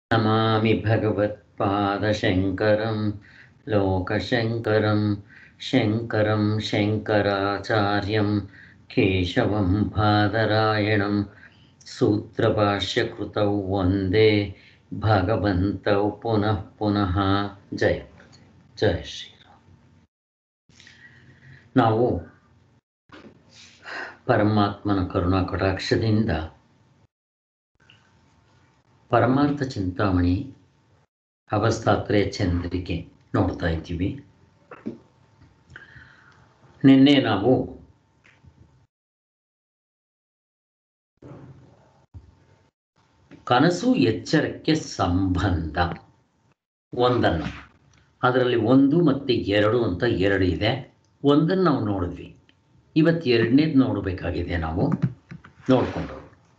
नमामि भगवत्पादशङ्करं लोकशङ्करं शङ्करं शङ्कराचार्यं केशवं बादरायणं सूत्रभाष्यकृतौ वन्दे भगवन्तौ पुनः पुनः ಜಯ ಜಯ ಶ್ರೀರಾಮ್ ನಾವು ಪರಮಾತ್ಮನ ಕರುಣಾ ಕಟಾಕ್ಷದಿಂದ ಪರಮಾರ್ಥ ಚಿಂತಾಮಣಿ ಅವಸ್ಥಾತ್ರಯ ಚಂದ್ರಿಕೆ ನೋಡ್ತಾ ಇದ್ದೀವಿ ನಿನ್ನೆ ನಾವು ಕನಸು ಎಚ್ಚರಕ್ಕೆ ಸಂಬಂಧ ಒಂದನ್ನು ಅದರಲ್ಲಿ ಒಂದು ಮತ್ತು ಎರಡು ಅಂತ ಎರಡು ಇದೆ ಒಂದನ್ನು ನಾವು ನೋಡಿದ್ವಿ ಇವತ್ತು ಎರಡನೇದು ನೋಡಬೇಕಾಗಿದೆ ನಾವು ನೋಡಿಕೊಂಡು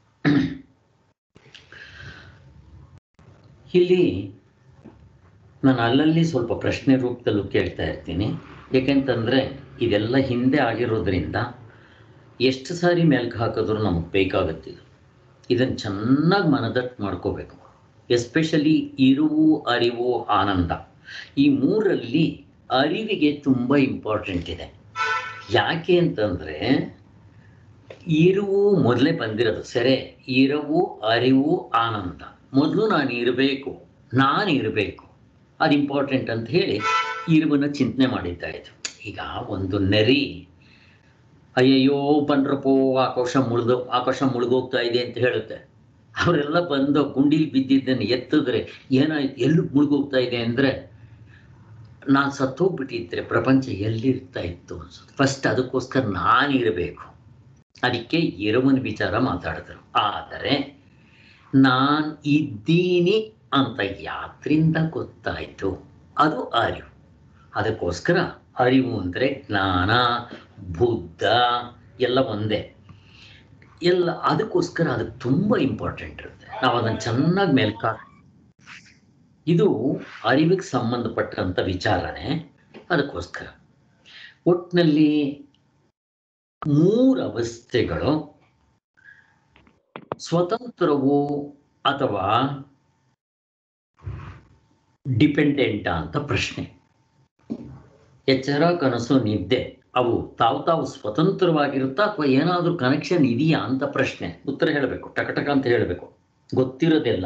ಇಲ್ಲಿ ನಾನು ಅಲ್ಲಲ್ಲಿ ಸ್ವಲ್ಪ ಪ್ರಶ್ನೆ ರೂಪದಲ್ಲೂ ಕೇಳ್ತಾ ಇರ್ತೀನಿ ಏಕೆಂತಂದರೆ ಇದೆಲ್ಲ ಹಿಂದೆ ಆಗಿರೋದ್ರಿಂದ ಎಷ್ಟು ಸಾರಿ ಮೇಲ್ಗೆ ಹಾಕಿದ್ರೂ ನಮಗೆ ಬೇಕಾಗುತ್ತಿದೆ ಇದನ್ನು ಚೆನ್ನಾಗಿ ಮನದಟ್ಟು ಮಾಡ್ಕೋಬೇಕು ಎಸ್ಪೆಷಲಿ ಇರುವು ಅರಿವು ಆನಂದ ಈ ಮೂರಲ್ಲಿ ಅರಿವಿಗೆ ತುಂಬ ಇಂಪಾರ್ಟೆಂಟ್ ಇದೆ ಯಾಕೆ ಅಂತಂದರೆ ಇರುವು ಮೊದಲೇ ಬಂದಿರೋದು ಸರಿ ಇರುವು ಅರಿವು ಆನಂದ ಮೊದಲು ನಾನು ಇರಬೇಕು ನಾನು ಇರಬೇಕು ಅದು ಇಂಪಾರ್ಟೆಂಟ್ ಅಂತ ಹೇಳಿ ಇರುವನ್ನ ಚಿಂತನೆ ಮಾಡಿದ್ದ ಇದು ಈಗ ಒಂದು ನರಿ ಅಯ್ಯಯ್ಯೋ ಬನ್ರಪ್ಪೋ ಆಕಾಶ ಮುಳ್ದು ಆಕಾಶ ಮುಳುಗೋಗ್ತಾ ಇದೆ ಅಂತ ಹೇಳುತ್ತೆ ಅವರೆಲ್ಲ ಬಂದು ಗುಂಡಿಲಿ ಬಿದ್ದಿದ್ದನ್ನು ಎತ್ತಿದ್ರೆ ಏನಾಯ್ತು ಎಲ್ಲಿ ಮುಳುಗೋಗ್ತಾ ಇದೆ ಅಂದರೆ ನಾನು ಸತ್ತೋಗ್ಬಿಟ್ಟಿದ್ರೆ ಪ್ರಪಂಚ ಎಲ್ಲಿರ್ತಾ ಇತ್ತು ಅನ್ಸುತ್ತೆ ಫಸ್ಟ್ ಅದಕ್ಕೋಸ್ಕರ ನಾನಿರಬೇಕು ಅದಕ್ಕೆ ಇರುವನ ವಿಚಾರ ಮಾತಾಡಿದ್ರು ಆದರೆ ನಾನು ಇದ್ದೀನಿ ಅಂತ ಯಾತ್ರಿಂದ ಗೊತ್ತಾಯಿತು ಅದು ಅರಿವು ಅದಕ್ಕೋಸ್ಕರ ಅರಿವು ಅಂದರೆ ಜ್ಞಾನ ಬುದ್ಧ ಎಲ್ಲ ಒಂದೇ ಎಲ್ಲ ಅದಕ್ಕೋಸ್ಕರ ಅದು ತುಂಬ ಇಂಪಾರ್ಟೆಂಟ್ ಇರುತ್ತೆ ನಾವು ಅದನ್ನು ಚೆನ್ನಾಗಿ ಮೇಲ್ಕ ಇದು ಅರಿವಿಗೆ ಸಂಬಂಧಪಟ್ಟಂಥ ವಿಚಾರನೆ ಅದಕ್ಕೋಸ್ಕರ ಒಟ್ಟಿನಲ್ಲಿ ಮೂರು ಅವಸ್ಥೆಗಳು ಸ್ವತಂತ್ರವೋ ಅಥವಾ ಡಿಪೆಂಡೆಂಟ ಅಂತ ಪ್ರಶ್ನೆ ಎಚ್ಚರ ಕನಸು ನಿದ್ದೆ ಅವು ತಾವು ತಾವು ಸ್ವತಂತ್ರವಾಗಿರುತ್ತಾ ಅಥವಾ ಏನಾದರೂ ಕನೆಕ್ಷನ್ ಇದೆಯಾ ಅಂತ ಪ್ರಶ್ನೆ ಉತ್ತರ ಹೇಳಬೇಕು ಟಕಟಕ ಅಂತ ಹೇಳಬೇಕು ಗೊತ್ತಿರೋದೆಲ್ಲ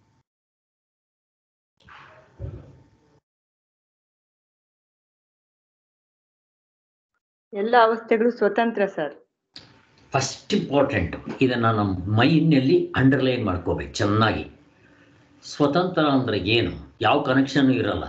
ಎಲ್ಲ ಅವಸ್ಥೆಗಳು ಸ್ವತಂತ್ರ ಸರ್ ಫಸ್ಟ್ ಇಂಪಾರ್ಟೆಂಟ್ ಇದನ್ನು ನಮ್ಮ ಮೈನಲ್ಲಿ ಅಂಡರ್ಲೈನ್ ಮಾಡ್ಕೋಬೇಕು ಚೆನ್ನಾಗಿ ಸ್ವತಂತ್ರ ಅಂದರೆ ಏನು ಯಾವ ಕನೆಕ್ಷನ್ ಇರಲ್ಲ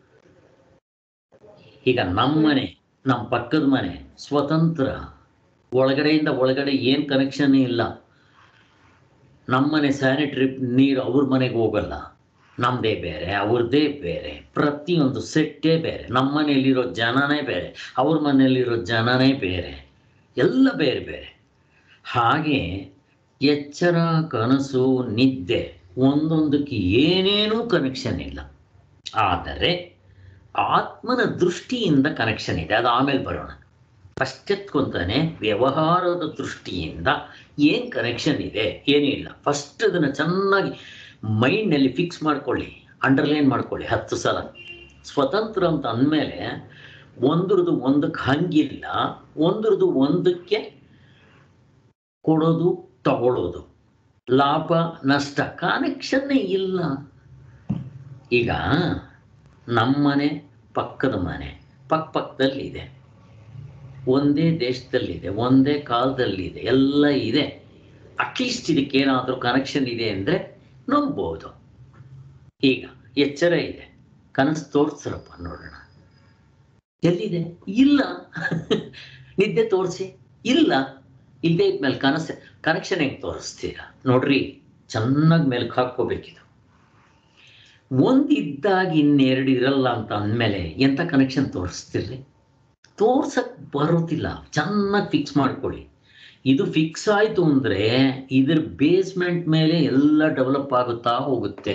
ಈಗ ನಮ್ಮ ಮನೆ ನಮ್ಮ ಪಕ್ಕದ ಮನೆ ಸ್ವತಂತ್ರ ಒಳಗಡೆಯಿಂದ ಒಳಗಡೆ ಏನು ಕನೆಕ್ಷನ್ ಇಲ್ಲ ನಮ್ಮನೆ ಸ್ಯಾನಿಟರಿ ನೀರು ಅವ್ರ ಮನೆಗೆ ಹೋಗಲ್ಲ ನಮ್ಮದೇ ಬೇರೆ ಅವ್ರದ್ದೇ ಬೇರೆ ಪ್ರತಿಯೊಂದು ಸೆಟ್ಟೇ ಬೇರೆ ನಮ್ಮ ಮನೆಯಲ್ಲಿರೋ ಜನನೇ ಬೇರೆ ಅವ್ರ ಮನೆಯಲ್ಲಿರೋ ಜನನೇ ಬೇರೆ ಎಲ್ಲ ಬೇರೆ ಬೇರೆ ಹಾಗೆ ಎಚ್ಚರ ಕನಸು ನಿದ್ದೆ ಒಂದೊಂದಕ್ಕೆ ಏನೇನೂ ಕನೆಕ್ಷನ್ ಇಲ್ಲ ಆದರೆ ಆತ್ಮನ ದೃಷ್ಟಿಯಿಂದ ಕನೆಕ್ಷನ್ ಇದೆ ಅದು ಆಮೇಲೆ ಬರೋಣ ಫಸ್ಟ್ ಎತ್ಕೊಂತಾನೆ ವ್ಯವಹಾರದ ದೃಷ್ಟಿಯಿಂದ ಏನು ಕನೆಕ್ಷನ್ ಇದೆ ಏನಿಲ್ಲ ಫಸ್ಟ್ ಅದನ್ನು ಚೆನ್ನಾಗಿ ಮೈಂಡ್ನಲ್ಲಿ ಫಿಕ್ಸ್ ಮಾಡ್ಕೊಳ್ಳಿ ಅಂಡರ್ಲೈನ್ ಮಾಡ್ಕೊಳ್ಳಿ ಹತ್ತು ಸಲ ಸ್ವತಂತ್ರ ಅಂತ ಅಂದಮೇಲೆ ಒಂದ್ರದ್ದು ಒಂದಕ್ಕೆ ಹಂಗಿಲ್ಲ ಒಂದ್ರದ್ದು ಒಂದಕ್ಕೆ ಕೊಡೋದು ತಗೊಳ್ಳೋದು ಲಾಭ ನಷ್ಟ ಕನೆಕ್ಷನ್ನೇ ಇಲ್ಲ ಈಗ ನಮ್ಮನೆ ಪಕ್ಕದ ಮನೆ ಪಕ್ಕ ಪಕ್ಕದಲ್ಲಿದೆ ಒಂದೇ ದೇಶದಲ್ಲಿದೆ ಒಂದೇ ಕಾಲದಲ್ಲಿದೆ ಎಲ್ಲ ಇದೆ ಅಟ್ಲೀಸ್ಟ್ ಇದಕ್ಕೇನಾದರೂ ಕನೆಕ್ಷನ್ ಇದೆ ಅಂದರೆ ನಂಬೋದು ಈಗ ಎಚ್ಚರ ಇದೆ ಕನಸು ತೋರಿಸ್ರಪ್ಪ ನೋಡೋಣ ಎಲ್ಲಿದೆ ಇಲ್ಲ ನಿದ್ದೆ ತೋರಿಸಿ ಇಲ್ಲ ಇಲ್ಲದೆ ಇದ್ಮೇಲೆ ಕನಸು ಕನೆಕ್ಷನ್ ಹೆಂಗೆ ತೋರಿಸ್ತೀರಾ ನೋಡ್ರಿ ಚೆನ್ನಾಗಿ ಮೇಲ್ಗೆ ಹಾಕ್ಕೋಬೇಕಿದು ಒಂದಿದ್ದಾಗ ಇನ್ನೆರಡು ಇರಲ್ಲ ಅಂತ ಅಂದಮೇಲೆ ಎಂಥ ಕನೆಕ್ಷನ್ ತೋರಿಸ್ತಿರ್ಲಿ ತೋರ್ಸಕ್ಕೆ ಬರೋದಿಲ್ಲ ಚೆನ್ನಾಗಿ ಫಿಕ್ಸ್ ಮಾಡ್ಕೊಳ್ಳಿ ಇದು ಫಿಕ್ಸ್ ಆಯಿತು ಅಂದರೆ ಇದ್ರ ಬೇಸ್ಮೆಂಟ್ ಮೇಲೆ ಎಲ್ಲ ಡೆವಲಪ್ ಆಗುತ್ತಾ ಹೋಗುತ್ತೆ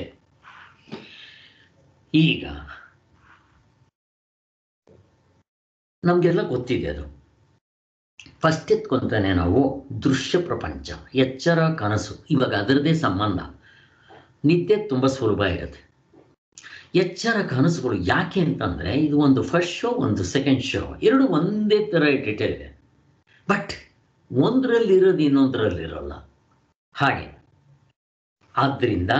ಈಗ ನಮಗೆಲ್ಲ ಗೊತ್ತಿದೆ ಅದು ಫಸ್ಟ್ ಎತ್ಕೊಂತಾನೆ ನಾವು ದೃಶ್ಯ ಪ್ರಪಂಚ ಎಚ್ಚರ ಕನಸು ಇವಾಗ ಅದರದೇ ಸಂಬಂಧ ನಿದ್ದೆ ತುಂಬ ಸುಲಭ ಇರುತ್ತೆ ಎಚ್ಚರ ಕನಸುಗಳು ಯಾಕೆ ಅಂತಂದರೆ ಇದು ಒಂದು ಫಸ್ಟ್ ಶೋ ಒಂದು ಸೆಕೆಂಡ್ ಶೋ ಎರಡು ಒಂದೇ ಥರ ಇಟ್ಟಿದೆ ಬಟ್ ಒಂದರಲ್ಲಿರೋದು ಇನ್ನೊಂದರಲ್ಲಿರೋಲ್ಲ ಹಾಗೆ ಆದ್ದರಿಂದ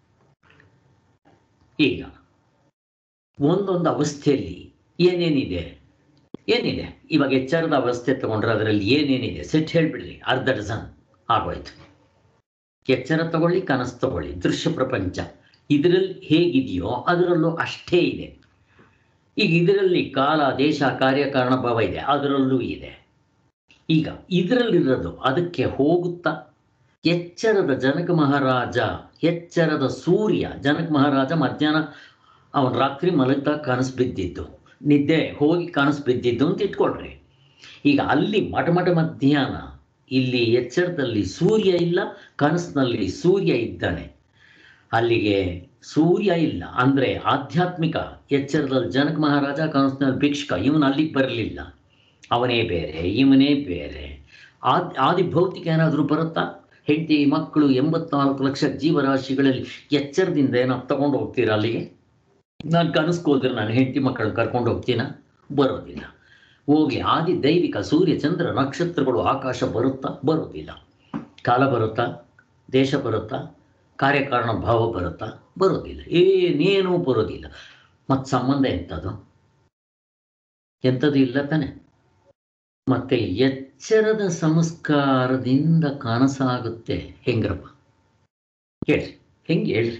ಈಗ ಒಂದೊಂದು ಅವಸ್ಥೆಯಲ್ಲಿ ಏನೇನಿದೆ ಏನಿದೆ ಇವಾಗ ಎಚ್ಚರದ ಅವಸ್ಥೆ ತಗೊಂಡ್ರೆ ಅದರಲ್ಲಿ ಏನೇನಿದೆ ಸೆಟ್ ಹೇಳ್ಬಿಡ್ರಿ ಅರ್ಧ ಡಜನ್ ಆಗೋಯ್ತು ಎಚ್ಚರ ತಗೊಳ್ಳಿ ಕನಸು ತಗೊಳ್ಳಿ ದೃಶ್ಯ ಪ್ರಪಂಚ ಇದರಲ್ಲಿ ಹೇಗಿದೆಯೋ ಅದರಲ್ಲೂ ಅಷ್ಟೇ ಇದೆ ಈಗ ಇದರಲ್ಲಿ ಕಾಲ ದೇಶ ಕಾರ್ಯಕಾರಣ ಭಾವ ಇದೆ ಅದರಲ್ಲೂ ಇದೆ ಈಗ ಇದರಲ್ಲಿರೋದು ಅದಕ್ಕೆ ಹೋಗುತ್ತಾ ಎಚ್ಚರದ ಜನಕ ಮಹಾರಾಜ ಎಚ್ಚರದ ಸೂರ್ಯ ಜನಕ ಮಹಾರಾಜ ಮಧ್ಯಾಹ್ನ ಅವನು ರಾತ್ರಿ ಮಲಗ್ತಾ ಕನಸು ಬಿದ್ದಿದ್ದು ನಿದ್ದೆ ಹೋಗಿ ಕನಸು ಬಿದ್ದಿದ್ದು ಅಂತ ಇಟ್ಕೊಳ್ರಿ ಈಗ ಅಲ್ಲಿ ಮಠ ಮಠ ಮಧ್ಯಾಹ್ನ ಇಲ್ಲಿ ಎಚ್ಚರದಲ್ಲಿ ಸೂರ್ಯ ಇಲ್ಲ ಕನಸಿನಲ್ಲಿ ಸೂರ್ಯ ಇದ್ದಾನೆ ಅಲ್ಲಿಗೆ ಸೂರ್ಯ ಇಲ್ಲ ಅಂದರೆ ಆಧ್ಯಾತ್ಮಿಕ ಎಚ್ಚರದಲ್ಲಿ ಜನಕ ಮಹಾರಾಜ ಕನಸಿನಲ್ಲಿ ಭಿಕ್ಷುಕ ಇವನು ಅಲ್ಲಿಗೆ ಬರಲಿಲ್ಲ ಅವನೇ ಬೇರೆ ಇವನೇ ಬೇರೆ ಆದ್ ಆದಿ ಭೌತಿಕ ಏನಾದರೂ ಬರುತ್ತಾ ಹೆಂಡತಿ ಮಕ್ಕಳು ಎಂಬತ್ನಾಲ್ಕು ಲಕ್ಷ ಜೀವರಾಶಿಗಳಲ್ಲಿ ಎಚ್ಚರದಿಂದ ಏನೋ ತಗೊಂಡು ಹೋಗ್ತೀರಾ ಅಲ್ಲಿಗೆ ನಾನು ಕನಸ್ಕೋದ್ರೆ ನಾನು ಹೆಂಡತಿ ಮಕ್ಕಳನ್ನ ಕರ್ಕೊಂಡು ಹೋಗ್ತೀನ ಬರೋದಿಲ್ಲ ಹೋಗಿ ಆದಿ ದೈವಿಕ ಸೂರ್ಯ ಚಂದ್ರ ನಕ್ಷತ್ರಗಳು ಆಕಾಶ ಬರುತ್ತಾ ಬರೋದಿಲ್ಲ ಕಾಲ ಬರುತ್ತಾ ದೇಶ ಬರುತ್ತಾ ಕಾರ್ಯಕಾರಣ ಭಾವ ಬರುತ್ತಾ ಬರೋದಿಲ್ಲ ಏನೇನೂ ಬರೋದಿಲ್ಲ ಮತ್ತು ಸಂಬಂಧ ಎಂಥದ್ದು ಎಂಥದ್ದು ಇಲ್ಲ ತಾನೆ ಮತ್ತೆ ಎಚ್ಚರದ ಸಂಸ್ಕಾರದಿಂದ ಕನಸಾಗುತ್ತೆ ಹೆಂಗ್ರಪ್ಪ ಹೇಳ್ರಿ ಹೆಂಗೆ ಹೇಳ್ರಿ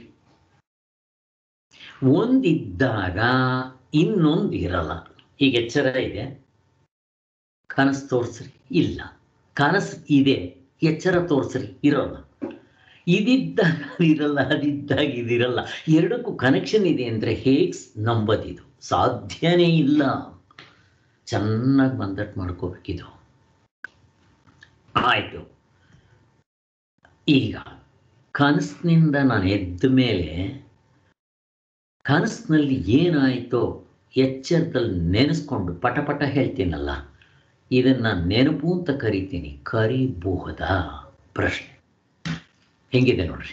ಒಂದಿದ್ದಾಗ ಇನ್ನೊಂದು ಇರಲ್ಲ ಈಗ ಎಚ್ಚರ ಇದೆ ಕನಸು ತೋರಿಸ್ರಿ ಇಲ್ಲ ಕನಸು ಇದೆ ಎಚ್ಚರ ತೋರಿಸ್ರಿ ಇರೋಲ್ಲ ಇದಿದ್ದಾಗ ಇರಲ್ಲ ಅದಿದ್ದಾಗ ಇದಿರಲ್ಲ ಎರಡಕ್ಕೂ ಕನೆಕ್ಷನ್ ಇದೆ ಅಂದರೆ ಹೇಗೆ ನಂಬೋದಿದು ಸಾಧ್ಯನೇ ಇಲ್ಲ ಚೆನ್ನಾಗಿ ಮಂದಟ್ ಮಾಡ್ಕೋಬೇಕಿದು ಆಯಿತು ಈಗ ಕನಸಿನಿಂದ ನಾನು ಎದ್ದ ಮೇಲೆ ಕನಸಿನಲ್ಲಿ ಏನಾಯಿತೋ ಎಚ್ಚರದಲ್ಲಿ ನೆನೆಸ್ಕೊಂಡು ಪಟ ಪಟ ಹೇಳ್ತೀನಲ್ಲ ಇದನ್ನು ನೆನಪು ಅಂತ ಕರಿತೀನಿ ಕರಿಬಹುದಾ ಪ್ರಶ್ನೆ ಹೆಂಗಿದೆ ನೋಡ್ರಿ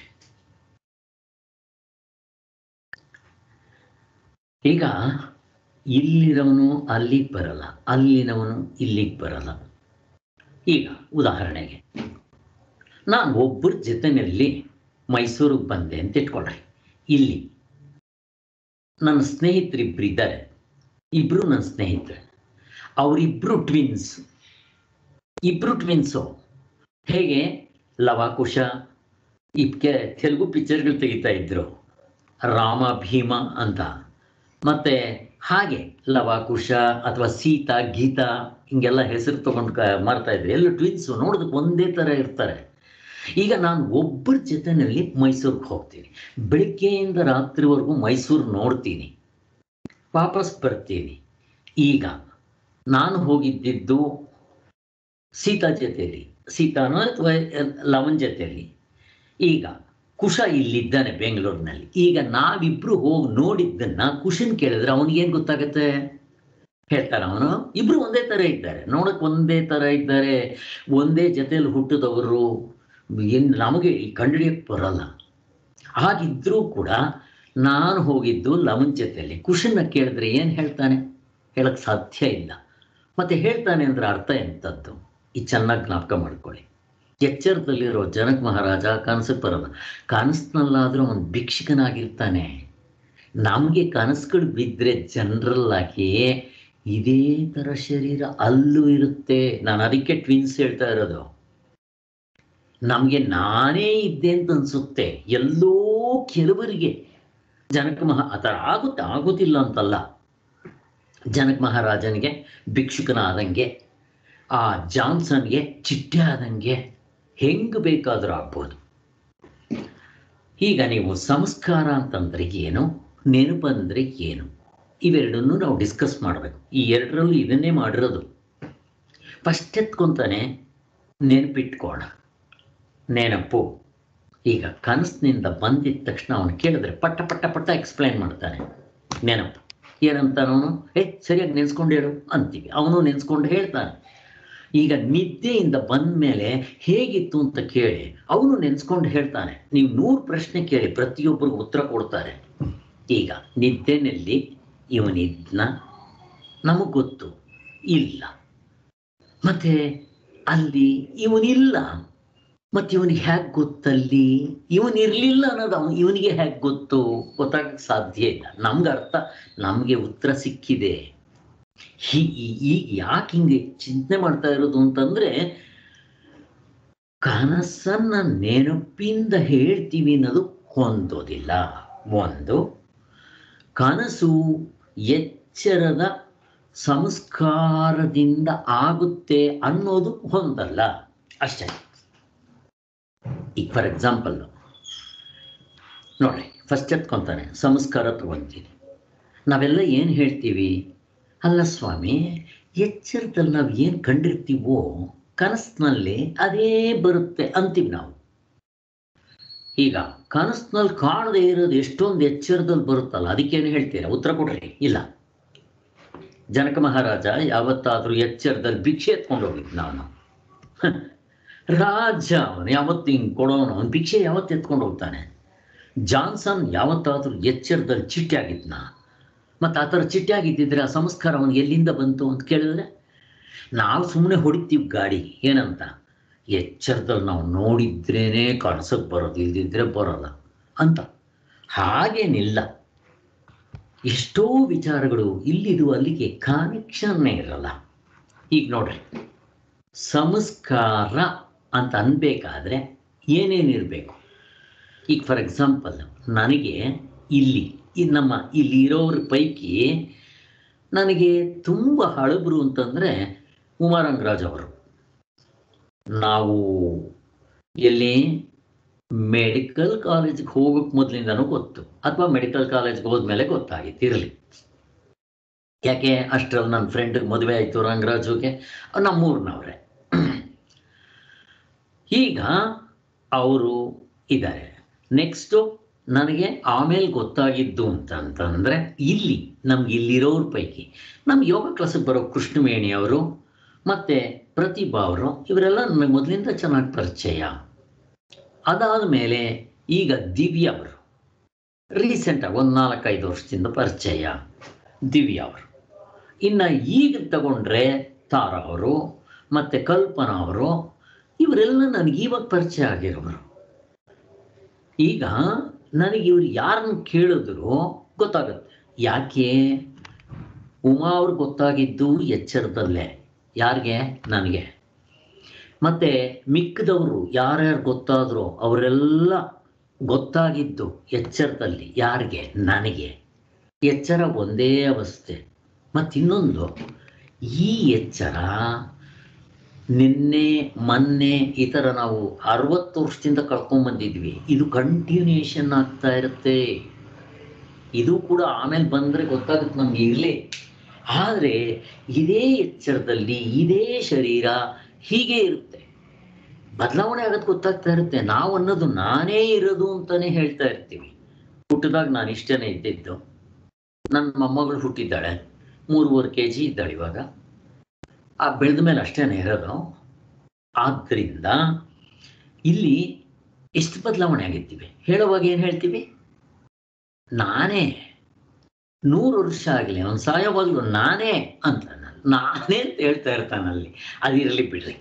ಈಗ ಇಲ್ಲಿರೋನು ಅಲ್ಲಿಗೆ ಬರಲ್ಲ ಅಲ್ಲಿನವನು ಇಲ್ಲಿಗೆ ಬರಲ್ಲ ಈಗ ಉದಾಹರಣೆಗೆ ನಾನು ಒಬ್ಬರ ಜೊತೆಯಲ್ಲಿ ಮೈಸೂರಿಗೆ ಬಂದೆ ಅಂತ ಇಟ್ಕೊಳ್ರಿ ಇಲ್ಲಿ ನನ್ನ ಸ್ನೇಹಿತರಿಬ್ರು ಇದ್ದಾರೆ ಇಬ್ಬರು ನನ್ನ ಸ್ನೇಹಿತರೆ ಅವರಿಬ್ಬರು ಟ್ವಿನ್ಸ್ ಇಬ್ಬರು ಟ್ವಿನ್ಸು ಹೇಗೆ ಲವಾಕುಶ ಇದಕ್ಕೆ ತೆಲುಗು ಪಿಕ್ಚರ್ಗಳು ತೆಗಿತಾ ಇದ್ರು ರಾಮ ಭೀಮ ಅಂತ ಮತ್ತು ಹಾಗೆ ಲವಾಕುಶ ಅಥವಾ ಸೀತಾ ಗೀತಾ ಹಿಂಗೆಲ್ಲ ಹೆಸರು ತೊಗೊಂಡು ಕ ಮಾಡ್ತಾ ಇದ್ರು ಎಲ್ಲ ಟ್ವಿನ್ಸು ನೋಡೋದಕ್ಕೆ ಒಂದೇ ಥರ ಇರ್ತಾರೆ ಈಗ ನಾನು ಒಬ್ಬರ ಜೊತೆಯಲ್ಲಿ ಮೈಸೂರಿಗೆ ಹೋಗ್ತೀನಿ ಬೆಳಿಗ್ಗೆಯಿಂದ ರಾತ್ರಿವರೆಗೂ ಮೈಸೂರು ನೋಡ್ತೀನಿ ವಾಪಸ್ ಬರ್ತೀನಿ ಈಗ ನಾನು ಹೋಗಿದ್ದಿದ್ದು ಸೀತಾ ಜೊತೆಯಲ್ಲಿ ಸೀತಾನೋ ಅಥವಾ ಲವನ್ ಜೊತೆಯಲ್ಲಿ ಈಗ ಕುಶ ಇಲ್ಲಿದ್ದಾನೆ ಬೆಂಗಳೂರಿನಲ್ಲಿ ಈಗ ನಾವಿಬ್ರು ಹೋಗಿ ನೋಡಿದ್ದನ್ನ ಕುಶನ್ ಕೇಳಿದ್ರೆ ಅವನಿಗೇನು ಗೊತ್ತಾಗತ್ತೆ ಹೇಳ್ತಾನೆ ಅವನು ಇಬ್ರು ಒಂದೇ ಥರ ಇದ್ದಾರೆ ನೋಡಕ್ ಒಂದೇ ಥರ ಇದ್ದಾರೆ ಒಂದೇ ಜೊತೆಯಲ್ಲಿ ಹುಟ್ಟಿದವರು ಏನು ನಮಗೆ ಕಂಡುಹಿಡಿಯಕ್ಕೆ ಬರಲ್ಲ ಹಾಗಿದ್ರೂ ಕೂಡ ನಾನು ಹೋಗಿದ್ದು ಲವನ್ ಜೊತೆಯಲ್ಲಿ ಕುಶನ್ನ ಕೇಳಿದ್ರೆ ಏನು ಹೇಳ್ತಾನೆ ಹೇಳಕ್ಕೆ ಸಾಧ್ಯ ಇಲ್ಲ ಮತ್ತೆ ಹೇಳ್ತಾನೆ ಅಂದ್ರೆ ಅರ್ಥ ಎಂಥದ್ದು ಈ ಚೆನ್ನಾಗಿ ಜ್ಞಾಪಕ ಮಾಡ್ಕೊಳ್ಳಿ ಎಚ್ಚರದಲ್ಲಿರೋ ಜನಕ ಮಹಾರಾಜ ಕನಸಿಗೆ ಬರಲ್ಲ ಕನಸಿನಲ್ಲಾದರೂ ಒಂದು ಭಿಕ್ಷುಕನಾಗಿರ್ತಾನೆ ನಮಗೆ ಕನಸುಗಳು ಬಿದ್ದರೆ ಜನರಲ್ ಆಗಿ ಇದೇ ಥರ ಶರೀರ ಅಲ್ಲೂ ಇರುತ್ತೆ ನಾನು ಅದಕ್ಕೆ ಟ್ವಿನ್ಸ್ ಹೇಳ್ತಾ ಇರೋದು ನಮಗೆ ನಾನೇ ಇದ್ದೆ ಅಂತ ಅನ್ಸುತ್ತೆ ಎಲ್ಲೋ ಕೆಲವರಿಗೆ ಜನಕ ಮಹಾ ಆ ಥರ ಆಗುತ್ತೆ ಆಗೋದಿಲ್ಲ ಅಂತಲ್ಲ ಜನಕ ಮಹಾರಾಜನಿಗೆ ಭಿಕ್ಷುಕನಾದಂಗೆ ಆ ಜಾನ್ಸನ್ಗೆ ಚಿಟ್ಟೆ ಆದಂಗೆ ಹೆಂಗೆ ಬೇಕಾದರೂ ಆಗ್ಬೋದು ಈಗ ನೀವು ಸಂಸ್ಕಾರ ಅಂತಂದ್ರೆ ಏನು ನೆನಪಂದ್ರೆ ಏನು ಇವೆರಡನ್ನೂ ನಾವು ಡಿಸ್ಕಸ್ ಮಾಡಬೇಕು ಈ ಎರಡರಲ್ಲೂ ಇದನ್ನೇ ಮಾಡಿರೋದು ಫಸ್ಟ್ ಎತ್ಕೊಂತಾನೆ ನೆನಪಿಟ್ಕೋಣ ನೆನಪು ಈಗ ಕನಸಿನಿಂದ ಬಂದಿದ್ದ ತಕ್ಷಣ ಅವನು ಕೇಳಿದ್ರೆ ಪಟ್ಟ ಪಟ್ಟ ಪಟ್ಟ ಎಕ್ಸ್ಪ್ಲೈನ್ ಮಾಡ್ತಾನೆ ನೆನಪು ಏನಂತಾನವನು ಏ ಸರಿಯಾಗಿ ನೆನೆಸ್ಕೊಂಡು ಹೇಳು ಅಂತೀವಿ ಅವನು ನೆನೆಸ್ಕೊಂಡು ಹೇಳ್ತಾನೆ ಈಗ ನಿದ್ದೆಯಿಂದ ಬಂದ ಮೇಲೆ ಹೇಗಿತ್ತು ಅಂತ ಕೇಳಿ ಅವನು ನೆನೆಸ್ಕೊಂಡು ಹೇಳ್ತಾನೆ ನೀವು ನೂರು ಪ್ರಶ್ನೆ ಕೇಳಿ ಪ್ರತಿಯೊಬ್ಬರಿಗೂ ಉತ್ತರ ಕೊಡ್ತಾರೆ ಈಗ ನಿದ್ದೆನಲ್ಲಿ ಇವನಿದ್ನ ನಮಗೆ ಗೊತ್ತು ಇಲ್ಲ ಮತ್ತೆ ಅಲ್ಲಿ ಇವನಿಲ್ಲ ಮತ್ತೆ ಇವನಿಗೆ ಹೇಗೆ ಗೊತ್ತಲ್ಲಿ ಇವನಿರ್ಲಿಲ್ಲ ಅನ್ನೋದು ಅವನು ಇವನಿಗೆ ಹೇಗೆ ಗೊತ್ತು ಗೊತ್ತಾಗಕ್ಕೆ ಸಾಧ್ಯ ಇಲ್ಲ ನಮ್ಗೆ ಅರ್ಥ ನಮಗೆ ಉತ್ತರ ಸಿಕ್ಕಿದೆ ಹೀ- ಈ- ಈಗ ಯಾಕೆ ಹಿಂಗೆ ಚಿಂತನೆ ಮಾಡ್ತಾ ಇರೋದು ಅಂತಂದ್ರೆ ಕನಸನ್ನ ನೆನಪಿಂದ ಹೇಳ್ತೀವಿ ಅನ್ನೋದು ಹೊಂದೋದಿಲ್ಲ ಒಂದು ಕನಸು ಎಚ್ಚರದ ಸಂಸ್ಕಾರದಿಂದ ಆಗುತ್ತೆ ಅನ್ನೋದು ಹೊಂದಲ್ಲ ಅಷ್ಟೇ ಈಗ ಫಾರ್ ಎಕ್ಸಾಂಪಲ್ ನೋಡಿ ಫಸ್ಟ್ ಎತ್ಕೊಂತಾನೆ ಸಂಸ್ಕಾರ ತಗೊಂತೀನಿ ನಾವೆಲ್ಲ ಏನು ಹೇಳ್ತೀವಿ ಅಲ್ಲ ಸ್ವಾಮಿ ಎಚ್ಚರದಲ್ಲಿ ನಾವು ಏನು ಕಂಡಿರ್ತೀವೋ ಕನಸಿನಲ್ಲಿ ಅದೇ ಬರುತ್ತೆ ಅಂತೀವಿ ನಾವು ಈಗ ಕನಸಿನಲ್ಲಿ ಕಾಣದೇ ಇರೋದು ಎಷ್ಟೊಂದು ಎಚ್ಚರದಲ್ಲಿ ಬರುತ್ತಲ್ಲ ಅದಕ್ಕೇನು ಹೇಳ್ತೀರಾ ಉತ್ತರ ಕೊಡ್ರಿ ಇಲ್ಲ ಜನಕ ಮಹಾರಾಜ ಯಾವತ್ತಾದ್ರೂ ಎಚ್ಚರದಲ್ಲಿ ಭಿಕ್ಷೆ ಎತ್ಕೊಂಡು ಹೋಗಿದ್ದು ನಾನು ರಾಜ ಅವನು ಯಾವತ್ತು ಹಿಂಗೆ ಕೊಡೋನು ಅವನು ಭಿಕ್ಷೆ ಯಾವತ್ತು ಎತ್ಕೊಂಡು ಹೋಗ್ತಾನೆ ಜಾನ್ಸನ್ ಯಾವತ್ತಾದ್ರೂ ಎಚ್ಚರದಲ್ಲಿ ಚಿಟ್ಟೆ ಆಗಿದ್ನ ಮತ್ತು ಆ ಥರ ಚಿಟ್ಟೆ ಆಗಿದ್ದಿದ್ರೆ ಆ ಸಂಸ್ಕಾರ ಅವನಿಗೆ ಎಲ್ಲಿಂದ ಬಂತು ಅಂತ ಕೇಳಿದ್ರೆ ನಾವು ಸುಮ್ಮನೆ ಹೊಡಿತೀವಿ ಗಾಡಿ ಏನಂತ ಎಚ್ಚರದಲ್ಲಿ ನಾವು ನೋಡಿದ್ರೇನೆ ಕಾಣಿಸೋಕೆ ಬರೋದು ಇಲ್ದಿದ್ರೆ ಬರೋಲ್ಲ ಅಂತ ಹಾಗೇನಿಲ್ಲ ಎಷ್ಟೋ ವಿಚಾರಗಳು ಇಲ್ಲಿದು ಅಲ್ಲಿಗೆ ಕನೆಕ್ಷನ್ನೇ ಇರಲ್ಲ ಈಗ ನೋಡ್ರಿ ಸಂಸ್ಕಾರ ಅಂತ ಅನ್ಬೇಕಾದ್ರೆ ಏನೇನಿರಬೇಕು ಈಗ ಫಾರ್ ಎಕ್ಸಾಂಪಲ್ ನನಗೆ ಇಲ್ಲಿ ಈ ನಮ್ಮ ಇಲ್ಲಿ ಇರೋರ ಪೈಕಿ ನನಗೆ ತುಂಬ ಹಳಬರು ಅಂತಂದರೆ ಉಮಾರಂಗರಾಜ್ ಅವರು ನಾವು ಎಲ್ಲಿ ಮೆಡಿಕಲ್ ಕಾಲೇಜ್ಗೆ ಹೋಗೋಕೆ ಮೊದಲಿಂದನೂ ಗೊತ್ತು ಅಥವಾ ಮೆಡಿಕಲ್ ಕಾಲೇಜ್ಗೆ ಹೋದ್ಮೇಲೆ ಗೊತ್ತಾಗಿತ್ತು ಇರಲಿ ಯಾಕೆ ಅಷ್ಟರಲ್ಲಿ ನನ್ನ ಫ್ರೆಂಡ್ಗೆ ಮದುವೆ ಆಯಿತು ರಂಗರಾಜುಗೆ ನಮ್ಮೂರಿನವ್ರೆ ಈಗ ಅವರು ಇದ್ದಾರೆ ನೆಕ್ಸ್ಟು ನನಗೆ ಆಮೇಲೆ ಗೊತ್ತಾಗಿದ್ದು ಅಂತಂತಂದರೆ ಇಲ್ಲಿ ನಮ್ಗೆ ಇಲ್ಲಿರೋರ ಪೈಕಿ ನಮ್ಮ ಯೋಗ ಕ್ಲಾಸಿಗೆ ಬರೋ ಕೃಷ್ಣವೇಣಿ ಅವರು ಮತ್ತು ಪ್ರತಿಭಾ ಅವರು ಇವರೆಲ್ಲ ನನಗೆ ಮೊದಲಿಂದ ಚೆನ್ನಾಗಿ ಪರಿಚಯ ಅದಾದ ಮೇಲೆ ಈಗ ದಿವ್ಯಾ ಅವರು ರೀಸೆಂಟಾಗಿ ಒಂದು ನಾಲ್ಕೈದು ವರ್ಷದಿಂದ ಪರಿಚಯ ದಿವ್ಯಾ ಅವರು ಇನ್ನು ಈಗ ತಗೊಂಡ್ರೆ ತಾರಾ ಅವರು ಮತ್ತು ಕಲ್ಪನಾ ಅವರು ಇವರೆಲ್ಲ ನನಗೆ ಇವಾಗ ಪರಿಚಯ ಆಗಿರೋರು ಈಗ ನನಗೆ ಇವ್ರು ಯಾರನ್ನು ಕೇಳಿದ್ರು ಗೊತ್ತಾಗುತ್ತೆ ಯಾಕೆ ಉಮಾ ಅವ್ರಿಗೆ ಗೊತ್ತಾಗಿದ್ದು ಎಚ್ಚರದಲ್ಲೇ ಯಾರಿಗೆ ನನಗೆ ಮತ್ತೆ ಮಿಕ್ಕದವರು ಯಾರ್ಯಾರು ಗೊತ್ತಾದ್ರೋ ಅವರೆಲ್ಲ ಗೊತ್ತಾಗಿದ್ದು ಎಚ್ಚರದಲ್ಲಿ ಯಾರಿಗೆ ನನಗೆ ಎಚ್ಚರ ಒಂದೇ ಅವಸ್ಥೆ ಮತ್ತಿನ್ನೊಂದು ಈ ಎಚ್ಚರ ನಿನ್ನೆ ಮೊನ್ನೆ ಈ ಥರ ನಾವು ಅರವತ್ತು ವರ್ಷದಿಂದ ಕಳ್ಕೊಂಬಂದಿದ್ವಿ ಇದು ಕಂಟಿನ್ಯೂಷನ್ ಆಗ್ತಾ ಇರುತ್ತೆ ಇದು ಕೂಡ ಆಮೇಲೆ ಬಂದರೆ ಗೊತ್ತಾಗುತ್ತೆ ನಮ್ಗೆ ಇರಲಿ ಆದರೆ ಇದೇ ಎಚ್ಚರದಲ್ಲಿ ಇದೇ ಶರೀರ ಹೀಗೆ ಇರುತ್ತೆ ಬದಲಾವಣೆ ಆಗೋದು ಗೊತ್ತಾಗ್ತಾ ಇರುತ್ತೆ ನಾವು ಅನ್ನೋದು ನಾನೇ ಇರೋದು ಅಂತಾನೆ ಹೇಳ್ತಾ ಇರ್ತೀವಿ ಹುಟ್ಟಿದಾಗ ನಾನು ಇಷ್ಟನೇ ಇದ್ದಿದ್ದು ನನ್ನ ಮೊಮ್ಮಗಳು ಹುಟ್ಟಿದ್ದಾಳೆ ಮೂರುವರೆ ಕೆ ಜಿ ಇದ್ದಾಳೆ ಇವಾಗ ಆ ಬೆಳೆದ ಮೇಲೆ ಅಷ್ಟೇನೆ ಇರೋದು ಆದ್ದರಿಂದ ಇಲ್ಲಿ ಎಷ್ಟು ಬದಲಾವಣೆ ಆಗಿರ್ತೀವಿ ಹೇಳುವಾಗ ಏನು ಹೇಳ್ತೀವಿ ನಾನೇ ನೂರು ವರ್ಷ ಆಗಲಿ ಅವನು ಸಾಯೋವಾಗಲೂ ನಾನೇ ಅಂತ ನಾನೇ ಅಂತ ಹೇಳ್ತಾ ಇರ್ತಾನಲ್ಲಿ ಅದಿರಲಿ ಬಿಡ್ರಿ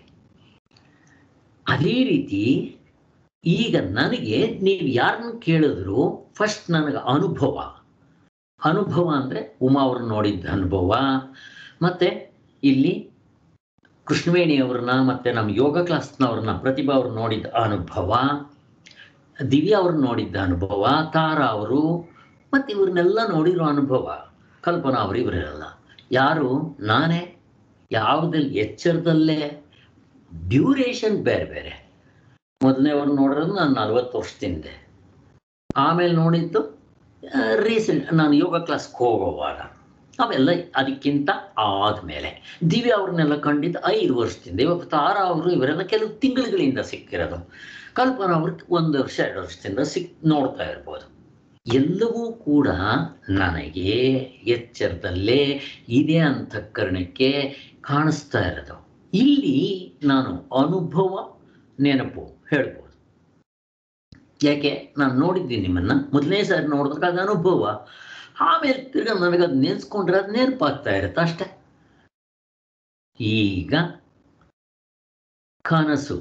ಅದೇ ರೀತಿ ಈಗ ನನಗೆ ನೀವು ಯಾರನ್ನು ಕೇಳಿದ್ರು ಫಸ್ಟ್ ನನಗೆ ಅನುಭವ ಅನುಭವ ಅಂದರೆ ಉಮಾ ಅವ್ರನ್ನ ನೋಡಿದ್ದ ಅನುಭವ ಮತ್ತು ಇಲ್ಲಿ ಕೃಷ್ಣವೇಣಿಯವ್ರನ್ನ ಮತ್ತು ನಮ್ಮ ಯೋಗ ಕ್ಲಾಸ್ನವ್ರನ್ನ ಪ್ರತಿಭಾ ಅವ್ರನ್ನ ನೋಡಿದ್ದ ಅನುಭವ ದಿವ್ಯಾ ಅವ್ರನ್ನ ನೋಡಿದ್ದ ಅನುಭವ ತಾರಾ ಅವರು ಮತ್ತು ಇವ್ರನ್ನೆಲ್ಲ ನೋಡಿರೋ ಅನುಭವ ಕಲ್ಪನಾ ಅವರು ಇವರೆಲ್ಲ ಯಾರು ನಾನೇ ಯಾವುದಲ್ಲಿ ಎಚ್ಚರದಲ್ಲೇ ಡ್ಯೂರೇಷನ್ ಬೇರೆ ಬೇರೆ ಮೊದಲನೇವ್ರು ನೋಡಿರೋದು ನಾನು ನಲ್ವತ್ತು ವರ್ಷದಿಂದ ಆಮೇಲೆ ನೋಡಿದ್ದು ರೀಸೆಂಟ್ ನಾನು ಯೋಗ ಕ್ಲಾಸ್ಗೆ ಹೋಗೋವಾಗ ಅವೆಲ್ಲ ಅದಕ್ಕಿಂತ ಆದಮೇಲೆ ದಿವ್ಯಾ ಅವ್ರನ್ನೆಲ್ಲ ಕಂಡಿದ್ದು ಐದು ವರ್ಷದಿಂದ ಇವಾಗ ತಾರಾ ಅವರು ಇವರೆಲ್ಲ ಕೆಲವು ತಿಂಗಳುಗಳಿಂದ ಸಿಕ್ಕಿರೋದು ಕಲ್ಪನಾ ಅವ್ರಿಗೆ ಒಂದು ವರ್ಷ ಎರಡು ವರ್ಷದಿಂದ ಸಿಕ್ ನೋಡ್ತಾ ಇರ್ಬೋದು ಎಲ್ಲವೂ ಕೂಡ ನನಗೆ ಎಚ್ಚರದಲ್ಲೇ ಇದೆ ಅಂತಃಕರಣಕ್ಕೆ ಕಾಣಿಸ್ತಾ ಇರೋದು ಇಲ್ಲಿ ನಾನು ಅನುಭವ ನೆನಪು ಹೇಳ್ಬೋದು ಯಾಕೆ ನಾನು ನೋಡಿದ್ದೀನಿ ನಿಮ್ಮನ್ನ ಮೊದಲನೇ ಸಾರಿ ನೋಡಿದಾಗ ಅದು ಅನುಭವ ಆಮೇಲೆ ತಿರ್ಗಾ ನನಗೆ ಅದು ನೆನೆಸ್ಕೊಂಡ್ರೆ ಅದು ನೆನಪಾಗ್ತಾ ಇರುತ್ತೆ ಅಷ್ಟೆ ಈಗ ಕನಸು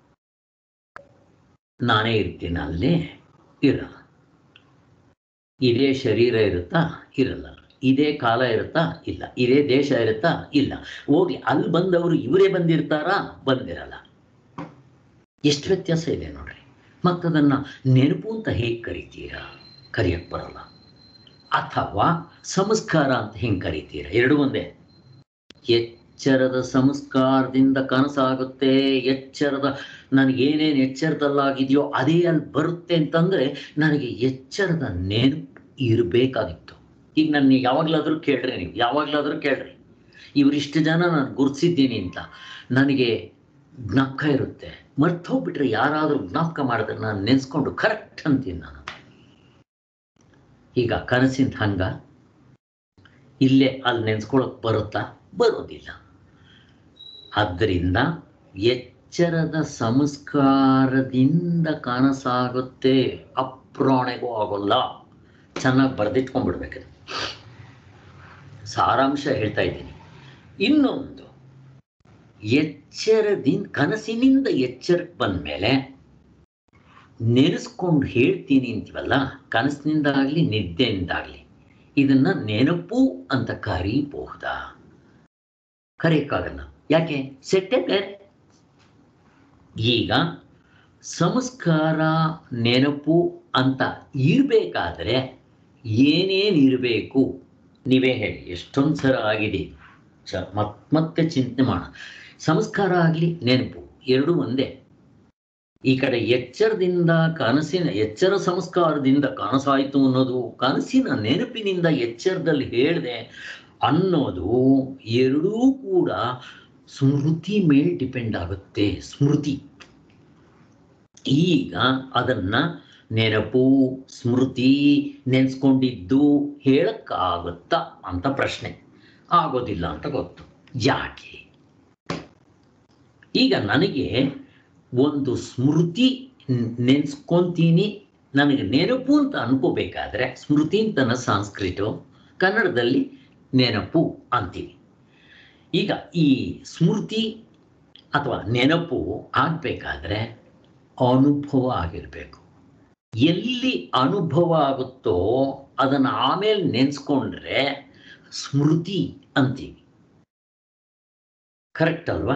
ನಾನೇ ಇರ್ತೀನಿ ಅಲ್ಲಿ ಇರಲ್ಲ ಇದೇ ಶರೀರ ಇರುತ್ತಾ ಇರಲ್ಲ ಇದೇ ಕಾಲ ಇರುತ್ತಾ ಇಲ್ಲ ಇದೇ ದೇಶ ಇರುತ್ತಾ ಇಲ್ಲ ಹೋಗ್ಲಿ ಅಲ್ಲಿ ಬಂದವರು ಇವರೇ ಬಂದಿರ್ತಾರಾ ಬಂದಿರಲ್ಲ ಎಷ್ಟು ವ್ಯತ್ಯಾಸ ಇದೆ ನೋಡ್ರಿ ಮತ್ತದನ್ನ ನೆನಪು ಅಂತ ಹೇಗೆ ಕರಿತೀರಾ ಕರಿಯಕ್ಕೆ ಬರಲ್ಲ ಅಥವಾ ಸಂಸ್ಕಾರ ಅಂತ ಹೆಂಗೆ ಕರಿತೀರಾ ಎರಡು ಒಂದೇ ಎಚ್ಚರದ ಸಂಸ್ಕಾರದಿಂದ ಕನಸಾಗುತ್ತೆ ಎಚ್ಚರದ ನನಗೇನೇನು ಎಚ್ಚರದಲ್ಲಾಗಿದೆಯೋ ಅದೇ ಅಲ್ಲಿ ಬರುತ್ತೆ ಅಂತಂದ್ರೆ ನನಗೆ ಎಚ್ಚರದ ನೆನಪು ಇರಬೇಕಾಗಿತ್ತು ಈಗ ನನ್ನ ಯಾವಾಗಲಾದರೂ ಕೇಳ್ರಿ ನೀವು ಯಾವಾಗಲಾದರೂ ಕೇಳ್ರಿ ಇವರಿಷ್ಟು ಜನ ನಾನು ಗುರುತಿಸಿದ್ದೀನಿ ಅಂತ ನನಗೆ ಜ್ಞಾಪಕ ಇರುತ್ತೆ ಮರ್ತೋಗ್ಬಿಟ್ರೆ ಯಾರಾದರೂ ಜ್ಞಾಪಕ ಮಾಡಿದ್ರೆ ನಾನು ನೆನೆಸ್ಕೊಂಡು ಕರೆಕ್ಟ್ ಅಂತೀನಿ ನಾನು ಈಗ ಕನಸಿನ ಹಂಗ ಇಲ್ಲೇ ಅಲ್ಲಿ ನೆನೆಸ್ಕೊಳಕ್ ಬರುತ್ತಾ ಬರೋದಿಲ್ಲ ಆದ್ದರಿಂದ ಎಚ್ಚರದ ಸಂಸ್ಕಾರದಿಂದ ಕನಸಾಗುತ್ತೆ ಅಪ್ರಾಣೆಗೂ ಆಗೋಲ್ಲ ಚೆನ್ನಾಗಿ ಬರೆದಿಟ್ಕೊಂಡ್ಬಿಡ್ಬೇಕು ಸಾರಾಂಶ ಹೇಳ್ತಾ ಇದ್ದೀನಿ ಇನ್ನೊಂದು ಎಚ್ಚರದಿಂದ ಕನಸಿನಿಂದ ಎಚ್ಚರಕ್ಕೆ ಬಂದ್ಮೇಲೆ ನೆನೆಸ್ಕೊಂಡು ಹೇಳ್ತೀನಿ ಅಂತೀವಲ್ಲ ಕನಸಿನಿಂದಾಗಲಿ ನಿದ್ದೆಯಿಂದಾಗಲಿ ಇದನ್ನ ನೆನಪು ಅಂತ ಕರೀಬಹುದಾ ಕರೆಯಕ್ಕಾಗಲ್ಲ ಯಾಕೆ ಸೆಟ್ಟೆ ಬೇರೆ ಈಗ ಸಂಸ್ಕಾರ ನೆನಪು ಅಂತ ಇರಬೇಕಾದ್ರೆ ಏನೇನು ಇರಬೇಕು ನೀವೇ ಹೇಳಿ ಎಷ್ಟೊಂದು ಸಲ ಆಗಿದೆ ಚ ಮತ್ ಮತ್ತೆ ಚಿಂತನೆ ಮಾಡ ಸಂಸ್ಕಾರ ಆಗಲಿ ನೆನಪು ಎರಡೂ ಒಂದೇ ಈ ಕಡೆ ಎಚ್ಚರದಿಂದ ಕನಸಿನ ಎಚ್ಚರ ಸಂಸ್ಕಾರದಿಂದ ಕನಸಾಯಿತು ಅನ್ನೋದು ಕನಸಿನ ನೆನಪಿನಿಂದ ಎಚ್ಚರದಲ್ಲಿ ಹೇಳಿದೆ ಅನ್ನೋದು ಎರಡೂ ಕೂಡ ಸ್ಮೃತಿ ಮೇಲೆ ಡಿಪೆಂಡ್ ಆಗುತ್ತೆ ಸ್ಮೃತಿ ಈಗ ಅದನ್ನ ನೆನಪು ಸ್ಮೃತಿ ನೆನೆಸ್ಕೊಂಡಿದ್ದು ಹೇಳಕ್ಕಾಗುತ್ತಾ ಅಂತ ಪ್ರಶ್ನೆ ಆಗೋದಿಲ್ಲ ಅಂತ ಗೊತ್ತು ಯಾಕೆ ಈಗ ನನಗೆ ಒಂದು ಸ್ಮೃತಿ ನೆನೆಸ್ಕೊಂತೀನಿ ನನಗೆ ನೆನಪು ಅಂತ ಅನ್ಕೋಬೇಕಾದ್ರೆ ಸ್ಮೃತಿ ಅಂತನ ಸಾಂಸ್ಕೃತ ಕನ್ನಡದಲ್ಲಿ ನೆನಪು ಅಂತೀವಿ ಈಗ ಈ ಸ್ಮೃತಿ ಅಥವಾ ನೆನಪು ಆಗಬೇಕಾದ್ರೆ ಅನುಭವ ಆಗಿರಬೇಕು ಎಲ್ಲಿ ಅನುಭವ ಆಗುತ್ತೋ ಅದನ್ನು ಆಮೇಲೆ ನೆನೆಸ್ಕೊಂಡ್ರೆ ಸ್ಮೃತಿ ಅಂತೀವಿ ಕರೆಕ್ಟ್ ಅಲ್ವಾ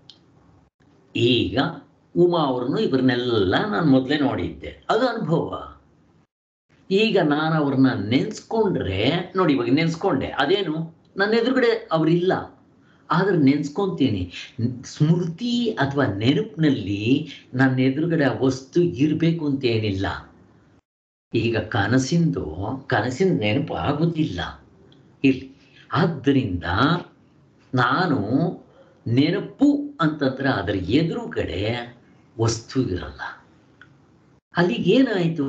ಈಗ ಉಮಾ ಅವ್ರನ್ನು ಇವ್ರನ್ನೆಲ್ಲ ನಾನು ಮೊದಲೇ ನೋಡಿದ್ದೆ ಅದು ಅನುಭವ ಈಗ ನಾನು ಅವ್ರನ್ನ ನೆನೆಸ್ಕೊಂಡ್ರೆ ನೋಡಿ ಇವಾಗ ನೆನೆಸ್ಕೊಂಡೆ ಅದೇನು ನನ್ನ ಎದುರುಗಡೆ ಅವರಿಲ್ಲ ಆದ್ರೆ ನೆನೆಸ್ಕೊಂತೀನಿ ಸ್ಮೃತಿ ಅಥವಾ ನೆನಪಿನಲ್ಲಿ ನನ್ನ ಎದುರುಗಡೆ ಆ ವಸ್ತು ಇರಬೇಕು ಅಂತ ಏನಿಲ್ಲ ಈಗ ಕನಸಿಂದು ಕನಸಿನ ನೆನಪು ಆಗುವುದಿಲ್ಲ ಇಲ್ಲಿ ಆದ್ದರಿಂದ ನಾನು ನೆನಪು ಅಂತಂದ್ರೆ ಅದರ ಎದುರುಗಡೆ ವಸ್ತು ಇರಲ್ಲ ಅಲ್ಲಿಗೆ ಏನಾಯಿತು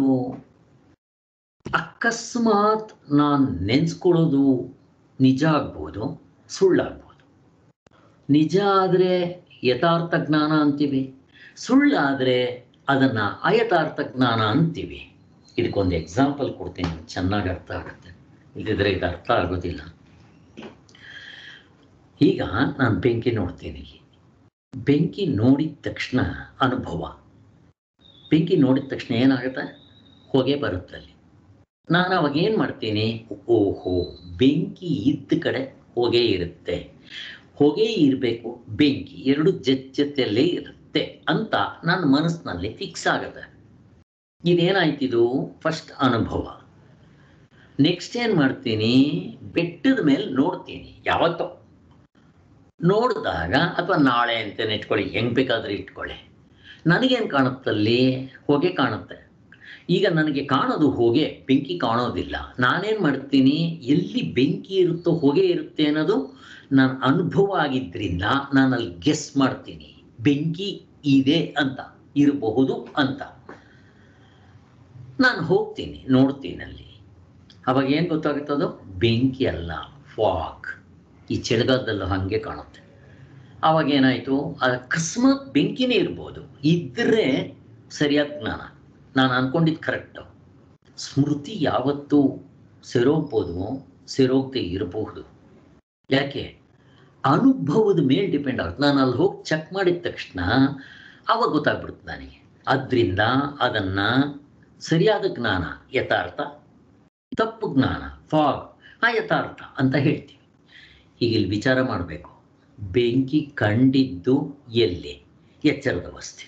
ಅಕಸ್ಮಾತ್ ನಾನು ನೆನೆಸ್ಕೊಳ್ಳೋದು ನಿಜ ಆಗ್ಬೋದು ಸುಳ್ಳಾಗ್ಬೋದು ನಿಜ ಆದರೆ ಯಥಾರ್ಥ ಜ್ಞಾನ ಅಂತೀವಿ ಸುಳ್ಳಾದರೆ ಅದನ್ನು ಅಯಥಾರ್ಥ ಜ್ಞಾನ ಅಂತೀವಿ ಇದಕ್ಕೊಂದು ಎಕ್ಸಾಂಪಲ್ ಕೊಡ್ತೀನಿ ಚೆನ್ನಾಗಿ ಅರ್ಥ ಆಗುತ್ತೆ ಇಲ್ಲದಿದ್ರೆ ಇದು ಅರ್ಥ ಆಗೋದಿಲ್ಲ ಈಗ ನಾನು ಬೆಂಕಿ ನೋಡ್ತೀನಿ ಇಲ್ಲಿ ಬೆಂಕಿ ನೋಡಿದ ತಕ್ಷಣ ಅನುಭವ ಬೆಂಕಿ ನೋಡಿದ ತಕ್ಷಣ ಏನಾಗುತ್ತೆ ಹೊಗೆ ಬರುತ್ತಲ್ಲಿ ನಾನು ಅವಾಗ ಏನು ಮಾಡ್ತೀನಿ ಓಹೋ ಬೆಂಕಿ ಇದ್ದ ಕಡೆ ಹೊಗೆ ಇರುತ್ತೆ ಹೊಗೆ ಇರಬೇಕು ಬೆಂಕಿ ಎರಡು ಜೊತೆಯಲ್ಲೇ ಇರುತ್ತೆ ಅಂತ ನನ್ನ ಮನಸ್ಸಿನಲ್ಲಿ ಫಿಕ್ಸ್ ಆಗುತ್ತೆ ಇದೇನಾಯ್ತಿದು ಫಸ್ಟ್ ಅನುಭವ ನೆಕ್ಸ್ಟ್ ಏನು ಮಾಡ್ತೀನಿ ಬೆಟ್ಟದ ಮೇಲೆ ನೋಡ್ತೀನಿ ಯಾವತ್ತೋ ನೋಡಿದಾಗ ಅಥವಾ ನಾಳೆ ಅಂತಲೇ ಇಟ್ಕೊಳ್ಳಿ ಹೆಂಗೆ ಬೇಕಾದ್ರೆ ಇಟ್ಕೊಳ್ಳಿ ನನಗೇನು ಕಾಣುತ್ತಲ್ಲಿ ಹೊಗೆ ಕಾಣುತ್ತೆ ಈಗ ನನಗೆ ಕಾಣೋದು ಹೊಗೆ ಬೆಂಕಿ ಕಾಣೋದಿಲ್ಲ ನಾನೇನು ಮಾಡ್ತೀನಿ ಎಲ್ಲಿ ಬೆಂಕಿ ಇರುತ್ತೋ ಹೊಗೆ ಇರುತ್ತೆ ಅನ್ನೋದು ನನ್ನ ಅನುಭವ ಆಗಿದ್ದರಿಂದ ನಾನು ಅಲ್ಲಿ ಗೆಸ್ ಮಾಡ್ತೀನಿ ಬೆಂಕಿ ಇದೆ ಅಂತ ಇರಬಹುದು ಅಂತ ನಾನು ಹೋಗ್ತೀನಿ ನೋಡ್ತೀನಿ ಅಲ್ಲಿ ಅವಾಗ ಏನು ಗೊತ್ತಾಗುತ್ತದೋ ಬೆಂಕಿ ಅಲ್ಲ ಫಾಗ್ ಈ ಚಳಿಗಾಲದಲ್ಲೂ ಹಾಗೆ ಕಾಣುತ್ತೆ ಆವಾಗ ಏನಾಯಿತು ಅಕಸ್ಮಾತ್ ಬೆಂಕಿನೇ ಇರ್ಬೋದು ಇದ್ದರೆ ಸರಿಯಾದ ಜ್ಞಾನ ನಾನು ಅನ್ಕೊಂಡಿದ್ದು ಕರೆಕ್ಟು ಸ್ಮೃತಿ ಯಾವತ್ತೂ ಸೆರೋಗ್ಬೋದು ಸೆರೋಗದೆ ಇರಬಹುದು ಯಾಕೆ ಅನುಭವದ ಮೇಲೆ ಡಿಪೆಂಡ್ ಆಗುತ್ತೆ ನಾನು ಅಲ್ಲಿ ಹೋಗಿ ಚೆಕ್ ಮಾಡಿದ ತಕ್ಷಣ ಆವಾಗ ಗೊತ್ತಾಗ್ಬಿಡುತ್ತೆ ನನಗೆ ಅದರಿಂದ ಅದನ್ನು ಸರಿಯಾದ ಜ್ಞಾನ ಯಥಾರ್ಥ ತಪ್ಪು ಜ್ಞಾನ ಫಾಗ್ ಆ ಯಥಾರ್ಥ ಅಂತ ಹೇಳ್ತೀವಿ ಈಗ ಇಲ್ಲಿ ವಿಚಾರ ಮಾಡಬೇಕು ಬೆಂಕಿ ಕಂಡಿದ್ದು ಎಲ್ಲಿ ಎಚ್ಚರದ ಅವಸ್ಥೆಯಲ್ಲಿ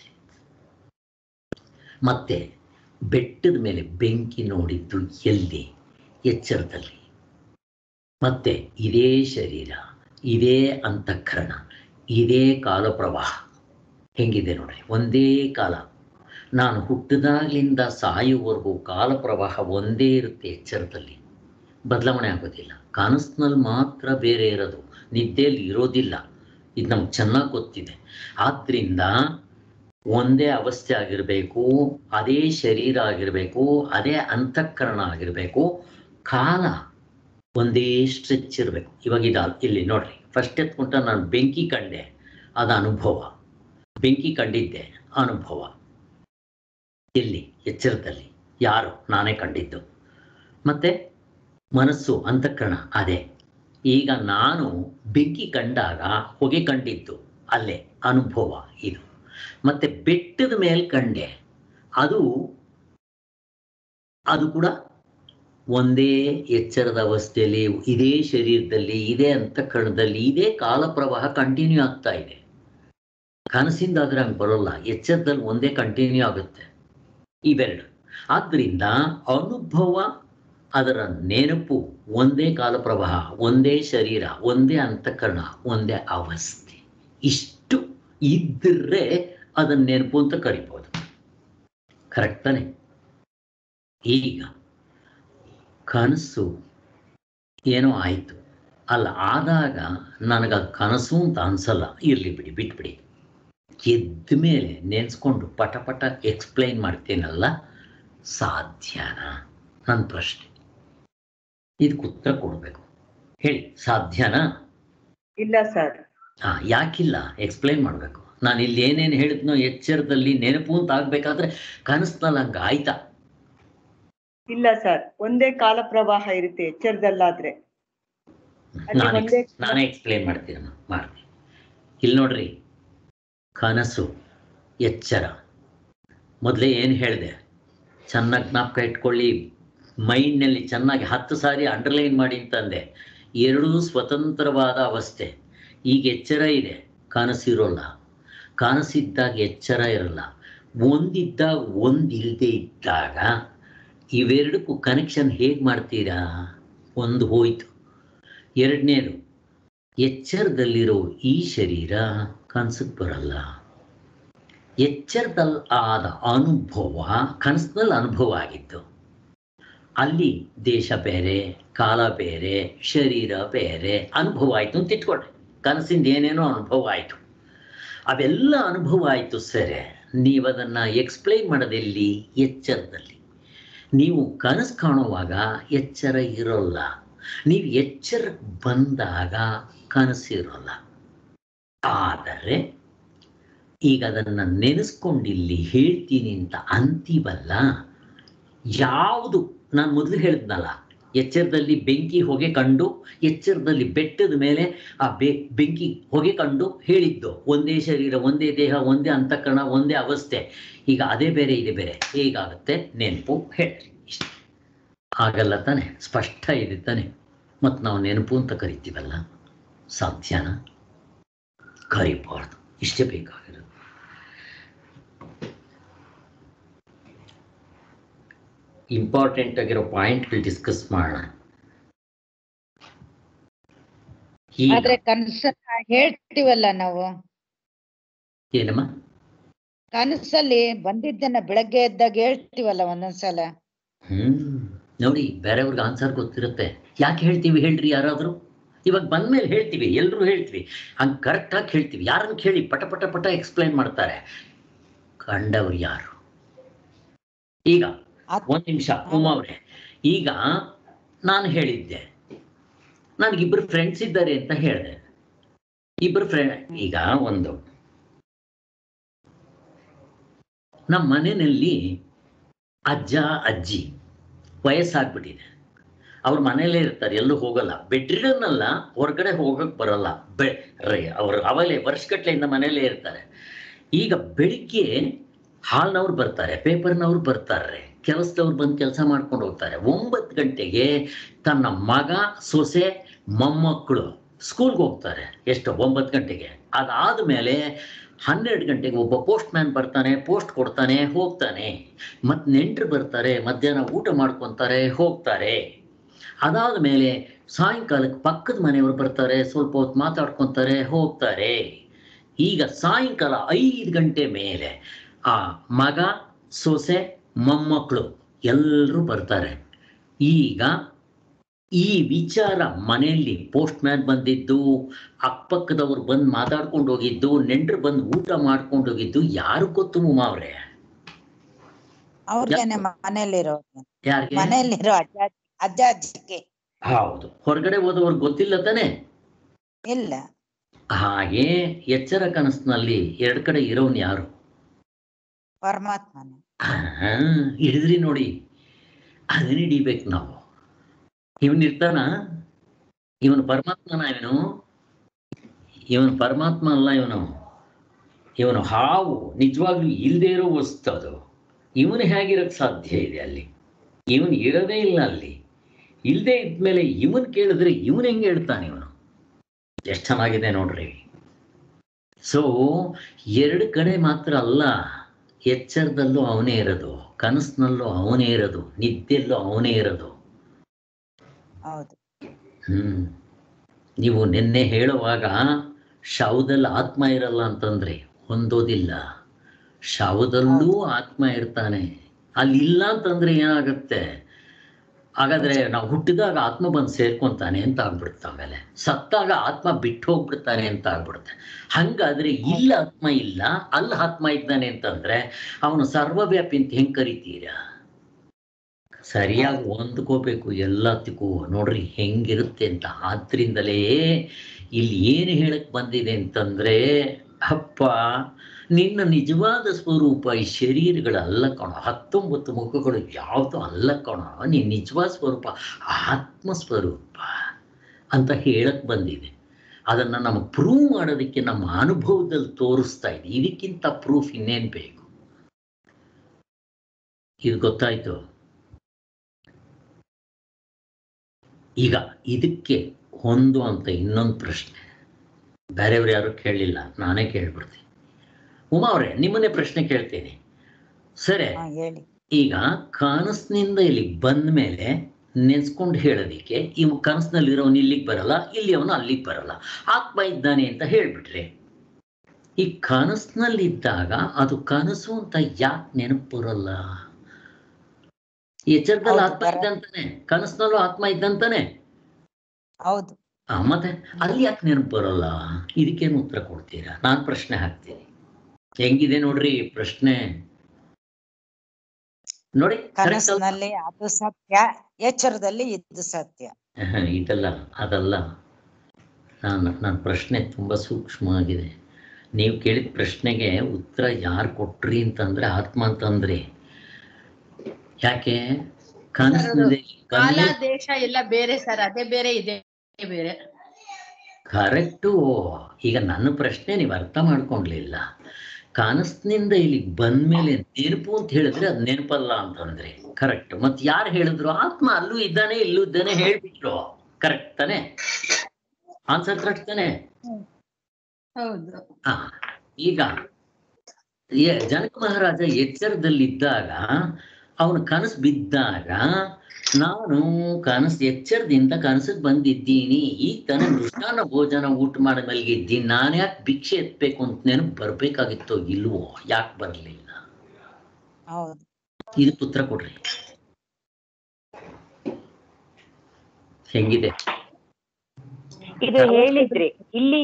ಮತ್ತೆ ಬೆಟ್ಟದ ಮೇಲೆ ಬೆಂಕಿ ನೋಡಿದ್ದು ಎಲ್ಲಿ ಎಚ್ಚರದಲ್ಲಿ ಮತ್ತೆ ಇದೇ ಶರೀರ ಇದೇ ಅಂತಃಕರಣ ಇದೇ ಕಾಲ ಪ್ರವಾಹ ಹೆಂಗಿದೆ ನೋಡ್ರಿ ಒಂದೇ ಕಾಲ ನಾನು ಹುಟ್ಟಿದಾಗಲಿಂದ ಸಾಯುವವರೆಗೂ ಕಾಲ ಪ್ರವಾಹ ಒಂದೇ ಇರುತ್ತೆ ಎಚ್ಚರದಲ್ಲಿ ಬದಲಾವಣೆ ಆಗೋದಿಲ್ಲ ಕನಸಿನಲ್ಲಿ ಮಾತ್ರ ಬೇರೆ ಇರೋದು ನಿದ್ದೆಯಲ್ಲಿ ಇರೋದಿಲ್ಲ ಇದು ನಮ್ಗೆ ಚೆನ್ನಾಗಿ ಗೊತ್ತಿದೆ ಆದ್ದರಿಂದ ಒಂದೇ ಅವಸ್ಥೆ ಆಗಿರಬೇಕು ಅದೇ ಶರೀರ ಆಗಿರಬೇಕು ಅದೇ ಅಂತಃಕರಣ ಆಗಿರಬೇಕು ಕಾಲ ಒಂದೇ ಸ್ಟ್ರೆಚ್ ಇರಬೇಕು ಇವಾಗ ಇದು ಇಲ್ಲಿ ನೋಡ್ರಿ ಫಸ್ಟ್ ಎತ್ಕೊಂಡ ನಾನು ಬೆಂಕಿ ಕಂಡೆ ಅದು ಅನುಭವ ಬೆಂಕಿ ಕಂಡಿದ್ದೆ ಅನುಭವ ಎಲ್ಲಿ ಎಚ್ಚರದಲ್ಲಿ ಯಾರು ನಾನೇ ಕಂಡಿದ್ದು ಮತ್ತೆ ಮನಸ್ಸು ಅಂತಃಕರಣ ಅದೇ ಈಗ ನಾನು ಬೆಂಕಿ ಕಂಡಾಗ ಹೊಗೆ ಕಂಡಿದ್ದು ಅಲ್ಲೇ ಅನುಭವ ಇದು ಮತ್ತೆ ಬೆಟ್ಟದ ಮೇಲೆ ಕಂಡೆ ಅದು ಅದು ಕೂಡ ಒಂದೇ ಎಚ್ಚರದ ಅವಸ್ಥೆಯಲ್ಲಿ ಇದೇ ಶರೀರದಲ್ಲಿ ಇದೇ ಅಂತಃಕರಣದಲ್ಲಿ ಇದೇ ಕಾಲ ಪ್ರವಾಹ ಕಂಟಿನ್ಯೂ ಆಗ್ತಾ ಇದೆ ಕನಸಿಂದ ಆದ್ರೆ ಹಂಗೆ ಬರೋಲ್ಲ ಎಚ್ಚರದಲ್ಲಿ ಒಂದೇ ಕಂಟಿನ್ಯೂ ಆಗುತ್ತೆ ಇವೆರಡು ಆದ್ದರಿಂದ ಅನುಭವ ಅದರ ನೆನಪು ಒಂದೇ ಕಾಲ ಪ್ರವಾಹ ಒಂದೇ ಶರೀರ ಒಂದೇ ಅಂತಃಕರಣ ಒಂದೇ ಅವಸ್ಥೆ ಇಷ್ಟು ಇದ್ದರೆ ಅದನ್ನ ನೆನಪು ಅಂತ ಕರಿಬೋದು ಕರೆಕ್ಟ್ ತಾನೆ ಈಗ ಕನಸು ಏನೋ ಆಯಿತು ಅಲ್ಲ ಆದಾಗ ನನಗೆ ಕನಸು ಅಂತ ಅನ್ಸಲ್ಲ ಇರಲಿ ಬಿಡಿ ಬಿಟ್ಬಿಡಿ ಎದ್ದ ಮೇಲೆ ನೆನೆಸ್ಕೊಂಡು ಪಟ ಪಟ ಎಕ್ಸ್ಪ್ಲೈನ್ ಮಾಡ್ತೀನಲ್ಲ ಸಾಧ್ಯನಾ ನನ್ನ ಪ್ರಶ್ನೆ ಇದಕ್ಕೆ ಉತ್ತರ ಕೊಡಬೇಕು ಹೇಳಿ ಸಾಧ್ಯನಾ ಇಲ್ಲ ಸರ್ ಹಾ ಯಾಕಿಲ್ಲ ಎಕ್ಸ್ಪ್ಲೈನ್ ಮಾಡಬೇಕು ನಾನು ಇಲ್ಲಿ ಏನೇನು ಹೇಳಿದ್ನೋ ಎಚ್ಚರದಲ್ಲಿ ನೆನಪು ಅಂತ ಆಗ್ಬೇಕಾದ್ರೆ ಕನಸಿನಲ್ಲಿ ಹಂಗೆ ಆಯ್ತಾ ಇಲ್ಲ ಸರ್ ಒಂದೇ ಕಾಲ ಪ್ರವಾಹ ಇರುತ್ತೆ ಎಚ್ಚರದಲ್ಲಾದ್ರೆ ಅಲ್ಲಿ ನಾನು ಒಂದೇ ನಾನೇ ಎಕ್ಸ್ಪ್ಲೇನ್ ಮಾಡ್ತೀನಮ್ಮ ಮಾಡ್ತೀನಿ ಇಲ್ಲಿ ನೋಡ್ರಿ ಕನಸು ಎಚ್ಚರ ಮೊದಲೇ ಏನು ಹೇಳಿದೆ ಚೆನ್ನಾಗಿ ಜ್ಞಾಪಕ ಇಟ್ಕೊಳ್ಳಿ ಮೈಂಡ್ನಲ್ಲಿ ಚೆನ್ನಾಗಿ ಹತ್ತು ಸಾರಿ ಅಂಡರ್ಲೈನ್ ಮಾಡಿ ಅಂತಂದೆ ಎರಡೂ ಸ್ವತಂತ್ರವಾದ ಅವಸ್ಥೆ ಈಗ ಎಚ್ಚರ ಇದೆ ಕನಸಿರೋಲ್ಲ ಕನಸಿದ್ದಾಗ ಎಚ್ಚರ ಇರಲ್ಲ ಒಂದಿದ್ದಾಗ ಒಂದಿಲ್ಲದೆ ಇದ್ದಾಗ ಇವೆರಡಕ್ಕೂ ಕನೆಕ್ಷನ್ ಹೇಗೆ ಮಾಡ್ತೀರಾ ಒಂದು ಹೋಯ್ತು ಎರಡನೇದು ಎಚ್ಚರದಲ್ಲಿರೋ ಈ ಶರೀರ ಕನಸಕ್ಕೆ ಬರಲ್ಲ ಎಚ್ಚರದಲ್ಲಿ ಆದ ಅನುಭವ ಕನಸಿನಲ್ಲಿ ಅನುಭವ ಆಗಿತ್ತು ಅಲ್ಲಿ ದೇಶ ಬೇರೆ ಕಾಲ ಬೇರೆ ಶರೀರ ಬೇರೆ ಅನುಭವ ಆಯಿತು ಅಂತ ಇಟ್ಕೊಳ್ರಿ ಕನಸಿಂದ ಏನೇನೋ ಅನುಭವ ಆಯಿತು ಅವೆಲ್ಲ ಅನುಭವ ಆಯಿತು ಸರಿ ನೀವು ಅದನ್ನು ಎಕ್ಸ್ಪ್ಲೈನ್ ಮಾಡೋದೆಲ್ಲಿ ಎಚ್ಚರದಲ್ಲಿ ನೀವು ಕನಸು ಕಾಣುವಾಗ ಎಚ್ಚರ ಇರೋಲ್ಲ ನೀವು ಎಚ್ಚರ ಬಂದಾಗ ಕನಸಿರೋಲ್ಲ ಆದರೆ ಈಗ ಅದನ್ನು ನೆನೆಸ್ಕೊಂಡಿಲ್ಲಿ ಹೇಳ್ತೀನಿ ಅಂತ ಅಂತೀವಲ್ಲ ಯಾವುದು ನಾನು ಮೊದಲು ಹೇಳಿದ್ನಲ್ಲ ಎಚ್ಚರದಲ್ಲಿ ಬೆಂಕಿ ಹೊಗೆ ಕಂಡು ಎಚ್ಚರದಲ್ಲಿ ಬೆಟ್ಟದ ಮೇಲೆ ಆ ಬೆ ಬೆಂಕಿ ಹೊಗೆ ಕಂಡು ಹೇಳಿದ್ದು ಒಂದೇ ಶರೀರ ಒಂದೇ ದೇಹ ಒಂದೇ ಅಂತಃಕರಣ ಒಂದೇ ಅವಸ್ಥೆ ಈಗ ಅದೇ ಬೇರೆ ಇದೆ ಬೇರೆ ಹೇಗಾಗುತ್ತೆ ನೆನಪು ಹೇಳ್ರಿ ಇಷ್ಟೇ ಆಗಲ್ಲ ತಾನೆ ಸ್ಪಷ್ಟ ಇದೆ ತಾನೆ ಮತ್ತು ನಾವು ನೆನಪು ಅಂತ ಕರಿತೀವಲ್ಲ ಸಾಧ್ಯನಾ ಕರಿಬಾರ್ದು ಇಷ್ಟೇ ಬೇಕಾಗಿರೋದು ಇಂಪಾರ್ಟೆಂಟ್ ಆಗಿರೋ ಪಾಯಿಂಟ್ ಡಿಸ್ಕಸ್ ಮಾಡೋಣ ಈಗ ಆದ್ರೆ ಕನಸನ್ನ ಹೇಳ್ತೀವಲ್ಲ ನಾವು ಏನಮ್ಮ ಕನಸಲ್ಲಿ ಬಂದಿದ್ದನ್ನ ಬೆಳಗ್ಗೆ ಎದ್ದಾಗ ಹೇಳ್ತೀವಲ್ಲ ಒಂದೊಂದ್ಸಲ ಹ್ಮ್ ನೋಡಿ ಬೇರೆಯವ್ರಿಗೆ ಆನ್ಸರ್ ಗೊತ್ತಿರುತ್ತೆ ಯಾಕೆ ಹೇಳ್ತೀವಿ ಹೇಳ್ರಿ ಯಾರಾದರೂ ಇವಾಗ ಬಂದ್ಮೇಲೆ ಹೇಳ್ತೀವಿ ಎಲ್ಲರೂ ಹೇಳ್ತೀವಿ ಹಂಗೆ ಕರೆಕ್ಟಾಗಿ ಹೇಳ್ತೀವಿ ಯಾರನ್ನು ಕೇಳಿ ಪಟ ಪಟ ಪಟ ಎಕ್ಸ್ಪ್ಲೈನ್ ಮಾಡ್ತಾರೆ ಕಂಡವ್ರು ಯಾರು ಈಗ ಅದ್- ಒಂದು ನಿಮಿಷ ಉಮಾ ಅವ್ರೆ ಈಗ ನಾನು ಹೇಳಿದ್ದೆ ನನಗಿಬ್ಬರು ಫ್ರೆಂಡ್ಸ್ ಇದ್ದಾರೆ ಅಂತ ಹೇಳಿದೆ ಇಬ್ಬರು ಫ್ರೆಂಡ್ ಈಗ ಒಂದು ನಮ್ಮ ಮನೆಯಲ್ಲಿ ಅಜ್ಜ ಅಜ್ಜಿ ವಯಸ್ಸಾಗ್ಬಿಟ್ಟಿದೆ ಅವ್ರ ಮನೇಲೇ ಇರ್ತಾರೆ ಎಲ್ಲೂ ಹೋಗಲ್ಲ ಬೆಡ್ರಿಡನ್ನಲ್ಲ ಹೊರಗಡೆ ಹೋಗಕ್ ಬರಲ್ಲ ಬೆ ರೇ ಅವರು ಅವಲೇ ವರ್ಷಗಟ್ಲೆಯಿಂದ ಮನೇಲೇ ಇರ್ತಾರೆ ಈಗ ಬೆಳಿಗ್ಗೆ ಹಾಲ್ನವ್ರು ಬರ್ತಾರೆ ಪೇಪರ್ನವ್ರು ಬರ್ತಾರೆ ಕೆಲಸದವ್ರು ಬಂದು ಕೆಲಸ ಮಾಡ್ಕೊಂಡು ಹೋಗ್ತಾರೆ ಒಂಬತ್ತು ಗಂಟೆಗೆ ತನ್ನ ಮಗ ಸೊಸೆ ಮೊಮ್ಮಕ್ಕಳು ಸ್ಕೂಲ್ಗೆ ಹೋಗ್ತಾರೆ ಎಷ್ಟು ಒಂಬತ್ತು ಗಂಟೆಗೆ ಅದಾದ್ಮೇಲೆ ಹನ್ನೆರಡು ಗಂಟೆಗೆ ಒಬ್ಬ ಪೋಸ್ಟ್ ಮ್ಯಾನ್ ಬರ್ತಾನೆ ಪೋಸ್ಟ್ ಕೊಡ್ತಾನೆ ಹೋಗ್ತಾನೆ ಮತ್ತು ನೆಂಟರು ಬರ್ತಾರೆ ಮಧ್ಯಾಹ್ನ ಊಟ ಮಾಡ್ಕೊತಾರೆ ಹೋಗ್ತಾರೆ ಅದಾದ ಮೇಲೆ ಸಾಯಂಕಾಲಕ್ಕೆ ಪಕ್ಕದ ಮನೆಯವರು ಬರ್ತಾರೆ ಸ್ವಲ್ಪ ಹೊತ್ತು ಮಾತಾಡ್ಕೊತಾರೆ ಹೋಗ್ತಾರೆ ಈಗ ಸಾಯಂಕಾಲ ಐದು ಗಂಟೆ ಮೇಲೆ ಆ ಮಗ ಸೊಸೆ ಮೊಮ್ಮಕ್ಕಳು ಎಲ್ಲರೂ ಬರ್ತಾರೆ ಈಗ ಈ ವಿಚಾರ ಮನೆಯಲ್ಲಿ ಪೋಸ್ಟ್ ಮ್ಯಾನ್ ಬಂದಿದ್ದು ಅಕ್ಕಪಕ್ಕದವ್ರು ಬಂದು ಮಾತಾಡ್ಕೊಂಡು ಹೋಗಿದ್ದು ನೆಂಟರು ಬಂದು ಊಟ ಮಾಡ್ಕೊಂಡು ಹೋಗಿದ್ದು ಯಾರು ಗೊತ್ತು ಮುಮಾವ್ರೆ ಅವ್ರಿಗೇನೆ ಮನೇಲಿರೋ ಯಾರಿಗೆ ಮನೆಯಲ್ಲಿರೋ ಅಜ್ಜ ಅಜ್ಜ ಅಜ್ಜಿಗೆ ಹೌದು ಹೊರಗಡೆ ಹೋದವ್ರಿಗೆ ಗೊತ್ತಿಲ್ಲ ತಾನೆ ಇಲ್ಲ ಹಾಗೆ ಎಚ್ಚರ ಕನಸಿನಲ್ಲಿ ಎರಡು ಕಡೆ ಇರೋನ್ ಯಾರು ಪರಮಾತ್ಮನೇ ಆ, ಹಿಡಿದ್ರಿ ನೋಡಿ ಅದನ್ನ ಹಿಡಿಬೇಕು ನಾವು ಇವನ್ ಇರ್ತಾನ ಇವನು ಪರಮಾತ್ಮನ ಇವನು ಇವನು ಪರಮಾತ್ಮ ಅಲ್ಲ ಇವನು ಇವನು ಹಾವು ನಿಜವಾಗ್ಲೂ ಇಲ್ಲದೆ ಇರೋ ವಸ್ತು ಅದು ಇವನು ಹೇಗಿರಕ್ ಸಾಧ್ಯ ಇದೆ ಅಲ್ಲಿ ಇವನು ಇರೋದೇ ಇಲ್ಲ ಅಲ್ಲಿ ಇಲ್ಲದೆ ಇದ್ಮೇಲೆ ಇವನ್ ಕೇಳಿದ್ರೆ ಇವನ್ ಹೆಂಗೆ ಹೇಳ್ತಾನೆ ಇವನು ಎಷ್ಟು ಚೆನ್ನಾಗಿದೆ ನೋಡ್ರಿ ಸೊ ಎರಡು ಕಡೆ ಮಾತ್ರ ಅಲ್ಲ ಎಚ್ಚರದಲ್ಲೂ ಅವನೇ ಇರೋದು ಕನಸಿನಲ್ಲೂ ಅವನೇ ಇರೋದು ನಿದ್ದೆಲ್ಲೂ ಅವನೇ ಇರೋದು ಹೌದು ಹ್ಮ್ ನೀವು ನಿನ್ನೆ ಹೇಳುವಾಗ ಶವದಲ್ಲಿ ಆತ್ಮ ಇರಲ್ಲ ಅಂತಂದ್ರೆ ಹೊಂದೋದಿಲ್ಲ ಶವದಲ್ಲೂ ಆತ್ಮ ಇರ್ತಾನೆ ಅಲ್ಲಿ ಇಲ್ಲ ಅಂತಂದ್ರೆ ಏನಾಗುತ್ತೆ ಹಾಗಾದ್ರೆ ನಾವು ಹುಟ್ಟಿದಾಗ ಆತ್ಮ ಬಂದು ಸೇರ್ಕೊಂತಾನೆ ಅಂತ ಆಗ್ಬಿಡುತ್ತೆ ಆಮೇಲೆ ಸತ್ತಾಗ ಆತ್ಮ ಬಿಟ್ಟು ಹೋಗ್ಬಿಡ್ತಾನೆ ಅಂತ ಆಗ್ಬಿಡುತ್ತೆ ಹಂಗಾದ್ರೆ ಇಲ್ಲ ಆತ್ಮ ಇಲ್ಲ ಅಲ್ಲಿ ಆತ್ಮ ಇದ್ದಾನೆ ಅಂತಂದ್ರೆ ಅವನು ಸರ್ವವ್ಯಾಪಿ ಅಂತ ಹೆಂಗ್ ಕರಿತೀರಾ ಸರಿಯಾಗಿ ಹೊಂದ್ಕೋಬೇಕು ಎಲ್ಲದಕ್ಕೂ ನೋಡ್ರಿ ಹೆಂಗಿರುತ್ತೆ ಅಂತ ಆದ್ರಿಂದಲೇ ಇಲ್ಲಿ ಏನು ಹೇಳಕ್ ಬಂದಿದೆ ಅಂತಂದ್ರೆ ಅಪ್ಪ ನಿನ್ನ ನಿಜವಾದ ಸ್ವರೂಪ ಈ ಶರೀರಗಳಲ್ಲ ಕಣ ಹತ್ತೊಂಬತ್ತು ಮುಖಗಳು ಯಾವುದು ಅಲ್ಲ ಕಣ ನಿನ್ನ ನಿಜವಾದ ಸ್ವರೂಪ ಆತ್ಮ ಸ್ವರೂಪ ಅಂತ ಹೇಳಕ್ ಬಂದಿದೆ ಅದನ್ನ ನಮಗೆ ಪ್ರೂವ್ ಮಾಡೋದಕ್ಕೆ ನಮ್ಮ ಅನುಭವದಲ್ಲಿ ತೋರಿಸ್ತಾ ಇದೆ ಇದಕ್ಕಿಂತ ಪ್ರೂಫ್ ಇನ್ನೇನ್ ಬೇಕು ಇದು ಗೊತ್ತಾಯ್ತು ಈಗ ಇದಕ್ಕೆ ಹೊಂದುವಂತ ಇನ್ನೊಂದು ಪ್ರಶ್ನೆ ಬೇರೆಯವ್ರು ಯಾರು ಕೇಳಲಿಲ್ಲ ನಾನೇ ಕೇಳ್ಬಿಡ್ತೀನಿ ಉಮಾ ಅವರೇ ನಿಮ್ಮನ್ನೇ ಪ್ರಶ್ನೆ ಕೇಳ್ತೀನಿ ಸರಿ ಹಾ ಹೇಳಿ ಈಗ ಕನಸಿನಿಂದ ಇಲ್ಲಿಗೆ ಬಂದ ಮೇಲೆ ನೆನ್ಸ್ಕೊಂಡು ಹೇಳೋದಿಕ್ಕೆ ಇವ್ ಕನಸಿನಲ್ಲಿರೋನು ಇಲ್ಲಿಗೆ ಬರಲ್ಲ ಇಲ್ಲಿ ಅವನು ಅಲ್ಲಿಗೆ ಬರಲ್ಲ ಆತ್ಮ ಇದ್ದಾನೆ ಅಂತ ಹೇಳ್ಬಿಟ್ರೆ ಈ ಕನಸಿನಲ್ಲಿದ್ದಾಗ ಅದು ಕನಸು ಅಂತ ಯಾಕೆ ನೆನಪು ಬರಲ್ಲ ಎಚ್ಚರದಲ್ಲಿ ಹೌದು, ಆತ್ಮ ಬರ- ಇದ್ದಂತಾನೆ ಕನಸಿನಲ್ಲೂ ಆತ್ಮ ಇದ್ದಂತಾನೆ ಹೌದು ಆ, ಮತ್ತೆ ಅಲ್ಲಿ ಯಾಕೆ ನೆನಪು ಬರಲ್ಲ ಇದಕ್ಕೇನು ಉತ್ತರ ಕೊಡ್ತೀರಾ ನಾನು ಪ್ರಶ್ನೆ ಹಾಕ್ತೀನಿ ಹೆಂಗಿದೆ ನೋಡ್ರಿ ಈ ಪ್ರಶ್ನೆ ನೋಡಿ correct ಅಲ್ವಾ? ಕನಸಿನಲ್ಲಿ ಅದು ಸತ್ಯ ಎಚ್ಚರದಲ್ಲಿ ಇದು ಸತ್ಯ ಆಹಾ, ಇದಲ್ಲ ಅದಲ್ಲ ನಾನು ನನ್ನ ಪ್ರಶ್ನೆ ತುಂಬ ಸೂಕ್ಷ್ಮವಾಗಿದೆ ನೀವು ಕೇಳಿದ ಪ್ರಶ್ನೆಗೆ ಉತ್ತರ ಯಾರು ಕೊಟ್ರಿ ಅಂತಂದ್ರೆ ಆತ್ಮ ಅಂತಂದ್ರಿ ಯಾಕೆ ಕನಸಿನಲ್ಲಿ ಕಾಲ ದೇಶ ಎಲ್ಲ ಬೇರೆ ಸರ್ ಅದೇ ಬೇರೆ ಇದೆ ಬೇರೆ ಕರೆಕ್ಟು ಈಗ ನನ್ನ ಪ್ರಶ್ನೆ ನೀವು ಅರ್ಥ ಮಾಡ್ಕೊಂಡ್ಲಿಲ್ಲ ಕನಸಿನಿಂದ ಇಲ್ಲಿಗೆ ಬಂದ್ಮೇಲೆ ನೆನಪು ಅಂತ ಹೇಳಿದ್ರೆ ಅದು ನೆನಪಲ್ಲ ಅಂತಂದ್ರೆ ಕರೆಕ್ಟ್ ಮತ್ ಯಾರು ಹೇಳಿದ್ರು ಆತ್ಮ ಅಲ್ಲೂ ಇದ್ದಾನೆ ಇಲ್ಲೂ ಇದ್ದಾನೆ ಹೇಳ್ಬಿಟ್ರು ಕರೆಕ್ಟ್ ತಾನೆ ಆನ್ಸರ್ ಕರೆಕ್ಟ್ ತಾನೆ ಹೌದು ಆ, ಈಗ ಎ- ಜನಕ ಮಹಾರಾಜ ಎಚ್ಚರದಲ್ಲಿದ್ದಾಗ ಅವನು ಕನಸು ಬಿದ್ದಾಗ ನಾನು ಕನಸು ಎಚ್ಚರದಿಂದ ಕನಸಿಗೆ ಬಂದಿದ್ದೀನಿ ಈಗ ತಾನೇ ಮೃಷ್ಟಾನ್ನ ಭೋಜನ ಊಟ ಮಾಡಿ ಮಲಗಿದ್ದೀನಿ ನಾನು ಯಾಕೆ ಭಿಕ್ಷೆ ಎತ್ಬೇಕು ಅಂತ ನೆನಪು ಬರ್ಬೇಕಾಗಿತ್ತೋ ಇಲ್ವೋ ಯಾಕೆ ಬರಲಿಲ್ಲ ಹೌದು ಇದಕ್ಕೆ ಉತ್ತರ ಕೊಡ್ರಿ ಹೆಂಗಿದೆ ಇದು ಹೇಳಿದ್ರಿ ಇಲ್ಲಿ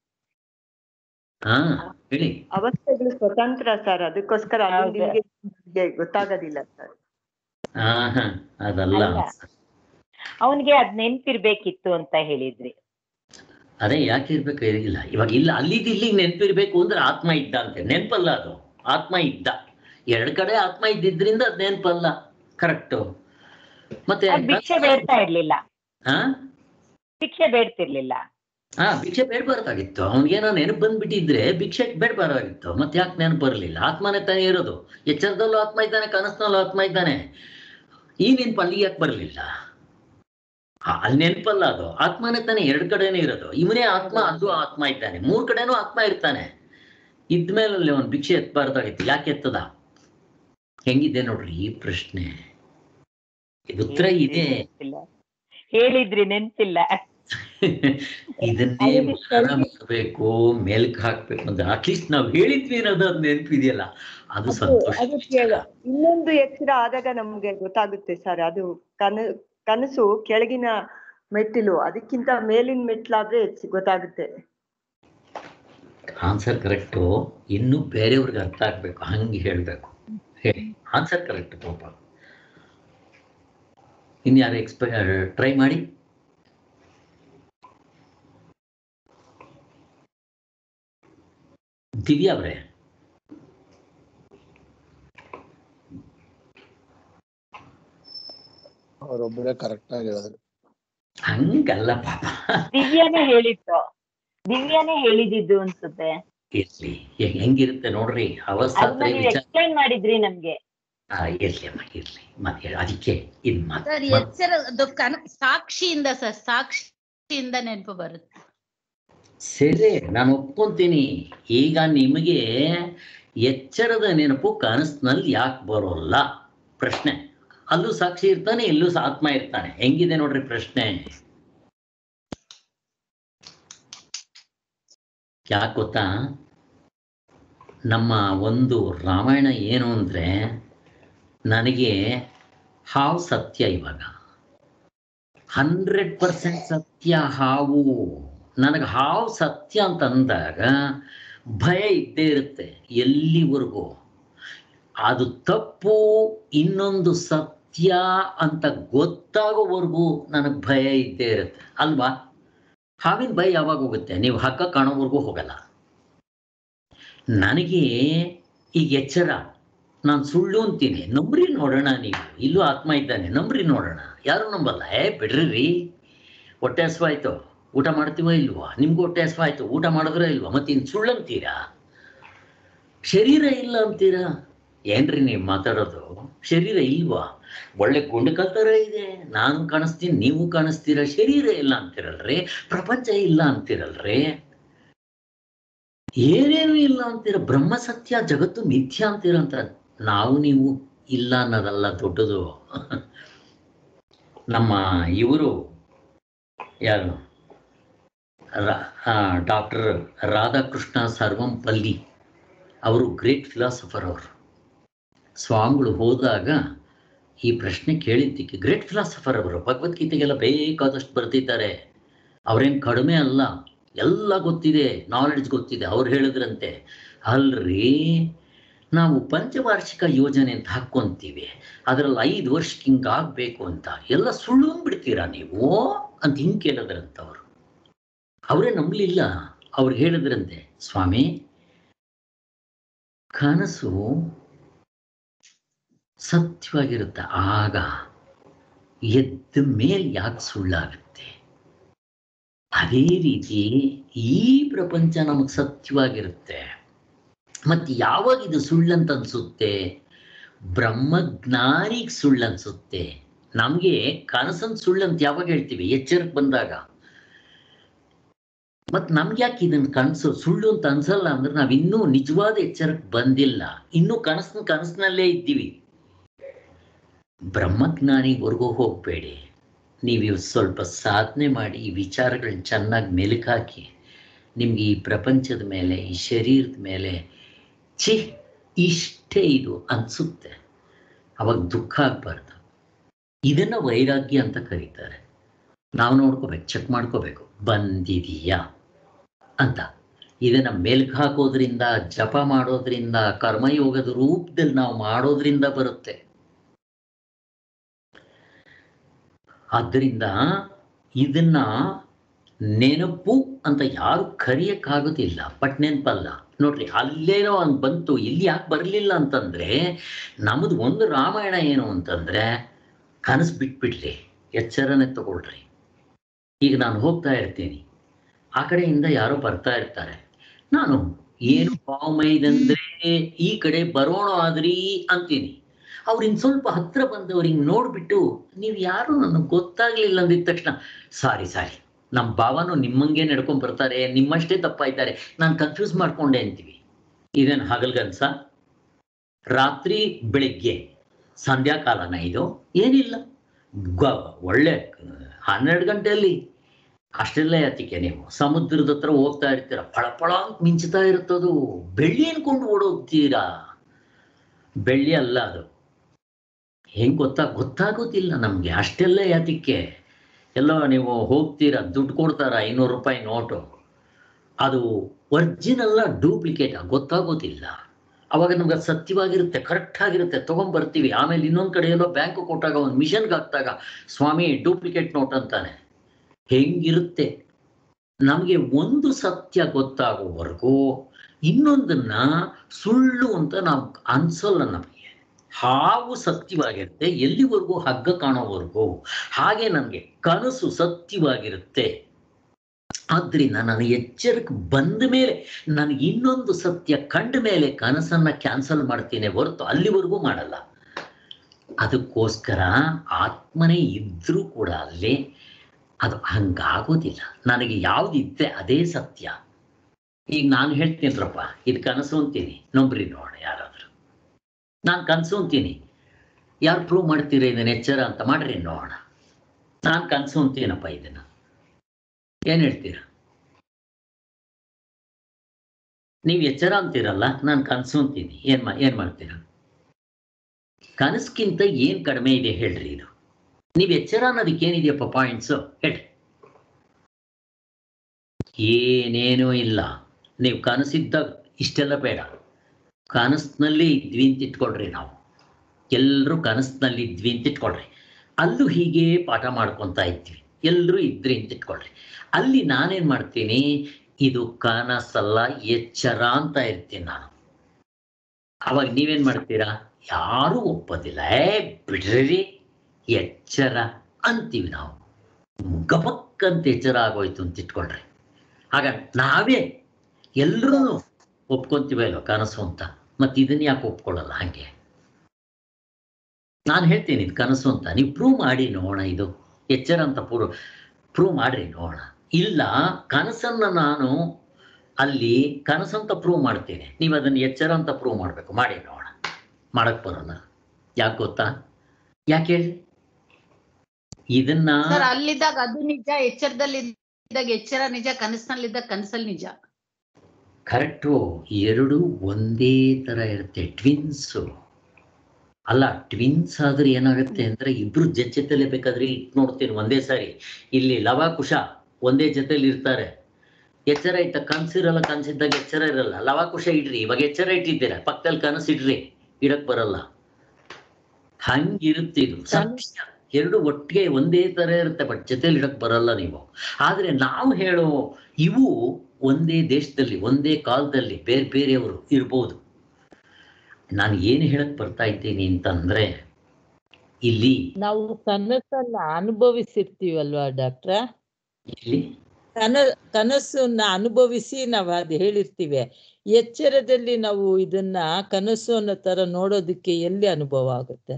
ಹಾ ಹೇಳಿ ಅವಸ್ಥೆಗಳು ಸ್ವತಂತ್ರ ಸರ್ ಅದಕ್ಕೋಸ್ಕರ ಹೌದು. ಅಲ್ಲಿಂದ ಇಲ್ಲಿಗೆ ಗೊತ್ತಾಗೋದಿಲ್ಲ ಸರ್ ಹಾ ಹಾ ಅದಲ್ಲ ಅಲ್ಲ. ಅವನ್ಗೆ ಅದ್ ನೆನ್ಪಿರ್ಬೇಕಿತ್ತು ಅಂತ ಹೇಳಿದ್ರಿ ಅದೇ ಯಾಕೆ ಇರ್ಬೇಕು ಇಲ್ಲ ಇವಾಗ ಇಲ್ಲ ಅಲ್ಲಿದ್ದು ಇಲ್ಲಿಗೆ ನೆನಪಿರ್ಬೇಕು ಅಂದ್ರೆ ಆತ್ಮ ಇದ್ದ ಅಂತೆ ನೆನಪಲ್ಲ ಅದು ಆತ್ಮ ಇದ್ದ ಎರಡು ಕಡೆ ಆತ್ಮ ಇದ್ದಿದ್ರಿಂದ ಅದು ನೆನಪಲ್ಲ ಕರೆಕ್ಟು ಮತ್ತೆ ಅದ್ ಭಿಕ್ಷೆ ಬೇಡ್ತಾ ಇರ್ಲಿಲ್ಲ ಹಾ ಭಿಕ್ಷೆ ಬೇಡ್ತಿರ್ಲಿಲ್ಲ ಹಾ ಭಿಕ್ಷೆ ಬೇಡಬಾರ್ದಾಗಿತ್ತು ಅವ್ನಿಗೇನೋ ನೆನಪು ಬಂದ್ಬಿಟ್ಟಿದ್ರೆ ಭಿಕ್ಷೆ ಬೇಡಬಾರ್ದಾಗಿತ್ತು ಮತ್ತೆ ಯಾಕೆ ನೆನಪು ಬರಲಿಲ್ಲ ಆತ್ಮನೇ ತಾನೇ ಇರೋದು ಎಚ್ಚರದಲ್ಲೂ ಆತ್ಮ ಇದ್ದಾನೆ ಕನಸಿನಲ್ಲೂ ಆತ್ಮ ಇದ್ದಾನೆ ಈ ನೆನಪು ಅಲ್ಲಿ ಯಾಕೆ ಬರಲಿಲ್ಲ ಅಲ್ಲಿ ನೆನಪಲ್ಲ ಅದು ಆತ್ಮನೇ ತಾನೇ ಎರಡು ಕಡೆನೇ ಇರೋದು ಇವನೇ ಆತ್ಮ ಅದು ಆತ್ಮ ಇದ್ದಾನೆ ಮೂರ್ ಕಡೆನೂ ಆತ್ಮ ಇರ್ತಾನೆ ಇದ್ಮೇಲೆ ಅಲ್ಲಿ ಅವ್ನು ಭಿಕ್ಷೆ ಎತ್ತಬಾರ್ದಾಗಿತ್ತು ಯಾಕೆ ಎತ್ತದ ಹೆಂಗಿದೆ ನೋಡ್ರಿ ಈ ಪ್ರಶ್ನೆ ಇದು ಉತ್ತರ ಇದೆ ನೆನ್ಪಿಲ್ಲ. ಹೇಳಿದ್ರಿ ನೆನ್ಪಿಲ್ಲ ಇದನ್ನೇ ಮನನ ಮಾಡ್ಬೇಕು ಮೆಲ್ಕ್ ಹಾಕ್ಬೇಕು ಅಂತ ಅಟ್ಲೀಸ್ಟ್ ನಾವು ಹೇಳಿದ್ವಿ ಅನ್ನೋದು ಅದು ನೆನಪಿದೆಯಲ್ಲ ಅದು ಸಂತೋಷ ಅದಕ್ಕೆ ಇನ್ನೊಂದು ಎಚ್ಚರ ಆದಾಗ ನಮ್ಗೆ ಗೊತ್ತಾಗುತ್ತೆ ಸರ್ ಅದು ಕನ ಕನಸು ಕೆಳಗಿನ ಮೆಟ್ಟಿಲು ಅದಕ್ಕಿಂತ ಮೇಲಿನ ಮೆಟ್ಲಾದ್ರೆ ಹೆಚ್ಚು ಗೊತ್ತಾಗುತ್ತೆ ಆನ್ಸರ್ ಕರೆಕ್ಟು ಇನ್ನು ಬೇರೆಯವ್ರಿಗೆ ಅರ್ಥ ಆಗ್ಬೇಕು ಹಂಗೆ ಹೇಳ್ಬೇಕು ಹೇಳಿ ಆನ್ಸರ್ ಕರೆಕ್ಟ್ ಪಾಪ ಇನ್ಯಾರು ಎಕ್ಸ್ಪೆ ಟ್ರೈ ಮಾಡಿ ದಿವ್ಯಾ ಅವರೇ ಅವರೊಬ್ಬರೇ ಕರೆಕ್ಟ್ ಆಗಿ ಹೇಳಿದ್ರು ಹಂಗಲ್ಲ ಪಾಪ ದಿವ್ಯಾನೇ ಹೇಳಿತ್ತು ದಿವ್ಯಾನೇ ಹೇಳಿದಿದ್ದು ಅನ್ಸುತ್ತೆ ಇರ್ಲಿ ಹೆ- ಹೆಂಗಿರುತ್ತೆ ನೋಡ್ರಿ ಅದನ್ನ ಅವಸ್ಥಾತ್ರೆ ನೀವು ವಿಚಾರ ಎಕ್ಸ್ಪ್ಲೈನ್ ಮಾಡಿದ್ರಿ ನಮ್ಗೆ ಆ, ಇರ್ಲಿ ಅಮ್ಮ ಇರ್ಲಿ ಮತ್ತೆ ಹೇಳು. ಅದಕ್ಕೆ ಇದು ಮಾತು ಸರ್ ಎಚ್ಚರ ಅದು ಕನ ಸಾಕ್ಷಿಯಿಂದ ಸರ್ ಸಾಕ್ಷಿಯಿಂದ ನೆನಪು ಬರುತ್ತೆ ಸರಿ ನಾನು ಒಪ್ಕೊಂತೀನಿ ಈಗ ನಿಮಗೆ ಎಚ್ಚರದ ನೆನಪು ಕನಸಿನಲ್ಲಿ ಯಾಕೆ ಬರೋಲ್ಲ ಪ್ರಶ್ನೆ ಅಲ್ಲೂ ಸಾಕ್ಷಿ ಇರ್ತಾನೆ ಇಲ್ಲೂ ಸ- ಆತ್ಮ ಇರ್ತಾನೆ ಹೆಂಗಿದೆ ನೋಡ್ರಿ ಪ್ರಶ್ನೆ ಯಾಕೆ ಗೊತ್ತಾ ನಮ್ಮ ಒಂದು ರಾಮಾಯಣ ಏನು ಅಂದ್ರೆ ನನಗೆ ಹಾವು ಸತ್ಯ ಇವಾಗ ಹಂಡ್ರೆಡ್ ಪರ್ಸೆಂಟ್ ಸತ್ಯ ಹಾವು ನನಗೆ ಹಾವು ಸತ್ಯ ಅಂತ ಅಂದಾಗ ಭಯ ಇದ್ದೇ ಇರುತ್ತೆ ಎಲ್ಲಿವರೆಗೂ ಅದು ತಪ್ಪು ಇನ್ನೊಂದು ಸತ್ಯ ಅಂತ ಗೊತ್ತಾಗೋವರೆಗೂ ನನಗೆ ಭಯ ಇದ್ದೇ ಇರುತ್ತೆ ಅಲ್ವಾ ಹಾವಿನ ಭಯ ಯಾವಾಗ ಹೋಗುತ್ತೆ ನೀವು ಹಗ್ಗ ಕಾಣೋವರೆಗೂ ಹೋಗಲ್ಲ ನನಗೆ ಈಗ ಎಚ್ಚರ ನಾನು ಸುಳ್ಳು ಅಂತೀನಿ ನಂಬ್ರಿ ನೋಡೋಣ ನೀವು ಇಲ್ಲೂ ಆತ್ಮ ಇದ್ದಾನೆ ನಂಬ್ರಿ ನೋಡೋಣ ಯಾರು ನಂಬಲ್ಲ ಏ ಬಿಡ್ರಿ ಹೊಟ್ಟೆ ಹಸ್ವಾಯ್ತು ಊಟ ಮಾಡ್ತೀವೋ ಇಲ್ವಾ ನಿಮ್ಗೂ ಹೊಟ್ಟೆ ಹಸ್ವಾಯ್ತು ಊಟ ಮಾಡಿದ್ರೆ ಇಲ್ವಾ ಮತ್ತೆ ಇನ್ನು ಸುಳ್ಳು ಅಂತೀರಾ ಶರೀರ ಇಲ್ಲ ಅಂತೀರಾ ಏನ್ರಿ ನೀವು ಮಾತಾಡೋದು ಶರೀರ ಇಲ್ವಾ ಒಳ್ಳೆ ಗುಂಡಕಲ್ ಥರ ಇದೆ ನಾನು ಕಾಣಿಸ್ತೀನಿ ನೀವು ಕಾಣಿಸ್ತೀರ ಶರೀರ ಇಲ್ಲ ಅಂತೀರಲ್ರಿ ಪ್ರಪಂಚ ಇಲ್ಲ ಅಂತೀರಲ್ರಿ ಏನೇನು ಇಲ್ಲ ಅಂತೀರ ಬ್ರಹ್ಮ ಸತ್ಯ ಜಗತ್ತು ಮಿಥ್ಯ ಅಂತೀರಂತ ನಾವು ನೀವು ಇಲ್ಲ ಅನ್ನೋದಲ್ಲ ದೊಡ್ಡದು ನಮ್ಮ ಇವರು ಯಾರು ಡಾಕ್ಟರ್ ರಾಧಾಕೃಷ್ಣ ಸರ್ವಂಪಲ್ಲಿ ಅವರು ಗ್ರೇಟ್ ಫಿಲಾಸಫರ್ ಅವರು ಸ್ವಾಮಿಗಳು ಹೋದಾಗ ಈ ಪ್ರಶ್ನೆ ಕೇಳಿದ್ದಕ್ಕೆ ಗ್ರೇಟ್ ಫಿಲಾಸಫರ್ ಅವರು ಭಗವದ್ಗೀತೆಗೆಲ್ಲ ಬೇಕಾದಷ್ಟು ಬರೆದಿದ್ದಾರೆ ಅವರೇನು ಕಡಿಮೆ ಅಲ್ಲ ಎಲ್ಲ ಗೊತ್ತಿದೆ ನಾಲೆಡ್ಜ್ ಗೊತ್ತಿದೆ ಅವ್ರು ಹೇಳಿದ್ರಂತೆ ಅಲ್ರಿ ನಾವು ಪಂಚವಾರ್ಷಿಕ ಯೋಜನೆ ಅಂತ ಹಾಕ್ಕೊಂತೀವಿ ಅದರಲ್ಲಿ ಐದು ವರ್ಷಕ್ಕೆ ಹಿಂಗಾಗಬೇಕು ಅಂತ ಎಲ್ಲ ಸುಳ್ಳು ಬಿಡ್ತೀರಾ ನೀವು ಅಂತ ಹಿಂಗೆ ಕೇಳಿದ್ರಂತ ಅವರು ಅವರೇ ನಂಬಲಿಲ್ಲ ಅವ್ರು ಹೇಳಿದ್ರಂತೆ ಸ್ವಾಮಿ ಕನಸು ಸತ್ಯವಾಗಿರುತ್ತೆ ಆಗ ಎದ್ದ ಮೇಲೆ ಯಾಕೆ ಸುಳ್ಳಾಗುತ್ತೆ ಅದೇ ರೀತಿ ಈ ಪ್ರಪಂಚ ನಮಗೆ ಸತ್ಯವಾಗಿರುತ್ತೆ ಮತ್ತೆ ಯಾವಾಗ ಇದು ಸುಳ್ಳಂತ ಅನ್ಸುತ್ತೆ ಬ್ರಹ್ಮಜ್ಞಾನಿಗೆ ಸುಳ್ಳು ಅನ್ಸುತ್ತೆ ನಮಗೆ ಕನಸನ್ ಸುಳ್ಳಂತ ಯಾವಾಗ ಹೇಳ್ತೀವಿ ಎಚ್ಚರಕ್ಕೆ ಬಂದಾಗ ಮತ್ ನಮ್ಗೆ ಯಾಕೆ ಇದನ್ನ ಕನಸು ಸುಳ್ಳು ಅಂತ ಅನ್ಸಲ್ಲ ಅಂದ್ರೆ ನಾವ್ ಇನ್ನೂ ನಿಜವಾದ ಎಚ್ಚರಕ್ಕೆ ಬಂದಿಲ್ಲ ಇನ್ನೂ ಕನಸಿನ ಕನಸಿನಲ್ಲೇ ಇದ್ದೀವಿ ಬ್ರಹ್ಮಜ್ಞಾನಿವರೆಗೂ ಹೋಗ್ಬೇಡಿ ನೀವು ಇವ್ ಸ್ವಲ್ಪ ಸಾಧನೆ ಮಾಡಿ ಈ ವಿಚಾರಗಳನ್ನ ಚೆನ್ನಾಗಿ ಮೆಲುಕಾಕಿ ನಿಮ್ಗೆ ಈ ಪ್ರಪಂಚದ ಮೇಲೆ ಈ ಶರೀರದ ಮೇಲೆ ಛಿ ಇಷ್ಟೇ ಇದು ಅನ್ಸುತ್ತೆ ಅವಾಗ ದುಃಖ ಆಗ್ಬಾರ್ದು ಇದನ್ನ ವೈರಾಗ್ಯ ಅಂತ ಕರೀತಾರೆ ನಾವು ನೋಡ್ಕೋಬೇಕು ಚೆಕ್ ಮಾಡ್ಕೋಬೇಕು ಬಂದಿದೀಯಾ ಅಂತ ಇದನ್ನ ಮೆಲ್ಕ್ ಹಾಕೋದ್ರಿಂದ ಜಪ ಮಾಡೋದ್ರಿಂದ ಕರ್ಮಯೋಗದ ರೂಪದಲ್ಲಿ ನಾವು ಮಾಡೋದ್ರಿಂದ ಬರುತ್ತೆ ಆದ್ದರಿಂದ ಇದನ್ನ ನೆನಪು ಅಂತ ಯಾರು ಕರೆಯಕ್ಕಾಗೋದಿಲ್ಲ ಬಟ್ ನೆನಪಲ್ಲ ನೋಡ್ರಿ ಅಲ್ಲೇನೋ ಒಂದು ಬಂತು ಇಲ್ಲಿ ಯಾಕೆ ಬರಲಿಲ್ಲ ಅಂತಂದ್ರೆ ನಮ್ಮದು ಒಂದು ರಾಮಾಯಣ ಏನು ಅಂತಂದ್ರೆ ಕನಸು ಬಿಟ್ಬಿಡ್ರಿ ಎಚ್ಚರನೆ ತಗೊಳ್ರಿ ಈಗ ನಾನು ಹೋಗ್ತಾ ಇರ್ತೀನಿ ಆ ಕಡೆಯಿಂದ ಯಾರೋ ಬರ್ತಾ ಇರ್ತಾರೆ ನಾನು ಏನು ಪಾವಮೈದಂದ್ರೆ ಈ ಕಡೆ ಬರೋಣ ಆದ್ರಿ ಅಂತೀನಿ ಅವ್ರು ಇನ್ ಸ್ವಲ್ಪ ಹತ್ರ ಬಂದವ್ರಿಗೆ ನೋಡ್ಬಿಟ್ಟು ನೀವು ಯಾರು ನನಗೆ ಗೊತ್ತಾಗ್ಲಿಲ್ಲ ಅಂದಿದ ತಕ್ಷಣ ಸಾರಿ ಸಾರಿ ನಮ್ಮ ಭಾವನು ನಿಮ್ಮಂಗೆ ನಡ್ಕೊಂಡ್ ಬರ್ತಾರೆ ನಿಮ್ಮಷ್ಟೇ ತಪ್ಪಾಯ್ತಾರೆ ನಾನು ಕನ್ಫ್ಯೂಸ್ ಮಾಡ್ಕೊಂಡೆ ಅಂತೀವಿ ಇದೇನು ಹಗಲ್ಗನ್ಸ ರಾತ್ರಿ ಬೆಳಿಗ್ಗೆ ಸಂಧ್ಯಾಕಾಲನ ಇದು ಏನಿಲ್ಲ ಗ ಒಳ್ಳೆ ಹನ್ನೆರಡು ಗಂಟೆಯಲ್ಲಿ ಅಷ್ಟೆಲ್ಲ ಯಾತಿಕೆ ನೀವು ಸಮುದ್ರದ ಹತ್ರ ಹೋಗ್ತಾ ಇರ್ತೀರ ಫಳಫಳ ಅಂತ ಮಿಂಚ್ತಾ ಇರುತ್ತದು ಬೆಳ್ಳಿ ಅನ್ಕೊಂಡು ಓಡೋಗ್ತೀರಾ ಬೆಳ್ಳಿ ಅಲ್ಲ ಅದು ಹೆಂಗ್ ಗೊತ್ತಾ ಗೊತ್ತಾಗೋದಿಲ್ಲ ನಮ್ಗೆ ಅಷ್ಟೆಲ್ಲ ಯಾತಿಕ್ಕೆ ಎಲ್ಲೋ ನೀವು ಹೋಗ್ತೀರಾ ದುಡ್ಡು ಕೊಡ್ತಾರ ಐನೂರು ರೂಪಾಯಿ ನೋಟು ಅದು ಒರಿಜಿನಲ್ಲ ಡೂಪ್ಲಿಕೇಟ್ ಗೊತ್ತಾಗೋದಿಲ್ಲ ಅವಾಗ ನಮ್ಗೆ ಅದು ಸತ್ಯವಾಗಿರುತ್ತೆ ಕರೆಕ್ಟ್ ಆಗಿರುತ್ತೆ ತಗೊಂಡ್ಬರ್ತೀವಿ ಆಮೇಲೆ ಇನ್ನೊಂದು ಕಡೆ ಎಲ್ಲೋ ಬ್ಯಾಂಕ್ ಕೊಟ್ಟಾಗ ಒಂದು ಮಿಷನ್ಗೆ ಹಾಕ್ತಾಗ ಸ್ವಾಮಿ ಡೂಪ್ಲಿಕೇಟ್ ನೋಟ್ ಅಂತಾನೆ ಹೆಂಗಿರುತ್ತೆ ನಮಗೆ ಒಂದು ಸತ್ಯ ಗೊತ್ತಾಗೋವರೆಗೂ ಇನ್ನೊಂದನ್ನ ಸುಳ್ಳು ಅಂತ ನಾವು ಅನ್ಸಲ್ಲ ನಮಗೆ ಹಾವು ಸತ್ಯವಾಗಿರುತ್ತೆ ಎಲ್ಲಿವರೆಗೂ ಹಗ್ಗ ಕಾಣೋವರೆಗೂ ಹಾಗೆ ನನಗೆ ಕನಸು ಸತ್ಯವಾಗಿರುತ್ತೆ ಆದ್ರಿಂದ ನಾನು ಎಚ್ಚರಕ್ಕೆ ಬಂದ ಮೇಲೆ ನನಗೆ ಇನ್ನೊಂದು ಸತ್ಯ ಕಂಡ ಮೇಲೆ ಕನಸನ್ನ ಕ್ಯಾನ್ಸಲ್ ಮಾಡ್ತೀನಿ ಹೊರತು ಅಲ್ಲಿವರೆಗೂ ಮಾಡಲ್ಲ ಅದಕ್ಕೋಸ್ಕರ ಆತ್ಮನೇ ಇದ್ರೂ ಕೂಡ ಅಲ್ಲಿ ಅದು ಹಂಗಾಗೋದಿಲ್ಲ ನನಗೆ ಯಾವ್ದಿದ್ದೆ ಅದೇ ಸತ್ಯ ಈಗ ನಾನು ಹೇಳ್ತೀನಿರಪ್ಪ ಇದು ಕನಸು ಅಂತೀನಿ ನಂಬ್ರಿ ನೋಡ ಯಾರಾದ್ರು ನಾನು ಕನಸು ಅಂತೀನಿ ಯಾರು ಪ್ರೂವ್ ಮಾಡ್ತೀರ ಇದನ್ನ ಎಚ್ಚರ ಅಂತ ಮಾಡ್ರಿ ನೋಡೋಣ ನಾನು ಕನಸು ಅಂತೀನಪ್ಪ ಇದನ್ನ ಏನ್ ಹೇಳ್ತೀರಾ ನೀವು ಎಚ್ಚರ ಅಂತೀರಲ್ಲ ನಾನು ಕನಸು ಅಂತೀನಿ ಏನ್ ಮಾ ಏನ್ ಮಾಡ್ತೀರಾ ಕನಸ್ಗಿಂತ ಏನ್ ಕಡಿಮೆ ಇದೆ ಹೇಳ್ರಿ ಇದು ನೀವು ಎಚ್ಚರ ಅನ್ನೋದಕ್ಕೆ ಏನಿದೆಯಪ್ಪ ಪಾಯಿಂಟ್ಸ್ ಹೇಳಿ ಏನೇನೂ ಇಲ್ಲ ನೀವು ಕನಸಿದ್ದಾಗ ಇಷ್ಟೆಲ್ಲ ಬೇಡ ಕನಸಿನಲ್ಲಿ ಇದ್ವಿ ಅಂತ ಇಟ್ಕೊಳ್ರಿ ನಾವು ಎಲ್ಲರೂ ಕನಸಿನಲ್ಲಿ ಇದ್ವಿ ಅಂತ ಇಟ್ಕೊಳ್ರಿ ಅಲ್ಲೂ ಹೀಗೆ ಪಾಠ ಮಾಡ್ಕೊತಾ ಇದ್ವಿ ಎಲ್ಲರೂ ಇದ್ರಿ ಅಂತ ಇಟ್ಕೊಳ್ರಿ ಅಲ್ಲಿ ನಾನೇನ್ ಮಾಡ್ತೀನಿ ಇದು ಕನಸಲ್ಲ ಎಚ್ಚರ ಅಂತ ಇರ್ತೀನಿ ನಾನು ಅವಾಗ ನೀವೇನ್ ಮಾಡ್ತೀರಾ ಯಾರೂ ಒಪ್ಪೋದಿಲ್ಲ ಏ ಬಿಡ್ರಿ ಎಚ್ಚರ ಅಂತೀವಿ ನಾವು ಗಬಕ್ ಅಂತ ಎಚ್ಚರ ಆಗೋಯ್ತು ಅಂತ ಇಟ್ಕೊಳ್ರಿ ಆಗ ನಾವೇ ಎಲ್ಲರೂ ಒಪ್ಕೊಂತೀವಿ ಅಲ್ವ ಕನಸು ಅಂತ ಮತ್ತೆ ಇದನ್ನ ಯಾಕೆ ಒಪ್ಕೊಳ್ಳಲ್ಲ ಹಾಗೆ ನಾನು ಹೇಳ್ತೀನಿ ಇದು ಕನಸು ಅಂತ ನೀವು ಪ್ರೂವ್ ಮಾಡಿ ನೋಡೋಣ ಇದು ಎಚ್ಚರ ಅಂತ ಪ್ರೂವ್ ಪ್ರೂವ್ ಮಾಡ್ರಿ ನೋಡೋಣ ಇಲ್ಲ ಕನಸನ್ನ ನಾನು ಅಲ್ಲಿ ಕನಸಂತ ಪ್ರೂವ್ ಮಾಡ್ತೇನೆ ನೀವು ಅದನ್ನ ಎಚ್ಚರ ಅಂತ ಪ್ರೂವ್ ಮಾಡಬೇಕು ಮಾಡಿ ನೋಡೋಣ ಮಾಡಕ್ ಬರೋಲ್ಲ ಯಾಕೆ ಗೊತ್ತಾ ಯಾಕೆ ಹೇಳಿ ಇದನ್ನ ಸರ್ ಅಲ್ಲಿದ್ದಾಗ ಅದು ನಿಜ ಎಚ್ಚರದಲ್ಲಿ ಇದ್ದಾಗ ಎಚ್ಚರ ನಿಜ ಕನಸಿನಲ್ಲಿದ್ದಾಗ ಕನಸಲ್ಲಿ ನಿಜ ಕರೆಕ್ಟು ಎರಡು ಒಂದೇ ತರ ಇರುತ್ತೆ ಟ್ವಿನ್ಸು ಅಲ್ಲ ಟ್ವಿನ್ಸ್ ಆದ್ರೆ ಏನಾಗುತ್ತೆ ಅಂದ್ರೆ ಇಬ್ರು ಜೊತೆ ಜೊತೆಲೆ ಬೇಕಾದ್ರೆ ಇಟ್ ನೋಡ್ತೀನಿ ಒಂದೇ ಸಾರಿ ಇಲ್ಲಿ ಲವ ಕುಶ ಒಂದೇ ಜೊತೆಲಿ ಇರ್ತಾರೆ ಎಚ್ಚರ ಇಟ್ಟ ಕನ್ಸಿರಲ್ಲ ಕನ್ಸಿದ್ದಾಗ ಎಚ್ಚರ ಇರಲ್ಲ ಲವ ಕುಶ ಇಡ್ರಿ ಇವಾಗ ಎಚ್ಚರ ಇಟ್ಟಿದ್ದೀರಾ ಪಕ್ಕದಲ್ಲಿ ಕನಸು ಇಡ್ರಿ ಇಡಕ್ ಬರಲ್ಲ ಹಂಗಿರುತ್ತೆ ಇದು ಸತ್ಯ ಎರಡು ಒಟ್ಟಿಗೆ ಒಂದೇ ತರ ಇರುತ್ತೆ ಬಟ್ ಜೊತೆಲಿ ಇಡಕ್ ಬರಲ್ಲ ನೀವು ಆದ್ರೆ ನಾವು ಹೇಳೋ ಇವು ಒಂದೇ ದೇಶದಲ್ಲಿ ಒಂದೇ ಕಾಲದಲ್ಲಿ ಬೇರೆ ಬೇರೆಯವರು ಇರ್ಬೋದು ನಾನು ಏನು ಹೇಳಕ್ ಬರ್ತಾ ಇದ್ದೀನಿ ಅಂತಂದ್ರೆ ಇಲ್ಲಿ ನಾವು ಕನಸನ್ನ ಅನುಭವಿಸಿರ್ತೀವಲ್ವಾ ಡಾಕ್ಟ್ರ ಇಲ್ಲಿ ಕನ ಕನಸನ್ನ ಅನುಭವಿಸಿ ನಾವು ಅದು ಹೇಳಿರ್ತೀವಿ ಎಚ್ಚರದಲ್ಲಿ ನಾವು ಇದನ್ನ ಕನಸು ಅನ್ನೋ ತರ ನೋಡೋದಕ್ಕೆ ಎಲ್ಲಿ ಅನುಭವ ಆಗುತ್ತೆ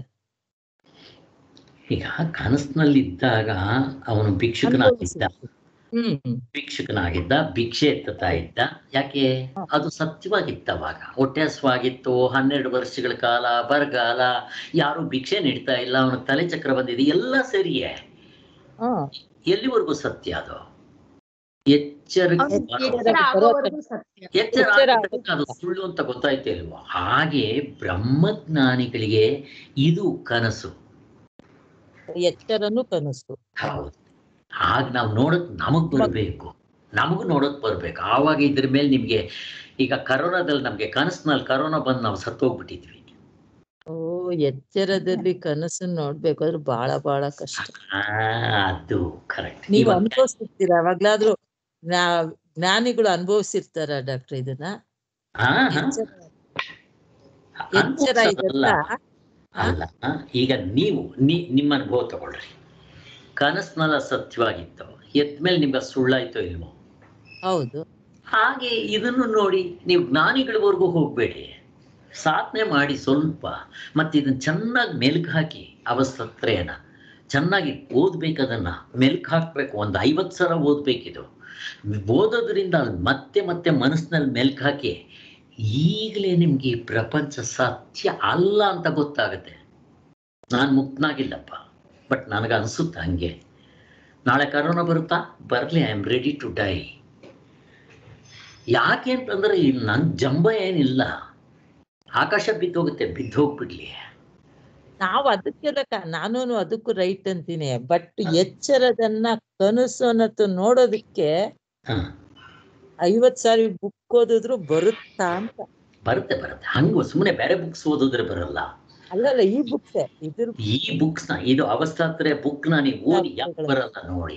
ಈಗ ಕನಸಿನಲ್ಲಿದ್ದಾಗ ಅವನು ಭಿಕ್ಷುಕನಾಗಿದ್ದ ಹ್ಮ್ ಭಿಕ್ಷುಕನಾಗಿದ್ದ ಭಿಕ್ಷೆ ಎತ್ತುತ್ತಾ ಇದ್ದ ಯಾಕೆ ಅದು ಸತ್ಯವಾಗಿತ್ತು ಅವಾಗ ಹೊಟ್ಟೆ ಹಸುವಾಗಿತ್ತು ಹನ್ನೆರಡು ವರ್ಷಗಳ ಕಾಲ ಬರಗಾಲ ಯಾರು ಭಿಕ್ಷೆ ನೀಡ್ತಾ ಇಲ್ಲ ಅವನ ತಲೆ ಚಕ್ರ ಬಂದಿದೆ ಎಲ್ಲ ಸರಿಯೇ ಹಾ ಎಲ್ಲಿವರೆಗೂ ಸತ್ಯ ಅದು ಎಚ್ಚರ ಅವ್ನು ಎಚ್ಚರ ಎಚ್ಚರ ಆಗೋವರೆಗೂ ಸತ್ಯ ಎಚ್ಚರ ಎಚ್ಚರ ಆಗಿದ್ದಕ್ಕೆ ಅದು ಸುಳ್ಳು ಅಂತ ಗೊತ್ತಾಯ್ತಿಲ್ವಾ ಹಾಗೆ ಬ್ರಹ್ಮಜ್ಞಾನಿಗಳಿಗೆ ಇದು ಕನಸು ಎಚ್ಚರನು ಕನಸು ಹೌದು ಆಗ ನಾವು ನೋಡಕ್ ನಮಗ್ ಬರ್ಬೇಕು ನಮಗೂ ನೋಡಕ್ ಬರ್ಬೇಕು ಆವಾಗ ಇದ್ರ ಮೇಲೆ ನಿಮ್ಗೆ ಈಗ ಕರೋನಾದಲ್ಲಿ ನಮ್ಗೆ ಕನಸಿನಲ್ಲಿ ಕರೋನಾ ಬಂದು ನಾವು ಸತ್ತೋಗ್ಬಿಟ್ಟಿದ್ವಿ ಓ ಎಚ್ಚರದಲ್ಲಿ ಕನಸನ್ನ ನೋಡ್ಬೇಕಾದ್ರೆ ಬಹಳ ಬಹಳ ಕಷ್ಟ ಆ ಅದು ಕರೆಕ್ಟ್ ನೀವು ಅನುಭವಿಸಿರ್ತೀರ ಯಾವಾಗ್ಲಾದ್ರೂ ಜ್ಞಾ- ಜ್ಞಾನಿಗಳು ಅನುಭವಿಸಿರ್ತಾರ ಡಾಕ್ಟರ್ ಇದನ್ನ ಎಚ್ಚರ ಎಚ್ಚರ ಇದೆಲ್ಲ ಅಲ್ಲ ಈಗ ನೀವು ನೀ- ನಿಮ್ಮ ಅನುಭವ ತಗೊಳ್ರಿ ಕನಸ್ನೆಲ್ಲ ಸತ್ಯವಾಗಿತ್ತು ಎದ್ಮೇಲೆ ನಿಮ್ಗೆ ಸುಳ್ಳಾಯ್ತೋ ಇಲ್ವೋ ಹೌದು ಹಾಗೆ ಇದನ್ನು ನೋಡಿ ನೀವು ಜ್ಞಾನಿಗಳವರೆಗೂ ಹೋಗ್ಬೇಡಿ ಸಾಧನೆ ಮಾಡಿ ಸ್ವಲ್ಪ ಮತ್ತೆ ಇದನ್ನ ಚೆನ್ನಾಗಿ ಮೆಲ್ಕು ಹಾಕಿ ಅವಸ್ಥತ್ರೆಯನ್ನ ಚೆನ್ನಾಗಿ ಓದ್ಬೇಕದನ್ನ ಮೆಲ್ಕು ಹಾಕ್ಬೇಕು ಒಂದು ಐವತ್ತು ಸಲ ಓದ್ಬೇಕಿದು ಓದೋದ್ರಿಂದ ಅಲ್ಲಿ ಮತ್ತೆ ಮತ್ತೆ ಮನಸ್ಸಿನಲ್ಲಿ ಮೆಲ್ಕು ಹಾಕಿ ಈಗಲೇ ನಿಮ್ಗೆ ಈ ಪ್ರಪಂಚ ಸತ್ಯ ಅಲ್ಲ ಅಂತ ಗೊತ್ತಾಗತ್ತೆ ನಾನು ಮುಕ್ತನಾಗಿಲ್ಲಪ್ಪ ಬಟ್ ನನಗೆ ಅನಿಸುತ್ತೆ ಹಂಗೆ ನಾಳೆ ಕರೋನಾ ಬರುತ್ತಾ ಬರಲಿ I am ready to die ಯಾಕೆ ಅಂತಂದ್ರೆ ಇಲ್ಲಿ ನನ್ ಜಂಬ ಏನಿಲ್ಲ ಆಕಾಶ ಬಿದ್ದೋಗುತ್ತೆ ಬಿದ್ದೋಗ್ಬಿಡ್ಲಿ ನಾವು ಅದಕ್ಕೆಲ್ಲ ಕ- ನಾನೂನು ಅದಕ್ಕೂ ರೈಟ್ ಅಂತೀನಿ ಬಟ್ ಎಚ್ಚರದನ್ನ ಕನಸು ಅನ್ನೋದು ನೋಡೋದಕ್ಕೆ ಹ ಐವತ್ ಸಾರಿ ಬುಕ್ ಓದಿದ್ರು ಬರುತ್ತಾ ಅಂತ ಬರುತ್ತೆ ಬರುತ್ತೆ ಹಂಗ ಸುಮ್ಮನೆ ಬೇರೆ ಬುಕ್ಸ್ ಓದಿದ್ರೆ ಬರಲ್ಲ ಅಲ್ಲಲ್ಲ ಈ ಬುಕ್ಸ್ ಇದ್ರ ಈ ಬುಕ್ಸ್ ನ ಇದು ಅವಸ್ಥಾತ್ರೆ ಬುಕ್ ನ ನೀವು ಓದಿ ಯಾಕೆ ಬರಲ್ಲ ನೋಡಿ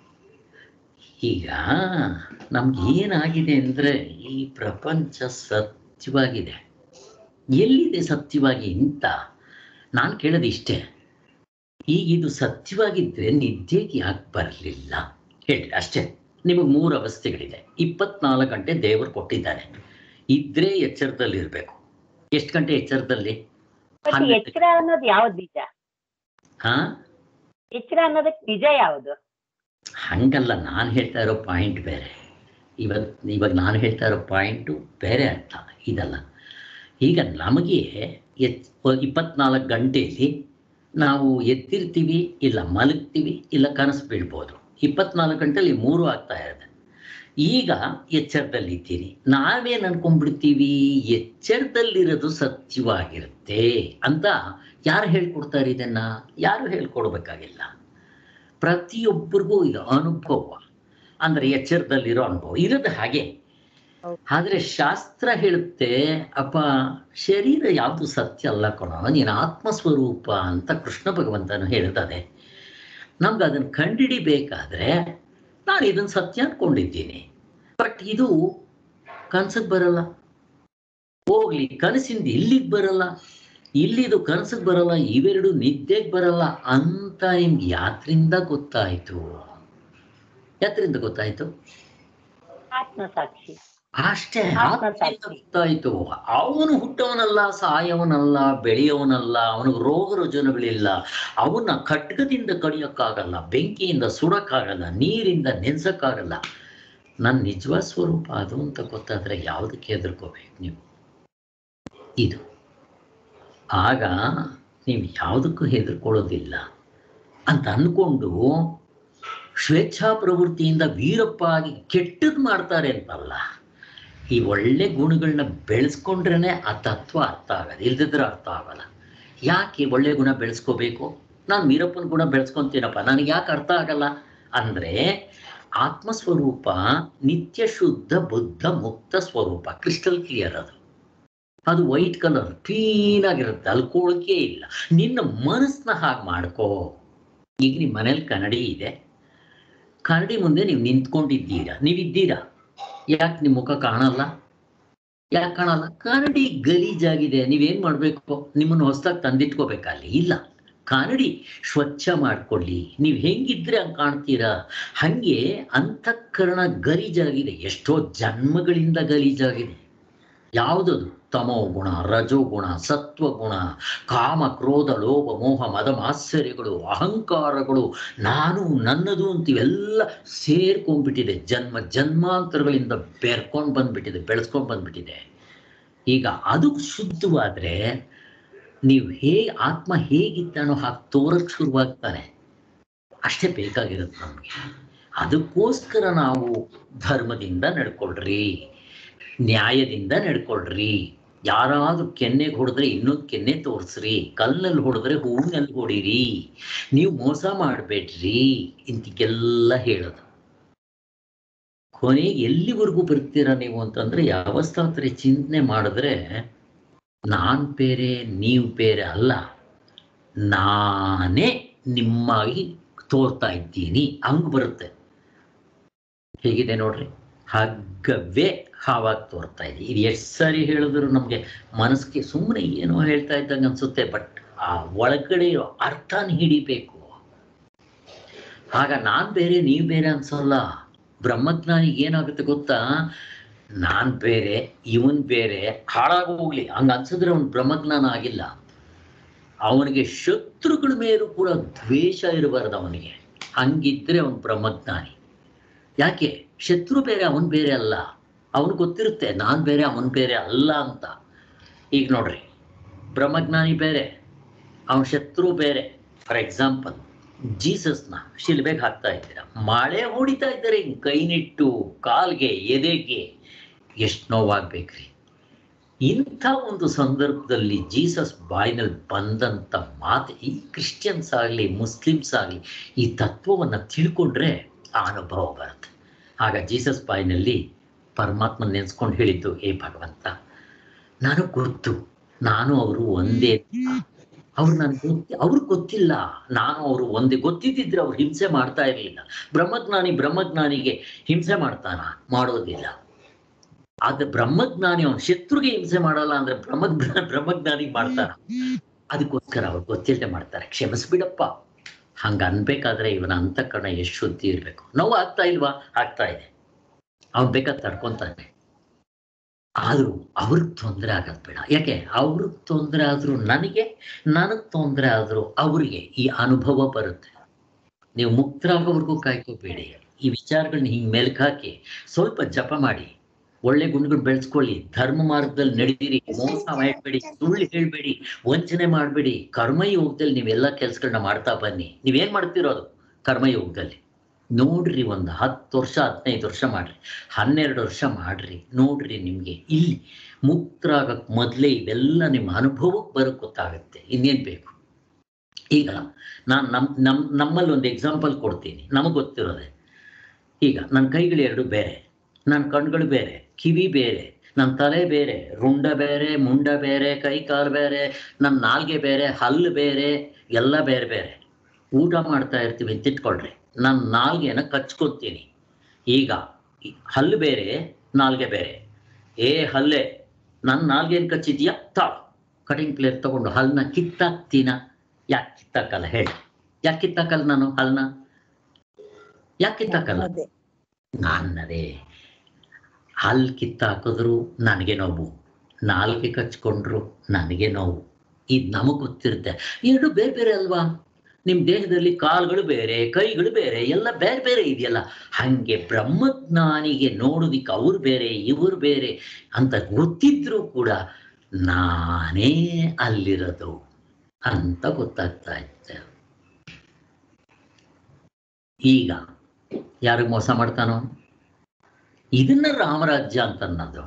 ಈಗ ನಮ್ಗೆ ಏನಾಗಿದೆ ಅಂದ್ರೆ ಈ ಪ್ರಪಂಚ ಸತ್ಯವಾಗಿದೆ ಎಲ್ಲಿದೆ ಸತ್ಯವಾಗಿ ಅಂತ ನಾನು ಕೇಳೋದು ಇಷ್ಟೇ ಈಗ ಇದು ಸತ್ಯವಾಗಿದ್ರೆ ನಿದ್ದೆಗೆ ಯಾಕೆ ಬರಲಿಲ್ಲ ಹೇಳಿ ಅಷ್ಟೇ ನಿಮಗೆ ಮೂರು ಅವಸ್ಥೆಗಳಿದೆ ಇಪ್ಪತ್ನಾಲ್ಕು ಗಂಟೆ ದೇವರು ಕೊಟ್ಟಿದ್ದಾನೆ ಇದ್ರೆ ಎಚ್ಚರದಲ್ಲಿರ್ಬೇಕು ಎಷ್ಟು ಗಂಟೆ ಎಚ್ಚರದಲ್ಲಿ ಬಟ್ ಹನ್ನೆರಡು. ಎಚ್ಚರ ಅನ್ನೋದು ಯಾವ್ದು ನಿಜ ಹಾ ಎಚ್ಚರ ಅನ್ನೋದಕ್ಕೆ ನಿಜ ಯಾವುದು ಹಂಗಲ್ಲ ನಾನು ಹೇಳ್ತಾ ಇರೋ ಪಾಯಿಂಟ್ ಬೇರೆ ಇವಾಗ ಇವಾಗ ನಾನು ಹೇಳ್ತಾ ಇರೋ ಪಾಯಿಂಟು ಬೇರೆ ಅರ್ಥ ಇದಲ್ಲ ಈಗ ನಮಗೆ ಎಚ್ ಇಪ್ಪತ್ನಾಲ್ಕು ಗಂಟೆಯಲ್ಲಿ ನಾವು ಎದ್ದಿರ್ತೀವಿ ಇಲ್ಲ ಮಲಗ್ತೀವಿ ಇಲ್ಲ ಕನಸು ಬೀಳ್ಬೋದು ಇಪ್ಪತ್ನಾಲ್ಕು ಗಂಟೆಲಿ ಮೂರು ಆಗ್ತಾ ಇರುತ್ತೆ ಈಗ ಎಚ್ಚರದಲ್ಲಿದ್ದೀನಿ ನಾವೇನು ಅನ್ಕೊಂಡ್ಬಿಡ್ತೀವಿ ಎಚ್ಚರದಲ್ಲಿರೋದು ಸತ್ಯವಾಗಿರುತ್ತೆ ಅಂತ ಯಾರು ಹೇಳ್ಕೊಡ್ತಾರೆ ಇದನ್ನ ಯಾರು ಹೇಳ್ಕೊಡ್ಬೇಕಾಗಿಲ್ಲ ಪ್ರತಿಯೊಬ್ಬರಿಗೂ ಇದು ಅನುಭವ ಅಂದ್ರೆ ಎಚ್ಚರದಲ್ಲಿರೋ ಅನುಭವ ಇರೋದು ಹಾಗೆ ಹೌದು. ಆದ್ರೆ ಶಾಸ್ತ್ರ ಹೇಳುತ್ತೆ ಅಪ್ಪ ಶರೀರ ಯಾವುದು ಸತ್ಯ ಅಲ್ಲ ಕಣೋ ನೀನು ಆತ್ಮಸ್ವರೂಪ ಅಂತ ಕೃಷ್ಣ ಭಗವಂತನು ಹೇಳ್ತದೆ ನಮ್ಗೆ ಅದನ್ನು ಕಂಡಿಡಿಬೇಕಾದ್ರೆ ನಾನು ಇದನ್ನು ಸತ್ಯ ಅನ್ಕೊಂಡಿದ್ದೀನಿ ಬಟ್ ಇದು ಕನ್ಸಕ್ಕೆ ಬರಲ್ಲ ಹೋಗ್ಲಿ ಕನಸಿಂದ ಇಲ್ಲಿಗೆ ಬರಲ್ಲ ಇಲ್ಲಿದು ಕನಸಿಗೆ ಬರಲ್ಲ ಇವೆರಡು ನಿದ್ದೆಗೆ ಬರಲ್ಲ ಅಂತ ನಿಮ್ಗೆ ಯಾತ್ರಿಂದ ಗೊತ್ತಾಯ್ತು ಯಾತ್ರಿಂದ ಗೊತ್ತಾಯ್ತು ಆತ್ಮಸಾಕ್ಷಿ ಅಷ್ಟೇ ಆತ್ಮಸಾಕ್ಷಿ. ಆತ್ಮದಿಂದ ಗೊತ್ತಾಯ್ತು ಅವನು ಹುಟ್ಟವನಲ್ಲ ಸಾಯವನಲ್ಲ ಬೆಳೆಯವನಲ್ಲ ಅವನಿಗೆ ರೋಗ ರುಜಿನಗಳಿಲ್ಲ ಅವನ್ನ ಖಡ್ಗದಿಂದ ಕಡಿಯೋಕ್ಕಾಗಲ್ಲ ಬೆಂಕಿಯಿಂದ ಸುಡಕ್ಕಾಗಲ್ಲ ನೀರಿಂದ ನೆನ್ಸಕ್ಕಾಗಲ್ಲ ನನ್ನ ನಿಜವಾದ ಸ್ವರೂಪ ಅದು ಅಂತ ಗೊತ್ತಾದ್ರೆ ಯಾವುದಕ್ಕೆ ಹೆದರ್ಕೋಬೇಕು ನೀವು ಇದು ಆಗ ನೀವು ಯಾವುದಕ್ಕೂ ಹೆದರ್ಕೊಳ್ಳೋದಿಲ್ಲ ಅಂತ ಅಂದ್ಕೊಂಡು ಸ್ವೇಚ್ಛಾ ಪ್ರವೃತ್ತಿಯಿಂದ ವೀರಪ್ಪ ಆಗಿ ಕೆಟ್ಟದ್ದು ಮಾಡ್ತಾರೆ ಅಂತಲ್ಲ ಈ ಒಳ್ಳೆ ಗುಣಗಳನ್ನ ಬೆಳೆಸ್ಕೊಂಡ್ರೇನೆ ಆ ತತ್ವ ಅರ್ಥ ಆಗಲ್ಲ ಇಲ್ದಿದ್ರೆ ಅರ್ಥ ಆಗಲ್ಲ ಯಾಕೆ ಒಳ್ಳೆ ಗುಣ ಬೆಳೆಸ್ಕೋಬೇಕು ನಾನು ವೀರಪ್ಪನ ಗುಣ ಬೆಳೆಸ್ಕೊಂತೀನಪ್ಪ ನನಗೆ ಯಾಕೆ ಅರ್ಥ ಆಗಲ್ಲ ಅಂದ್ರೆ ಆತ್ಮಸ್ವರೂಪ ನಿತ್ಯ ಶುದ್ಧ ಬುದ್ಧ ಮುಕ್ತ ಸ್ವರೂಪ ಕ್ರಿಸ್ಟಲ್ ಕ್ಲಿಯರ್ ಅದು ಅದು ವೈಟ್ ಕಲರ್ ಕ್ಲೀನ್ ಆಗಿರುತ್ತೆ ಅಲ್ಕೋಳಕ್ಕೆ ಇಲ್ಲ ನಿನ್ನ ಮನಸ್ಸನ್ನ ಹಾಗೆ ಮಾಡ್ಕೋ ಈಗ ನಿಮ್ಮ ಮನೇಲಿ ಕನ್ನಡಿ ಇದೆ ಕನ್ನಡಿ ಮುಂದೆ ನೀವು ನಿಂತ್ಕೊಂಡಿದ್ದೀರಾ ನೀವಿದ್ದೀರಾ ಯಾಕೆ ನಿಮ್ಮ ಮುಖ ಕಾಣಲ್ಲ ಯಾಕೆ ಕಾಣಲ್ಲ ಕನ್ನಡಿ ಗಲೀಜಾಗಿದೆ ನೀವೇನ್ ಮಾಡ್ಬೇಕು ನಿಮ್ಮನ್ನು ಹೊಸದಾಗಿ ತಂದಿಟ್ಕೋಬೇಕಲ್ಲಿ ಇಲ್ಲ ಕನ್ನಡಿ ಸ್ವಚ್ಛ ಮಾಡ್ಕೊಳ್ಳಿ ನೀವು ಹೆಂಗಿದ್ರೆ ಹಂಗೆ ಕಾಣ್ತೀರಾ ಹಂಗೆ ಅಂತಃಕರಣ ಗಲೀಜಾಗಿದೆ ಎಷ್ಟೋ ಜನ್ಮಗಳಿಂದ ಗಲೀಜಾಗಿದೆ ಯಾವುದದು ತಮೋ ಗುಣ ರಜೋಗುಣ ಸತ್ವಗುಣ ಕಾಮ ಕ್ರೋಧ ಲೋಭ ಮೋಹ ಮದ ಮಾತ್ಸರ್ಯಗಳು ಅಹಂಕಾರಗಳು ನಾನು ನನ್ನದು ಅಂತಿವೆಲ್ಲ ಸೇರ್ಕೊಂಡ್ಬಿಟ್ಟಿದೆ ಜನ್ಮ ಜನ್ಮಾಂತರಗಳಿಂದ ಬೆರ್ಕೊಂಡು ಬಂದ್ಬಿಟ್ಟಿದೆ ಬೆಳೆಸ್ಕೊಂಡು ಬಂದ್ಬಿಟ್ಟಿದೆ ಈಗ ಅದು ಶುದ್ಧವಾದ್ರೆ ನೀವು ಹೇಗೆ ಆತ್ಮ ಹೇಗಿದ್ದಾನೋ ಹಾಗೆ ತೋರಕ್ ಶುರುವಾಗ್ತಾನೆ ಅಷ್ಟೇ ಬೇಕಾಗಿರುತ್ತೆ ನಮಗೆ ಅದಕ್ಕೋಸ್ಕರ ನಾವು ಧರ್ಮದಿಂದ ನಡ್ಕೊಳ್ರಿ ನ್ಯಾಯದಿಂದ ನಡ್ಕೊಳ್ರಿ ಯಾರಾದ್ರೂ ಕೆನ್ನೆಗೆ ಹೊಡೆದ್ರೆ ಇನ್ನೊಂದು ಕೆನ್ನೆ ತೋರಿಸ್ರಿ ಕಲ್ಲಲ್ಲಿ ಹೊಡೆದ್ರೆ ಹೂವಿನಲ್ಲಿ ಹೊಡೀರಿ ನೀವು ಮೋಸ ಮಾಡಬೇಡ್ರಿ ಇಂತಿಗೆಲ್ಲ ಹೇಳೋದು ಕೊನೆಗೆ ಎಲ್ಲಿವರೆಗೂ ಬರ್ತೀರಾ ನೀವು ಅಂತಂದ್ರೆ ಯಾವಸ್ಥಾತ್ರೆ ಚಿಂತನೆ ಮಾಡಿದ್ರೆ ನಾನ್ ಬೇರೆ ನೀವು ಬೇರೆ ಅಲ್ಲ ನಾನೇ ನಿಮ್ಮಾಗಿ ತೋರ್ತಾ ಇದ್ದೀನಿ ಹಂಗ್ ಬರುತ್ತೆ ಹೇಗಿದೆ ನೋಡ್ರಿ ಹಗ್ಗವೇ ಹಾವಾಗಿ ತೋರ್ತಾ ಇದೆ ಇದು ಎಷ್ಟು ಸರಿ ಹೇಳಿದ್ರು ನಮಗೆ ಮನಸ್ಸಿಗೆ ಸುಮ್ಮನೆ ಏನೋ ಹೇಳ್ತಾ ಇದ್ದಂಗೆ ಅನ್ಸುತ್ತೆ ಬಟ್ ಆ ಒಳಗಡೆ ಇರೋ ಅರ್ಥನ ಹಿಡಿಬೇಕು ಆಗ ನಾನ್ ಬೇರೆ ನೀವು ಬೇರೆ ಅನ್ಸಲ್ಲ ಬ್ರಹ್ಮಜ್ಞಾನಿಗೆ ಏನಾಗುತ್ತೆ ಗೊತ್ತಾ ನಾನ್ ಬೇರೆ ಇವನ್ ಬೇರೆ ಹಾಳಾಗಿ ಹೋಗ್ಲಿ ಹಂಗ ಅನ್ಸಿದ್ರೆ ಅವ್ನು ಬ್ರಹ್ಮಜ್ಞಾನ ಆಗಿಲ್ಲ ಅವನಿಗೆ ಶತ್ರುಗಳ ಮೇಲೂ ಕೂಡ ದ್ವೇಷ ಇರಬಾರ್ದು ಅವನಿಗೆ ಹಂಗಿದ್ರೆ ಅವನು ಬ್ರಹ್ಮಜ್ಞಾನಿ ಯಾಕೆ ಶತ್ರು ಬೇರೆ ಅವನ್ ಬೇರೆ ಅಲ್ಲ ಅವನು ಗೊತ್ತಿರುತ್ತೆ ನಾನ್ ಬೇರೆ ಅವನ್ ಬೇರೆ ಅಲ್ಲ ಅಂತ ಈಗ ನೋಡ್ರಿ ಬ್ರಹ್ಮಜ್ಞಾನಿ ಬೇರೆ ಅವನ ಶತ್ರು ಬೇರೆ ಫಾರ್ ಎಕ್ಸಾಂಪಲ್ ಜೀಸಸ್ನ ಶಿಲ್ಬೆಗೆ ಹಾಕ್ತಾ ಇದ್ದೀರಾ ಮಳೆ ಹೊಡಿತಾ ಇದ್ದಾರೆ ಹಿಂಗ್ ಕೈನಿಟ್ಟು ಕಾಲ್ಗೆ ಎದೆಗೆ ಎಷ್ಟು ನೋವಾಗ್ಬೇಕ್ರಿ ಇಂಥ ಒಂದು ಸಂದರ್ಭದಲ್ಲಿ ಜೀಸಸ್ ಬಾಯಿನಲ್ಲಿ ಬಂದಂಥ ಮಾತು ಈ ಕ್ರಿಶ್ಚಿಯನ್ಸ್ ಆಗಲಿ ಮುಸ್ಲಿಮ್ಸ್ ಆಗಲಿ ಈ ತತ್ವವನ್ನು ತಿಳ್ಕೊಂಡ್ರೆ ಆ ಅನುಭವ ಬರುತ್ತೆ ಆಗ ಜೀಸಸ್ ಬಾಯಿನಲ್ಲಿ ಪರಮಾತ್ಮ ನೆನೆಸ್ಕೊಂಡು ಹೇಳಿದ್ದು ಏ ಭಗವಂತ ನನಗೆ ಗೊತ್ತು ನಾನು ಅವರು ಒಂದೇ ಅವ್ರು ನನ್ಗೆ ಗೊತ್ತಿ ಅವ್ರಿಗೆ ಗೊತ್ತಿಲ್ಲ ನಾನು ಅವರು ಒಂದೇ ಗೊತ್ತಿದ್ದಿದ್ರೆ ಅವ್ರು ಹಿಂಸೆ ಮಾಡ್ತಾ ಇರಲಿಲ್ಲ ಬ್ರಹ್ಮಜ್ಞಾನಿ ಬ್ರಹ್ಮಜ್ಞಾನಿಗೆ ಹಿಂಸೆ ಮಾಡ್ತಾನ ಮಾಡೋದಿಲ್ಲ ಆದ್ರೆ ಬ್ರಹ್ಮಜ್ಞಾನಿ ಅವನ ಶತ್ರುಗೆ ಹಿಂಸೆ ಮಾಡಲ್ಲ ಅಂದ್ರೆ ಬ್ರಹ್ಮಜ್ಞಾನ ಬ್ರಹ್ಮಜ್ಞಾನಿಗೆ ಮಾಡ್ತಾರ ಅದಕ್ಕೋಸ್ಕರ ಅವ್ರು ಗೊತ್ತಿಲ್ಲದೆ ಮಾಡ್ತಾರೆ ಕ್ಷಮಿಸ್ಬಿಡಪ್ಪ ಹಂಗ ಅನ್ಬೇಕಾದ್ರೆ ಇವನ ಅಂತಃಕರಣ ಎಷ್ಟು ಶುದ್ಧಿ ಇರ್ಬೇಕು ನೋವು ಆಗ್ತಾ ಇಲ್ವಾ ಆಗ್ತಾ ಇದೆ ಅವ್ನ್ ಬೇಕಾದ್ ತಡ್ಕೊಂತಾನೆ ಆದ್ರೂ ಅವ್ರಿಗೆ ತೊಂದರೆ ಆಗದ್ ಬೇಡ ಯಾಕೆ ಅವ್ರಿಗೆ ತೊಂದರೆ ಆದ್ರೂ ನನಗೆ ನನಗ್ ತೊಂದರೆ ಆದ್ರೂ ಅವ್ರಿಗೆ ಈ ಅನುಭವ ಬರುತ್ತೆ ನೀವು ಮುಕ್ತರಾಗೋವರೆಗೂ ಕಾಯ್ಕೋಬೇಡಿ ಈ ವಿಚಾರಗಳನ್ನ ಹಿಂಗ್ ಮೆಲ್ಕ್ ಹಾಕಿ ಸ್ವಲ್ಪ ಜಪ ಮಾಡಿ ಒಳ್ಳೆ ಗುಣಗಳು ಬೆಳೆಸ್ಕೊಳ್ಳಿ ಧರ್ಮ ಮಾರ್ಗದಲ್ಲಿ ನಡೀರಿ ಮೋಸ ಮಾಡಬೇಡಿ ಸುಳ್ಳು ಹೇಳ್ಬೇಡಿ ವಂಚನೆ ಮಾಡಬೇಡಿ ಕರ್ಮಯೋಗದಲ್ಲಿ ನೀವೆಲ್ಲ ಕೆಲಸಗಳನ್ನ ಮಾಡ್ತಾ ಬನ್ನಿ ನೀವೇನ್ ಮಾಡ್ತಿರೋದು ಕರ್ಮಯೋಗದಲ್ಲಿ ನೋಡ್ರಿ ಒಂದು ಹತ್ತು ವರ್ಷ ಹದಿನೈದು ವರ್ಷ ಮಾಡ್ರಿ ಹನ್ನೆರಡು ವರ್ಷ ಮಾಡ್ರಿ ನೋಡ್ರಿ ನಿಮ್ಗೆ ಇಲ್ಲಿ ಮುಕ್ತರಾಗಕ್ ಮೊದಲೇ ಇವೆಲ್ಲ ನಿಮ್ಮ ಅನುಭವಕ್ಕೆ ಬರೋಕ್ ಗೊತ್ತಾಗುತ್ತೆ ಇನ್ನೇನ್ ಬೇಕು ಈಗ ನಾನು ನಮ್ ನಮ್ ನಮ್ಮಲ್ಲಿ ಒಂದು ಎಕ್ಸಾಂಪಲ್ ಕೊಡ್ತೀನಿ ನಮಗೆ ಗೊತ್ತಿರೋದೆ ಈಗ ನನ್ನ ಕೈಗಳು ಎರಡು ಬೇರೆ ನನ್ನ ಕಣ್ಗಳು ಬೇರೆ ಕಿವಿ ಬೇರೆ ನನ್ನ ತಲೆ ಬೇರೆ ರುಂಡ ಬೇರೆ ಮುಂಡ ಬೇರೆ ಕೈ ಕಾಲು ಬೇರೆ ನನ್ನ ನಾಲ್ಗೆ ಬೇರೆ ಹಲ್ಲು ಬೇರೆ ಎಲ್ಲ ಬೇರೆ ಬೇರೆ ಊಟ ಮಾಡ್ತಾ ಇರ್ತೀವಿ ಅಂತ ಇಟ್ಕೊಳ್ರಿ ನನ್ನ ನಾಲ್ಗೆನ ಕಚ್ಕೊತೀನಿ ಈಗ ಈ ಹಲ್ಲು ಬೇರೆ ನಾಲ್ಗೆ ಬೇರೆ ಏ ಹಲ್ಲೆ ನನ್ನ ನಾಲ್ಗೇನು ಕಚ್ಚಿದ್ಯಾ ತಾ ಕಟಿಂಗ್ ಪ್ಲೇಟ್ ತಗೊಂಡು ಹಲ್ಲನ್ನ ಕಿತ್ತಾಕ್ತೀನ ಯಾಕೆ ಕಿತ್ತಾಕಲ್ಲ ಹೇಳಿ ಯಾಕೆ ಕಿತ್ತಾಕಲ್ಲ ನಾನು ಹಲ್ನ ಯಾಕೆ ಕಿತ್ತಾಕಲ್ಲ ಅದೇ ನನ್ನದೇ ಹಲ್ ಕಿತ್ತಾಕಿದ್ರು ನನಗೆ ನೋವು ನಾಲ್ಗೆ ಕಚ್ಕೊಂಡ್ರು ನನಗೆ ನೋವು ಇದು ನಮಗೆ ಗೊತ್ತಿರುತ್ತೆ ಎರಡು ಬೇರೆ ಬೇರೆ ಅಲ್ವಾ ನಿಮ್ಮ ದೇಹದಲ್ಲಿ ಕಾಲುಗಳು ಬೇರೆ ಕೈಗಳು ಬೇರೆ ಎಲ್ಲ ಬೇರೆ ಬೇರೆ ಇದೆಯಲ್ಲ ಹಂಗೆ ಬ್ರಹ್ಮಜ್ಞಾನಿಗೆ ನೋಡೋದಿಕ್ಕೆ ಅವ್ರು ಬೇರೆ ಇವ್ರು ಬೇರೆ ಅಂತ ಗೊತ್ತಿದ್ರು ಕೂಡ ನಾನೇ ಅಲ್ಲಿರೋದು ಅಂತ ಗೊತ್ತಾಗ್ತಾ ಇತ್ತೆ ಈಗ ಯಾರಿಗೆ ಮೋಸ ಮಾಡ್ತಾನೋ ಇದನ್ನ ರಾಮರಾಜ್ಯ ಅಂತ ಅನ್ನೋದು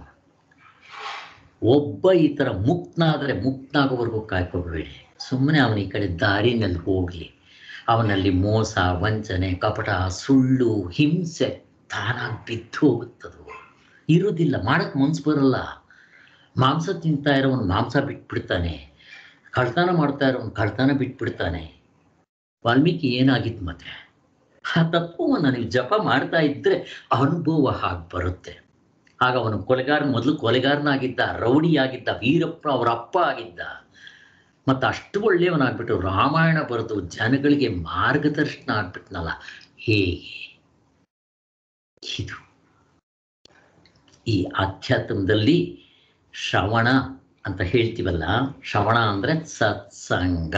ಒಬ್ಬ ಈ ಥರ ಮುಕ್ತನಾದರೆ ಮುಕ್ತನಾಗೋವರೆಗೂ ಕಾಯ್ಕೋಬೇಡಿ ಸುಮ್ಮನೆ ಅವನ ಈ ಕಡೆ ದಾರಿನಲ್ಲಿ ಹೋಗ್ಲಿ ಅವನಲ್ಲಿ ಮೋಸ ವಂಚನೆ ಕಪಟ ಸುಳ್ಳು ಹಿಂಸೆ ತಾನಾಗಿ ಬಿದ್ದು ಹೋಗುತ್ತದು ಇರೋದಿಲ್ಲ ಮಾಡಕ್ ಮನ್ಸು ಬರಲ್ಲ ಮಾಂಸ ತಿಂತಾ ಇರೋನು ಮಾಂಸ ಬಿಟ್ಬಿಡ್ತಾನೆ ಕಳ್ತನ ಮಾಡ್ತಾ ಇರೋನು ಕಳ್ತನ ಬಿಟ್ಬಿಡ್ತಾನೆ ವಾಲ್ಮೀಕಿ ಏನಾಗಿತ್ತು ಮತ್ತೆ ಆ ತತ್ವವನ್ನು ನೀವು ಜಪ ಮಾಡ್ತಾ ಇದ್ರೆ ಅನುಭವ ಹಾಗೆ ಬರುತ್ತೆ ಆಗ ಅವನು ಕೊಲೆಗಾರ ಮೊದಲು ಕೊಲೆಗಾರನಾಗಿದ್ದ ರೌಡಿಯಾಗಿದ್ದ ವೀರಪ್ಪ ಅವರ ಅಪ್ಪ ಆಗಿದ್ದ ಮತ್ತು ಅಷ್ಟು ಒಳ್ಳೆಯವನಾಗ್ಬಿಟ್ಟು ರಾಮಾಯಣ ಬರೆದು ಜನಗಳಿಗೆ ಮಾರ್ಗದರ್ಶನ ಆಗ್ಬಿಟ್ನಲ್ಲ ಹೇಗೆ ಇದು ಈ ಆಧ್ಯಾತ್ಮದಲ್ಲಿ ಶ್ರವಣ ಅಂತ ಹೇಳ್ತೀವಲ್ಲ ಶ್ರವಣ ಅಂದ್ರೆ ಸತ್ಸಂಗ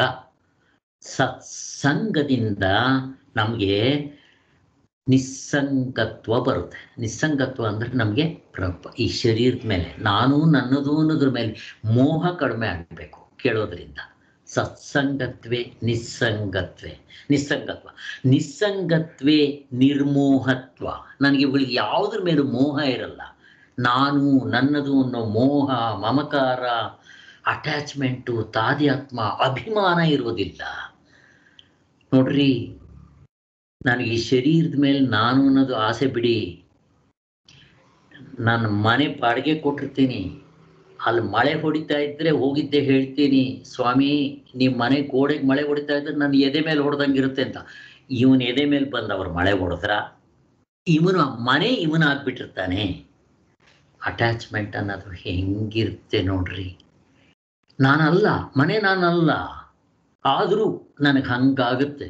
ಸತ್ಸಂಗದಿಂದ ನಮಗೆ ನಿಸ್ಸಂಗತ್ವ ಬರುತ್ತೆ ನಿಸ್ಸಂಗತ್ವ ಅಂದ್ರೆ ನಮಗೆ ಪ್ರಪ ಈ ಶರೀರದ ಮೇಲೆ ನಾನು ನನ್ನದು ಅನ್ನೋದ್ರ ಮೇಲೆ ಮೋಹ ಕಡಿಮೆ ಆಗಬೇಕು ಕೇಳೋದ್ರಿಂದ ಸತ್ಸಂಗತ್ವೇ ನಿಸ್ಸಂಗತ್ವೇ ನಿಸ್ಸಂಗತ್ವ ನಿಸ್ಸಂಗತ್ವೇ ನಿರ್ಮೋಹತ್ವ ನನಗೆ ಇವುಗಳಿಗೆ ಯಾವುದ್ರ ಮೇಲೂ ಮೋಹ ಇರಲ್ಲ ನಾನು ನನ್ನದು ಅನ್ನೋ ಮೋಹ ಮಮಕಾರ ಅಟ್ಯಾಚ್ಮೆಂಟು ತಾದ್ಯಾತ್ಮ ಅಭಿಮಾನ ಇರೋದಿಲ್ಲ ನೋಡ್ರಿ ನನಗೆ ಈ ಶರೀರದ ಮೇಲೆ ನಾನು ಅನ್ನೋದು ಆಸೆ ಬಿಡಿ ನಾನು ಮನೆ ಬಾಡಿಗೆ ಕೊಟ್ಟಿರ್ತೀನಿ ಅಲ್ಲಿ ಮಳೆ ಹೊಡಿತಾ ಇದ್ರೆ ಹೋಗಿದ್ದೆ ಹೇಳ್ತೀನಿ ಸ್ವಾಮಿ ನಿಮ್ಮ ಮನೆ ಗೋಡೆಗೆ ಮಳೆ ಹೊಡಿತಾ ಇದ್ರೆ ನನ್ನ ಎದೆ ಮೇಲೆ ಹೊಡೆದಂಗಿರುತ್ತೆ ಅಂತ ಇವನ್ ಎದೆ ಮೇಲೆ ಬಂದು ಅವ್ರು ಮಳೆ ಹೊಡೆದ್ರ ಇವನು ಆ ಮನೆ ಇವನ ಆಗ್ಬಿಟ್ಟಿರ್ತಾನೆ ಅಟ್ಯಾಚ್ಮೆಂಟ್ ಅನ್ನೋದು ಹೆಂಗಿರುತ್ತೆ ನೋಡ್ರಿ ನಾನಲ್ಲ ಮನೆ ನಾನಲ್ಲ ಆದರೂ ನನಗೆ ಹಂಗಾಗುತ್ತೆ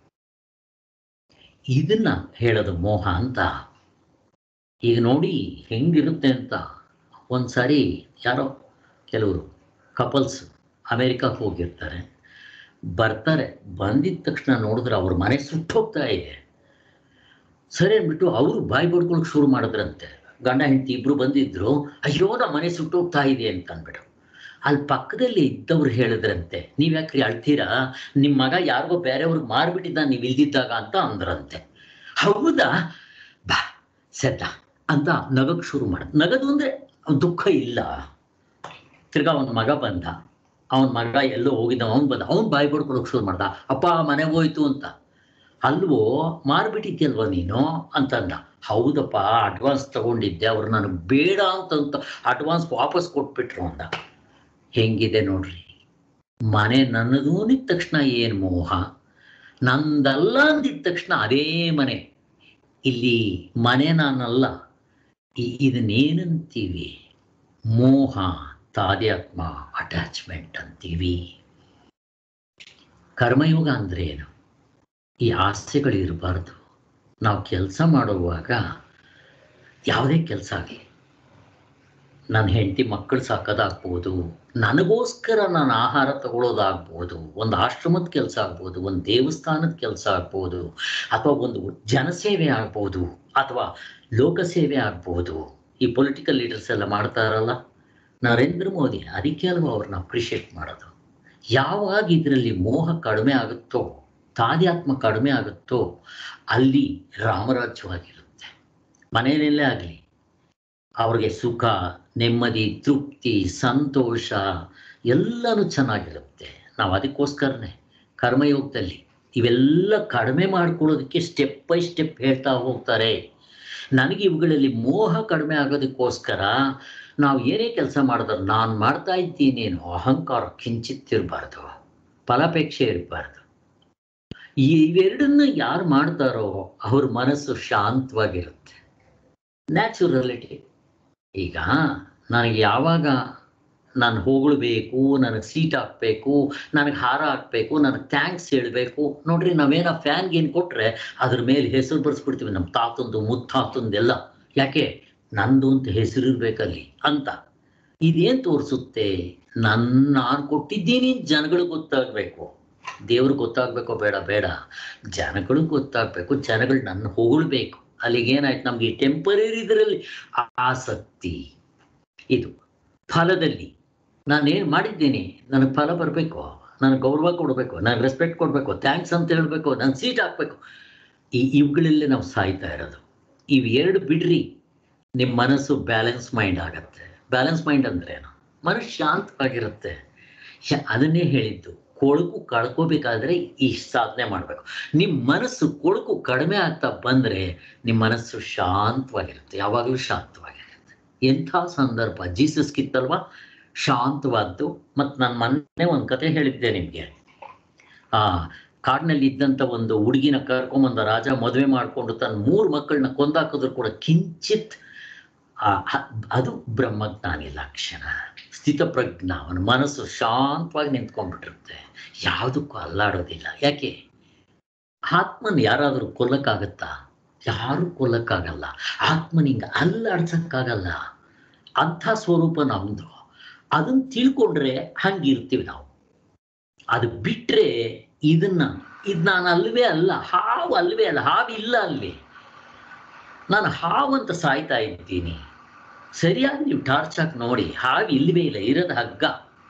ಇದನ್ನ ಹೇಳೋದು ಮೋಹ ಅಂತ ಈಗ ನೋಡಿ ಹೆಂಗಿರುತ್ತೆ ಅಂತ ಒಂದ್ಸಾರಿ ಯಾರೋ ಕೆಲವರು ಕಪಲ್ಸ್ ಅಮೇರಿಕಕ್ಕೆ ಹೋಗಿರ್ತಾರೆ ಬರ್ತಾರೆ ಬಂದಿದ ತಕ್ಷಣ ನೋಡಿದ್ರೆ ಅವ್ರ ಮನೆ ಸುಟ್ಟೋಗ್ತಾ ಇದೆ ಸರಿ ಅಂದ್ಬಿಟ್ಟು ಅವರು ಬಾಯಿ ಬಡ್ಕೊಳಕ್ ಶುರು ಮಾಡಿದ್ರಂತೆ ಗಂಡ ಹೆಂಡತಿ ಇಬ್ರು ಬಂದಿದ್ರು ಅಯ್ಯೋ ನಮ್ಮ ಮನೆ ಸುಟ್ಟೋಗ್ತಾ ಇದೆ ಅಂತ ಅಂದ್ಬಿಟ್ಟು ಅಲ್ಲಿ ಪಕ್ಕದಲ್ಲಿ ಇದ್ದವ್ರು ಹೇಳಿದ್ರಂತೆ ನೀವ್ ಯಾಕ್ರಿ ಅಳ್ತೀರಾ ನಿಮ್ ಮಗ ಯಾರಿಗೋ ಬೇರೆಯವ್ರಿಗೆ ಮಾರ್ಬಿಟ್ಟಿದ್ದ ನೀವು ಇಲ್ದಿದ್ದಾಗ ಅಂತ ಅಂದ್ರಂತೆ ಹೌದಾ ಬಾ ಸೆದ್ದ ಅಂತ ನಗಕ್ ಶುರು ಮಾಡ ನಗದು ಅಂದ್ರೆ ಅವ್ನ್ ದುಃಖ ಇಲ್ಲ ತಿರ್ಗಾ ಅವನ ಮಗ ಬಂದ ಅವನ ಮಗ ಎಲ್ಲೋ ಹೋಗಿದ್ದ ಅವ್ನ್ ಬಂದ ಅವ್ನ್ ಬಾಯಿ ಬಡ್ಕೊಳಕ್ ಶುರು ಮಾಡ್ದ ಅಪ್ಪ ಮನೆ ಹೋಯ್ತು ಅಂತ ಅಲ್ವೋ ಮಾರ್ಬಿಟ್ಟಿದ್ಯಲ್ವ ನೀನು ಅಂತಂದ ಹೌದಪ್ಪ ಅಡ್ವಾನ್ಸ್ ತಗೊಂಡಿದ್ದೆ ಅವ್ರು ನನಗೆ ಬೇಡ ಅಂತಂತ ಅಡ್ವಾನ್ಸ್ ವಾಪಸ್ ಕೊಟ್ಬಿಟ್ರು ಅಂದ ಹೆಂಗಿದೆ ನೋಡ್ರಿ ಮನೆ ನನ್ನದು ಅಂದಿದ ತಕ್ಷಣ ಏನ್ ಮೋಹ ನಂದಲ್ಲ ಅಂದಿದ ತಕ್ಷಣ ಅದೇ ಮನೆ ಇಲ್ಲಿ ಮನೆ ನಾನಲ್ಲ ಇ- ಇದನ್ನೇನಂತೀವಿ ಮೋಹ ತಾದ್ಯಾತ್ಮ ಅಟ್ಯಾಚ್ಮೆಂಟ್ ಅಂತೀವಿ ಕರ್ಮಯೋಗ ಅಂದ್ರೆ ಏನು ಈ ಆಸೆಗಳಿರಬಾರ್ದು ನಾವು ಕೆಲಸ ಮಾಡುವಾಗ ಯಾವುದೇ ಕೆಲಸ ಆಗಲಿ ನನ್ನ ಹೆಂಡತಿ ಮಕ್ಕಳು ಸಾಕೋದಾಗ್ಬೋದು ನನಗೋಸ್ಕರ ನಾನು ಆಹಾರ ತಗೊಳ್ಳೋದಾಗ್ಬೋದು ಒಂದು ಆಶ್ರಮದ ಕೆಲಸ ಆಗ್ಬೋದು ಒಂದು ದೇವಸ್ಥಾನದ ಕೆಲಸ ಆಗ್ಬೋದು ಅಥವಾ ಒಂದು ಜನಸೇವೆ ಆಗ್ಬೋದು ಅಥವಾ ಲೋಕಸೇವೆ ಆಗ್ಬೋದು ಈ ಪೊಲಿಟಿಕಲ್ ಲೀಡರ್ಸ್ ಎಲ್ಲ ಮಾಡ್ತಾರಲ್ಲ ನರೇಂದ್ರ ಮೋದಿ ಅದಕ್ಕೆ ಅಲ್ವಾ ಅವ್ರನ್ನ ಅಪ್ರಿಷಿಯೇಟ್ ಮಾಡೋದು ಯಾವಾಗ ಇದರಲ್ಲಿ ಮೋಹ ಕಡಿಮೆ ಆಗುತ್ತೋ ತಾದ್ಯಾತ್ಮ ಕಡಿಮೆ ಆಗುತ್ತೋ ಅಲ್ಲಿ ರಾಮರಾಜ್ಯವಾಗಿರುತ್ತೆ ಮನೆಯಲ್ಲೇ ಆಗಲಿ ಅವ್ರಿಗೆ ಸುಖ ನೆಮ್ಮದಿ ತೃಪ್ತಿ ಸಂತೋಷ ಎಲ್ಲನೂ ಚೆನ್ನಾಗಿರುತ್ತೆ ನಾವು ಅದಕ್ಕೋಸ್ಕರನೇ ಕರ್ಮಯೋಗದಲ್ಲಿ ಇವೆಲ್ಲ ಕಡಿಮೆ ಮಾಡ್ಕೊಳ್ಳೋದಕ್ಕೆ ಸ್ಟೆಪ್ ಬೈ ಸ್ಟೆಪ್ ಹೇಳ್ತಾ ಹೋಗ್ತಾರೆ ನನಗೆ ಇವುಗಳಲ್ಲಿ ಮೋಹ ಕಡಿಮೆ ಆಗೋದಕ್ಕೋಸ್ಕರ ನಾವು ಏನೇ ಕೆಲಸ ಮಾಡಿದ್ರು ನಾನು ಮಾಡ್ತಾ ಇದ್ದೀನಿ ಅನ್ನೋ ಅಹಂಕಾರ ಕಿಂಚಿತ್ತಿರಬಾರ್ದು ಫಲಾಪೇಕ್ಷೆ ಇರಬಾರ್ದು ಈ ಇವೆರಡನ್ನ ಯಾರು ಮಾಡ್ತಾರೋ ಅವ್ರ ಮನಸ್ಸು ಶಾಂತವಾಗಿರುತ್ತೆ ನ್ಯಾಚುರಲಿಟಿ ಈಗ ನನಗೆ ಯಾವಾಗ ನಾನು ಹೊಗಳ್ಬೇಕು ನನಗೆ ಸೀಟ್ ಹಾಕ್ಬೇಕು ನನಗೆ ಹಾರ ಹಾಕ್ಬೇಕು ನನಗೆ ಥ್ಯಾಂಕ್ಸ್ ಹೇಳಬೇಕು ನೋಡ್ರಿ ನಾವೇನೋ ಫ್ಯಾನ್ಗೆ ಏನು ಕೊಟ್ರೆ ಅದ್ರ ಮೇಲೆ ಹೆಸರು ಬರ್ಸ್ಬಿಡ್ತೀವಿ ನಮ್ಮ ತಾತಂದು ಮುತ್ತಾತಂದೆಲ್ಲ ಯಾಕೆ ನಂದು ಅಂತ ಹೆಸರಿರ್ಬೇಕಲ್ಲಿ ಅಂತ ಇದೇನ್ ತೋರಿಸುತ್ತೆ ನನ್ನ ನಾನು ಕೊಟ್ಟಿದ್ದೀನಿ ಜನಗಳಿಗೆ ಗೊತ್ತಾಗಬೇಕು ದೇವ್ರಿಗೆ ಗೊತ್ತಾಗಬೇಕೋ ಬೇಡ ಬೇಡ ಜನಗಳಿಗೆ ಗೊತ್ತಾಗಬೇಕು ಜನಗಳು ನನ್ನ ಹೊಗಳ್ಬೇಕು ಅಲ್ಲಿಗೆ ಏನಾಯ್ತು ನಮ್ಗೆ ಈ ಟೆಂಪರರಿ ಇದರಲ್ಲಿ ಆಸಕ್ತಿ ಇದು ಫಲದಲ್ಲಿ ನಾನೇನು ಮಾಡಿದ್ದೀನಿ ನನಗೆ ಫಲ ಬರಬೇಕು ನನಗೆ ಗೌರವ ಕೊಡಬೇಕು ನನಗೆ ರೆಸ್ಪೆಕ್ಟ್ ಕೊಡಬೇಕು ಥ್ಯಾಂಕ್ಸ್ ಅಂತ ಹೇಳಬೇಕು ನನ್ನ ಸೀಟ್ ಹಾಕ್ಬೇಕು ಈ ಇವುಗಳಲ್ಲೇ ನಾವು ಸಾಯ್ತಾ ಇರೋದು ಇವು ಎರಡು ಬಿಡ್ರಿ ನಿಮ್ಮ ಮನಸ್ಸು ಬ್ಯಾಲೆನ್ಸ್ ಮೈಂಡ್ ಆಗತ್ತೆ ಬ್ಯಾಲೆನ್ಸ್ ಮೈಂಡ್ ಅಂದ್ರೆ ಏನು ಮನಸ್ಸು ಶಾಂತವಾಗಿರುತ್ತೆ ಶ- ಅದನ್ನೇ ಹೇಳಿದ್ದು ಕೊಳಕು ಕಳ್ಕೋಬೇಕಾದ್ರೆ ಈ ಸಾಧನೆ ಮಾಡಬೇಕು ನಿಮ್ಮ ಮನಸ್ಸು ಕೊಳಕು ಕಡಿಮೆ ಆಗ್ತಾ ಬಂದ್ರೆ ನಿಮ್ಮ ಮನಸ್ಸು ಶಾಂತವಾಗಿರುತ್ತೆ ಯಾವಾಗಲೂ ಶಾಂತವಾಗಿರುತ್ತೆ ಎಂಥ ಸಂದರ್ಭ ಜೀಸಸ್ ಕಿತ್ತಲ್ವಾ ಶಾಂತವಾದ್ದು ಮತ್ತು ನಾನು ಮೊನ್ನೆ ಒಂದು ಕತೆ ಹೇಳಿದ್ದೆ ನಿಮಗೆ ಆ ಕಾಡಿನಲ್ಲಿ ಇದ್ದಂಥ ಒಂದು ಹುಡುಗಿನ ಕರ್ಕೊಂಬಂದ ರಾಜ ಮದುವೆ ಮಾಡಿಕೊಂಡು ತನ್ನ ಮೂರು ಮಕ್ಕಳನ್ನ ಕೊಂದಾಕಿದ್ರು ಕೂಡ ಕಿಂಚಿತ್ ಆ, ಹ- ಅದು ಬ್ರಹ್ಮಜ್ಞಾನಿ ಲಕ್ಷಣ ಸ್ಥಿತಪ್ರಜ್ಞ ಅವನ ಮನಸ್ಸು ಶಾಂತವಾಗಿ ನಿಂತ್ಕೊಂಡ್ಬಿಟ್ಟಿರುತ್ತೆ ಯಾವುದಕ್ಕೂ ಅಲ್ಲಾಡೋದಿಲ್ಲ ಯಾಕೆ ಆತ್ಮನ್ ಯಾರಾದರೂ ಕೊಲ್ಲಕ್ಕಾಗತ್ತಾ ಯಾರು ಕೊಲ್ಲಕ್ಕಾಗಲ್ಲ ಆತ್ಮನಿಂಗ ಅಲ್ಲಾಡ್ಸಕ್ಕಾಗಲ್ಲ ಅಂಥ ಸ್ವರೂಪ ನಮ್ದು ಅದನ್ನ ತಿಳ್ಕೊಂಡ್ರೆ ಹಂಗಿರ್ತೀವಿ ನಾವು ಅದು ಬಿಟ್ರೆ ಇದನ್ನ ಇದು ನಾನು ಅಲ್ವೇ ಅಲ್ಲ ಹಾವು ಅಲ್ವೇ ಅಲ್ಲ ಹಾವು ಇಲ್ಲ ಅಲ್ಲಿ ನಾನು ಹಾವು ಅಂತ ಸಾಯ್ತಾ ಇದ್ದೀನಿ ಸರಿಯಾಗಿ ನೀವು ಟಾರ್ಚ್ ಹಾಕಿ ನೋಡಿ ಹಾವು ಇಲ್ವೇ ಇಲ್ಲ ಇರೋದು ಹಗ್ಗ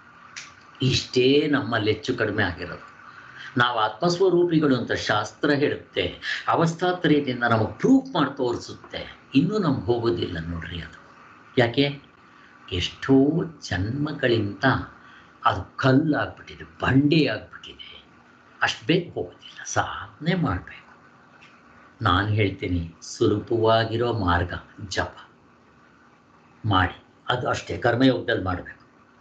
ಇಷ್ಟೇ ನಮ್ಮಲ್ಲಿ ಹೆಚ್ಚು ಕಡಿಮೆ ಆಗಿರೋದು ನಾವು ಆತ್ಮಸ್ವರೂಪಿಗಳು ಅಂತ ಶಾಸ್ತ್ರ ಹೇಳುತ್ತೆ ಅವಸ್ಥಾತ್ರಯದಿಂದ ನಮಗೆ ಪ್ರೂಫ್ ಮಾಡಿ ತೋರಿಸುತ್ತೆ ಇನ್ನೂ ನಮ್ಗೆ ಹೋಗೋದಿಲ್ಲ ನೋಡ್ರಿ ಅದು ಯಾಕೆ ಎಷ್ಟೋ ಜನ್ಮಗಳಿಂದ ಅದು ಕಲ್ಲಾಗ್ಬಿಟ್ಟಿದೆ ಬಂಡೆ ಆಗ್ಬಿಟ್ಟಿದೆ ಅಷ್ಟು ಬೇಗ ಹೋಗೋದಿಲ್ಲ ಸಾಧನೆ ಮಾಡಬೇಕು ನಾನು ಹೇಳ್ತೀನಿ ಸುಲಭವಾಗಿರೋ ಮಾರ್ಗ ಜಪ ಮಾಡಿ ಅದು ಅಷ್ಟೇ ಕರ್ಮಯೋಗದಲ್ಲಿ ಮಾಡಬೇಕು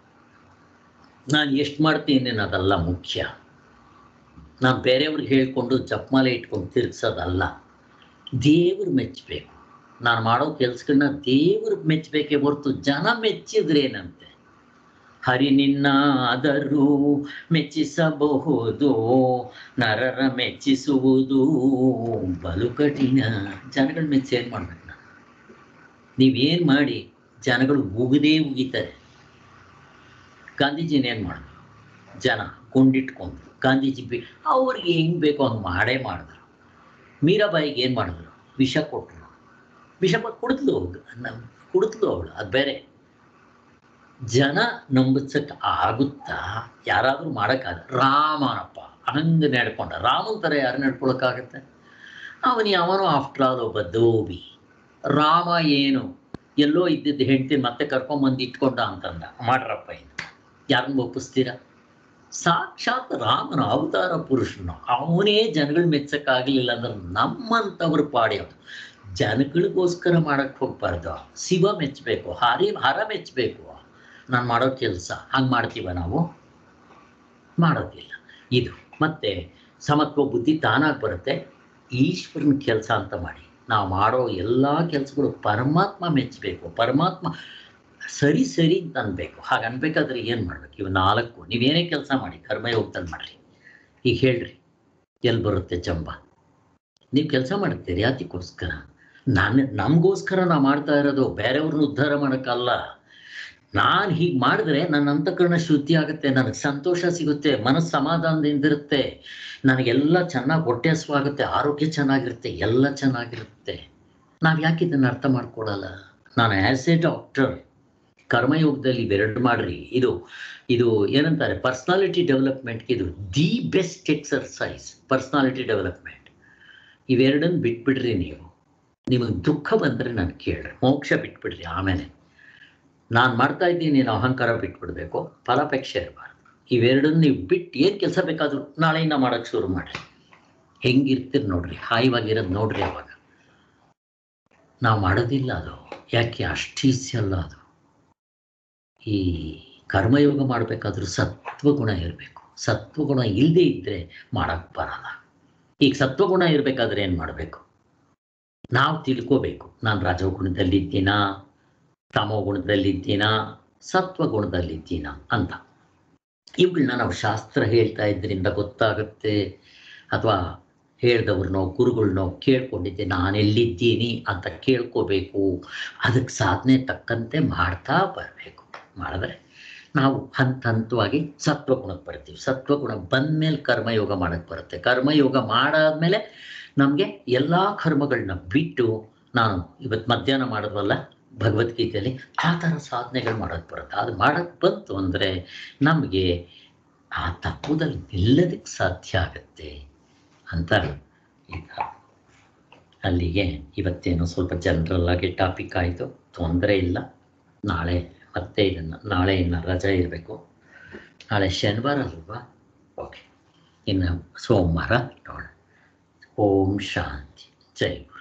ನಾನು ಎಷ್ಟು ಮಾಡ್ತೀನಿ ಅನ್ನೋದಲ್ಲ ಮುಖ್ಯ ನಾನು ಬೇರೆಯವ್ರಿಗೆ ಹೇಳ್ಕೊಂಡು ಜಪಮಾಲೆ ಇಟ್ಕೊಂಡು ತಿರ್ಗ್ಸೋದಲ್ಲ ದೇವ್ರು ಮೆಚ್ಚಬೇಕು ನಾನು ಮಾಡೋ ಕೆಲ್ಸಗಳನ್ನ ದೇವ್ರು ಮೆಚ್ಚಬೇಕೇ ಹೊರತು ಜನ ಮೆಚ್ಚಿದ್ರೇನಂತೆ ಹರಿ ನಿನ್ನಾದರೂ ಮೆಚ್ಚಿಸಬಹುದು ನರರ ಮೆಚ್ಚಿಸುವುದು ಬಲು ಕಠಿಣ ಜನಗಳು ಮೆಚ್ಚಿ ಏನು ಮಾಡ್ಬೇಕು ನಾನು ನೀವೇನು ಮಾಡಿ ಜನಗಳು ಉಗಿದೇ ಉಗಿತಾರೆ ಗಾಂಧೀಜಿನ ಏನು ಮಾಡಿದ್ರು ಜನ ಕೊಂಡಿಟ್ಕೊಂಡು ಗಾಂಧೀಜಿ ಬಿ ಅವ್ರಿಗೆ ಹೆಂಗೆ ಬೇಕೋ ಹಂಗೆ ಮಾಡೇ ಮಾಡಿದ್ರು ಮೀರಾಬಾಯಿಗೆ ಏನು ಮಾಡಿದ್ರು ವಿಷ ಕೊಟ್ಟರು ವಿಷ ಕೊಟ್ಟು ಕುಡಿದ್ಲು ನ- ಕುಡಿದ್ಲು ಅವಳು ಅದು ಬೇರೆ ಜನ ನಂಬಿಸಕ್ಕೆ ಆಗುತ್ತಾ ಯಾರಾದರೂ ಮಾಡೋಕ್ಕಾಗ ರಾಮನಪ್ಪ ಹಂಗೆ ನಡ್ಕೊಂಡ ರಾಮನ ಥರ ಯಾರು ನಡ್ಕೊಳಕ್ಕಾಗತ್ತೆ ಅವನು ಯಾವನೋ ಆಫ್ಟರ್ ಆಲ್ ಒಬ್ಬ ದೋಬಿ ರಾಮ ಏನು ಎಲ್ಲೋ ಇದ್ದಿದ್ದು ಹೆಂಡ್ತಿ ಮತ್ತೆ ಕರ್ಕೊಂಬಂದು ಇಟ್ಕೊಂಡ ಅಂತಂದ ಮಾಡ್ರಪ್ಪ ಇದು ಯಾರನ್ನ ಒಪ್ಪಿಸ್ತೀರ ಸಾಕ್ಷಾತ್ ರಾಮನ ಅವತಾರ ಪುರುಷನು ಅವನೇ ಜನಗಳು ಮೆಚ್ಚಕ್ಕಾಗಲಿಲ್ಲ ಅಂದ್ರೆ ನಮ್ಮಂಥವ್ರ ಪಾಡಿ ಅವನು ಜನಗಳಿಗೋಸ್ಕರ ಮಾಡಕ್ಕೆ ಹೋಗ್ಬಾರ್ದು ಶಿವ ಮೆಚ್ಚಬೇಕು ಹರಿ ಹರ ಮೆಚ್ಚಬೇಕು ನಾನು ಮಾಡೋ ಕೆಲಸ ಹಂಗೆ ಮಾಡ್ತೀವ ನಾವು ಮಾಡೋದಿಲ್ಲ ಇದು ಮತ್ತೆ ಸಮತ್ವ ಬುದ್ಧಿ ತಾನಾಗಿ ಬರುತ್ತೆ ಈಶ್ವರನ ಕೆಲಸ ಅಂತ ಮಾಡಿ ನಾವು ಮಾಡೋ ಎಲ್ಲ ಕೆಲಸಗಳು ಪರಮಾತ್ಮ ಮೆಚ್ಚಬೇಕು ಪರಮಾತ್ಮ ಸರಿ ಸರಿ ಅಂತ ಅನ್ಬೇಕು ಹಾಗೆ ಅನ್ಬೇಕಾದ್ರೆ ಏನು ಮಾಡ್ಬೇಕು ಇವು ನಾಲ್ಕು ನೀವೇನೇ ಕೆಲಸ ಮಾಡಿ ಕರ್ಮಯೋಗದಲ್ಲಿ ಮಾಡ್ರಿ ಈಗ ಹೇಳ್ರಿ ಎಲ್ಲಿ ಬರುತ್ತೆ ಜಂಬ ನೀವು ಕೆಲಸ ಮಾಡ್ತೀರಿ ಯಾತಿಗೋಸ್ಕರ ನಾನು ನಮಗೋಸ್ಕರ ನಾ ಮಾಡ್ತಾ ಇರೋದು ಬೇರೆಯವ್ರನ್ನ ಉದ್ಧಾರ ಮಾಡೋಕ್ಕಲ್ಲ ನಾನು ಹೀಗೆ ಮಾಡಿದ್ರೆ ನನ್ನ ಅಂತಃಕರಣ ಶುದ್ಧಿ ಆಗುತ್ತೆ ನನಗೆ ಸಂತೋಷ ಸಿಗುತ್ತೆ ಮನಸ್ಸು ಸಮಾಧಾನದಿಂದ ಇರುತ್ತೆ ನನಗೆಲ್ಲ ಚೆನ್ನಾಗಿ ಹೊಟ್ಟೆ ಹಸುವಾಗುತ್ತೆ ಆರೋಗ್ಯ ಚೆನ್ನಾಗಿರುತ್ತೆ ಎಲ್ಲ ಚೆನ್ನಾಗಿರುತ್ತೆ ನಾವು ಯಾಕೆ ಇದನ್ನು ಅರ್ಥ ಮಾಡ್ಕೊಳ್ಳಲ್ಲ ನಾನು ಆ್ಯಸ್ ಎ ಡಾಕ್ಟರ್ ಕರ್ಮಯೋಗದಲ್ಲಿ ಇವೆರಡು ಮಾಡ್ರಿ ಇದು ಇದು ಏನಂತಾರೆ ಪರ್ಸ್ನಾಲಿಟಿ ಡೆವಲಪ್ಮೆಂಟ್ಗೆ ಇದು the best exercise personality development ಇವೆರಡನ್ನು ಬಿಟ್ಬಿಡ್ರಿ ನೀವು ನಿಮಗೆ ದುಃಖ ಬಂದರೆ ನಾನು ಕೇಳ್ರಿ ಮೋಕ್ಷ ಬಿಟ್ಬಿಡ್ರಿ ಆಮೇಲೆ ನಾನು ಮಾಡ್ತಾ ಇದ್ದೀನಿ ನೀನು ಅಹಂಕಾರ ಬಿಟ್ಬಿಡ್ಬೇಕು ಫಲಾಪೇಕ್ಷೆ ಇರಬಾರ್ದು ಇವೆರಡನ್ನ ನೀವು ಬಿಟ್ಟು ಏನು ಕೆಲಸ ಬೇಕಾದರೂ ನಾಳೆಯಿಂದ ಮಾಡೋಕ್ಕೆ ಶುರು ಮಾಡಿರಿ ಹೆಂಗಿರ್ತೀರಿ ನೋಡ್ರಿ ಹಾಯಿವಾಗಿರೋದು ನೋಡ್ರಿ ಅವಾಗ ನಾವು ಮಾಡೋದಿಲ್ಲ ಅದು ಯಾಕೆ ಅಷ್ಟೀಸ್ಯ ಅಲ್ಲ ಅದು ಈ ಕರ್ಮಯೋಗ ಮಾಡಬೇಕಾದ್ರೂ ಸತ್ವಗುಣ ಇರಬೇಕು ಸತ್ವಗುಣ ಇಲ್ಲದೆ ಇದ್ದರೆ ಮಾಡೋಕ್ಕೆ ಬರಲ್ಲ ಈಗ ಸತ್ವಗುಣ ಇರಬೇಕಾದ್ರೆ ಏನು ಮಾಡಬೇಕು ನಾವು ತಿಳ್ಕೋಬೇಕು ನಾನು ರಜೋಗುಣದಲ್ಲಿದ್ದೀನಾ ತಮೋ ಗುಣದಲ್ಲಿದ್ದೀನಾ ಸತ್ವ ಗುಣದಲ್ಲಿದ್ದೀನಾ ಅಂತ ಇವುಗಳನ್ನ ನಾವು ಶಾಸ್ತ್ರ ಹೇಳ್ತಾ ಇದ್ರಿಂದ ಗೊತ್ತಾಗುತ್ತೆ ಅಥವಾ ಹೇಳ್ದವ್ರನ್ನೋ ಗುರುಗಳನ್ನೋ ಕೇಳ್ಕೊಂಡಿದ್ದೆ ನಾನೆಲ್ಲಿದ್ದೀನಿ ಅಂತ ಕೇಳ್ಕೋಬೇಕು ಅದಕ್ಕೆ ಸಾಧನೆ ತಕ್ಕಂತೆ ಮಾಡ್ತಾ ಬರಬೇಕು ಮಾಡಿದ್ರೆ ನಾವು ಹಂತ ಹಂತವಾಗಿ ಸತ್ವಗುಣಕ್ಕೆ ಬರ್ತೀವಿ ಸತ್ವಗುಣ ಬಂದಮೇಲೆ ಕರ್ಮಯೋಗ ಮಾಡಕ್ಕೆ ಬರುತ್ತೆ ಕರ್ಮಯೋಗ ಮಾಡಾದ್ಮೇಲೆ ನಮಗೆ ಎಲ್ಲ ಕರ್ಮಗಳನ್ನ ಬಿಟ್ಟು ನಾನು ಇವತ್ತು ಮಧ್ಯಾಹ್ನ ಮಾಡಿದ್ವಲ್ಲ ಭಗವದ್ಗೀತೆಯಲ್ಲಿ ಆ ಥರ ಸಾಧನೆಗಳು ಮಾಡೋಕ್ಕೆ ಬರುತ್ತೆ ಅದು ಮಾಡೋಕ್ಕೆ ಬಂತು ಅಂದರೆ ನಮಗೆ ಆ ತತ್ವದಲ್ಲಿ ನಿಲ್ಲೋದಕ್ಕೆ ಸಾಧ್ಯ ಆಗುತ್ತೆ ಅಂತ ಈಗ ಅಲ್ಲಿಗೆ ಇವತ್ತೇನೋ ಸ್ವಲ್ಪ ಜನರಲ್ ಆಗಿ ಟಾಪಿಕ್ ಆಯಿತು ತೊಂದರೆ ಇಲ್ಲ ನಾಳೆ ಮತ್ತೆ ಇದನ್ನು ನಾಳೆ ಇನ್ನು ರಜೆ ಇರಬೇಕು ನಾಳೆ ಶನಿವಾರ ಅಲ್ವಾ ಓಕೆ ಇನ್ನು ಸೋಮವಾರ ನೋಡೋಣ ಓಂ ಶಾಂತಿ ಜೈ ಗುರು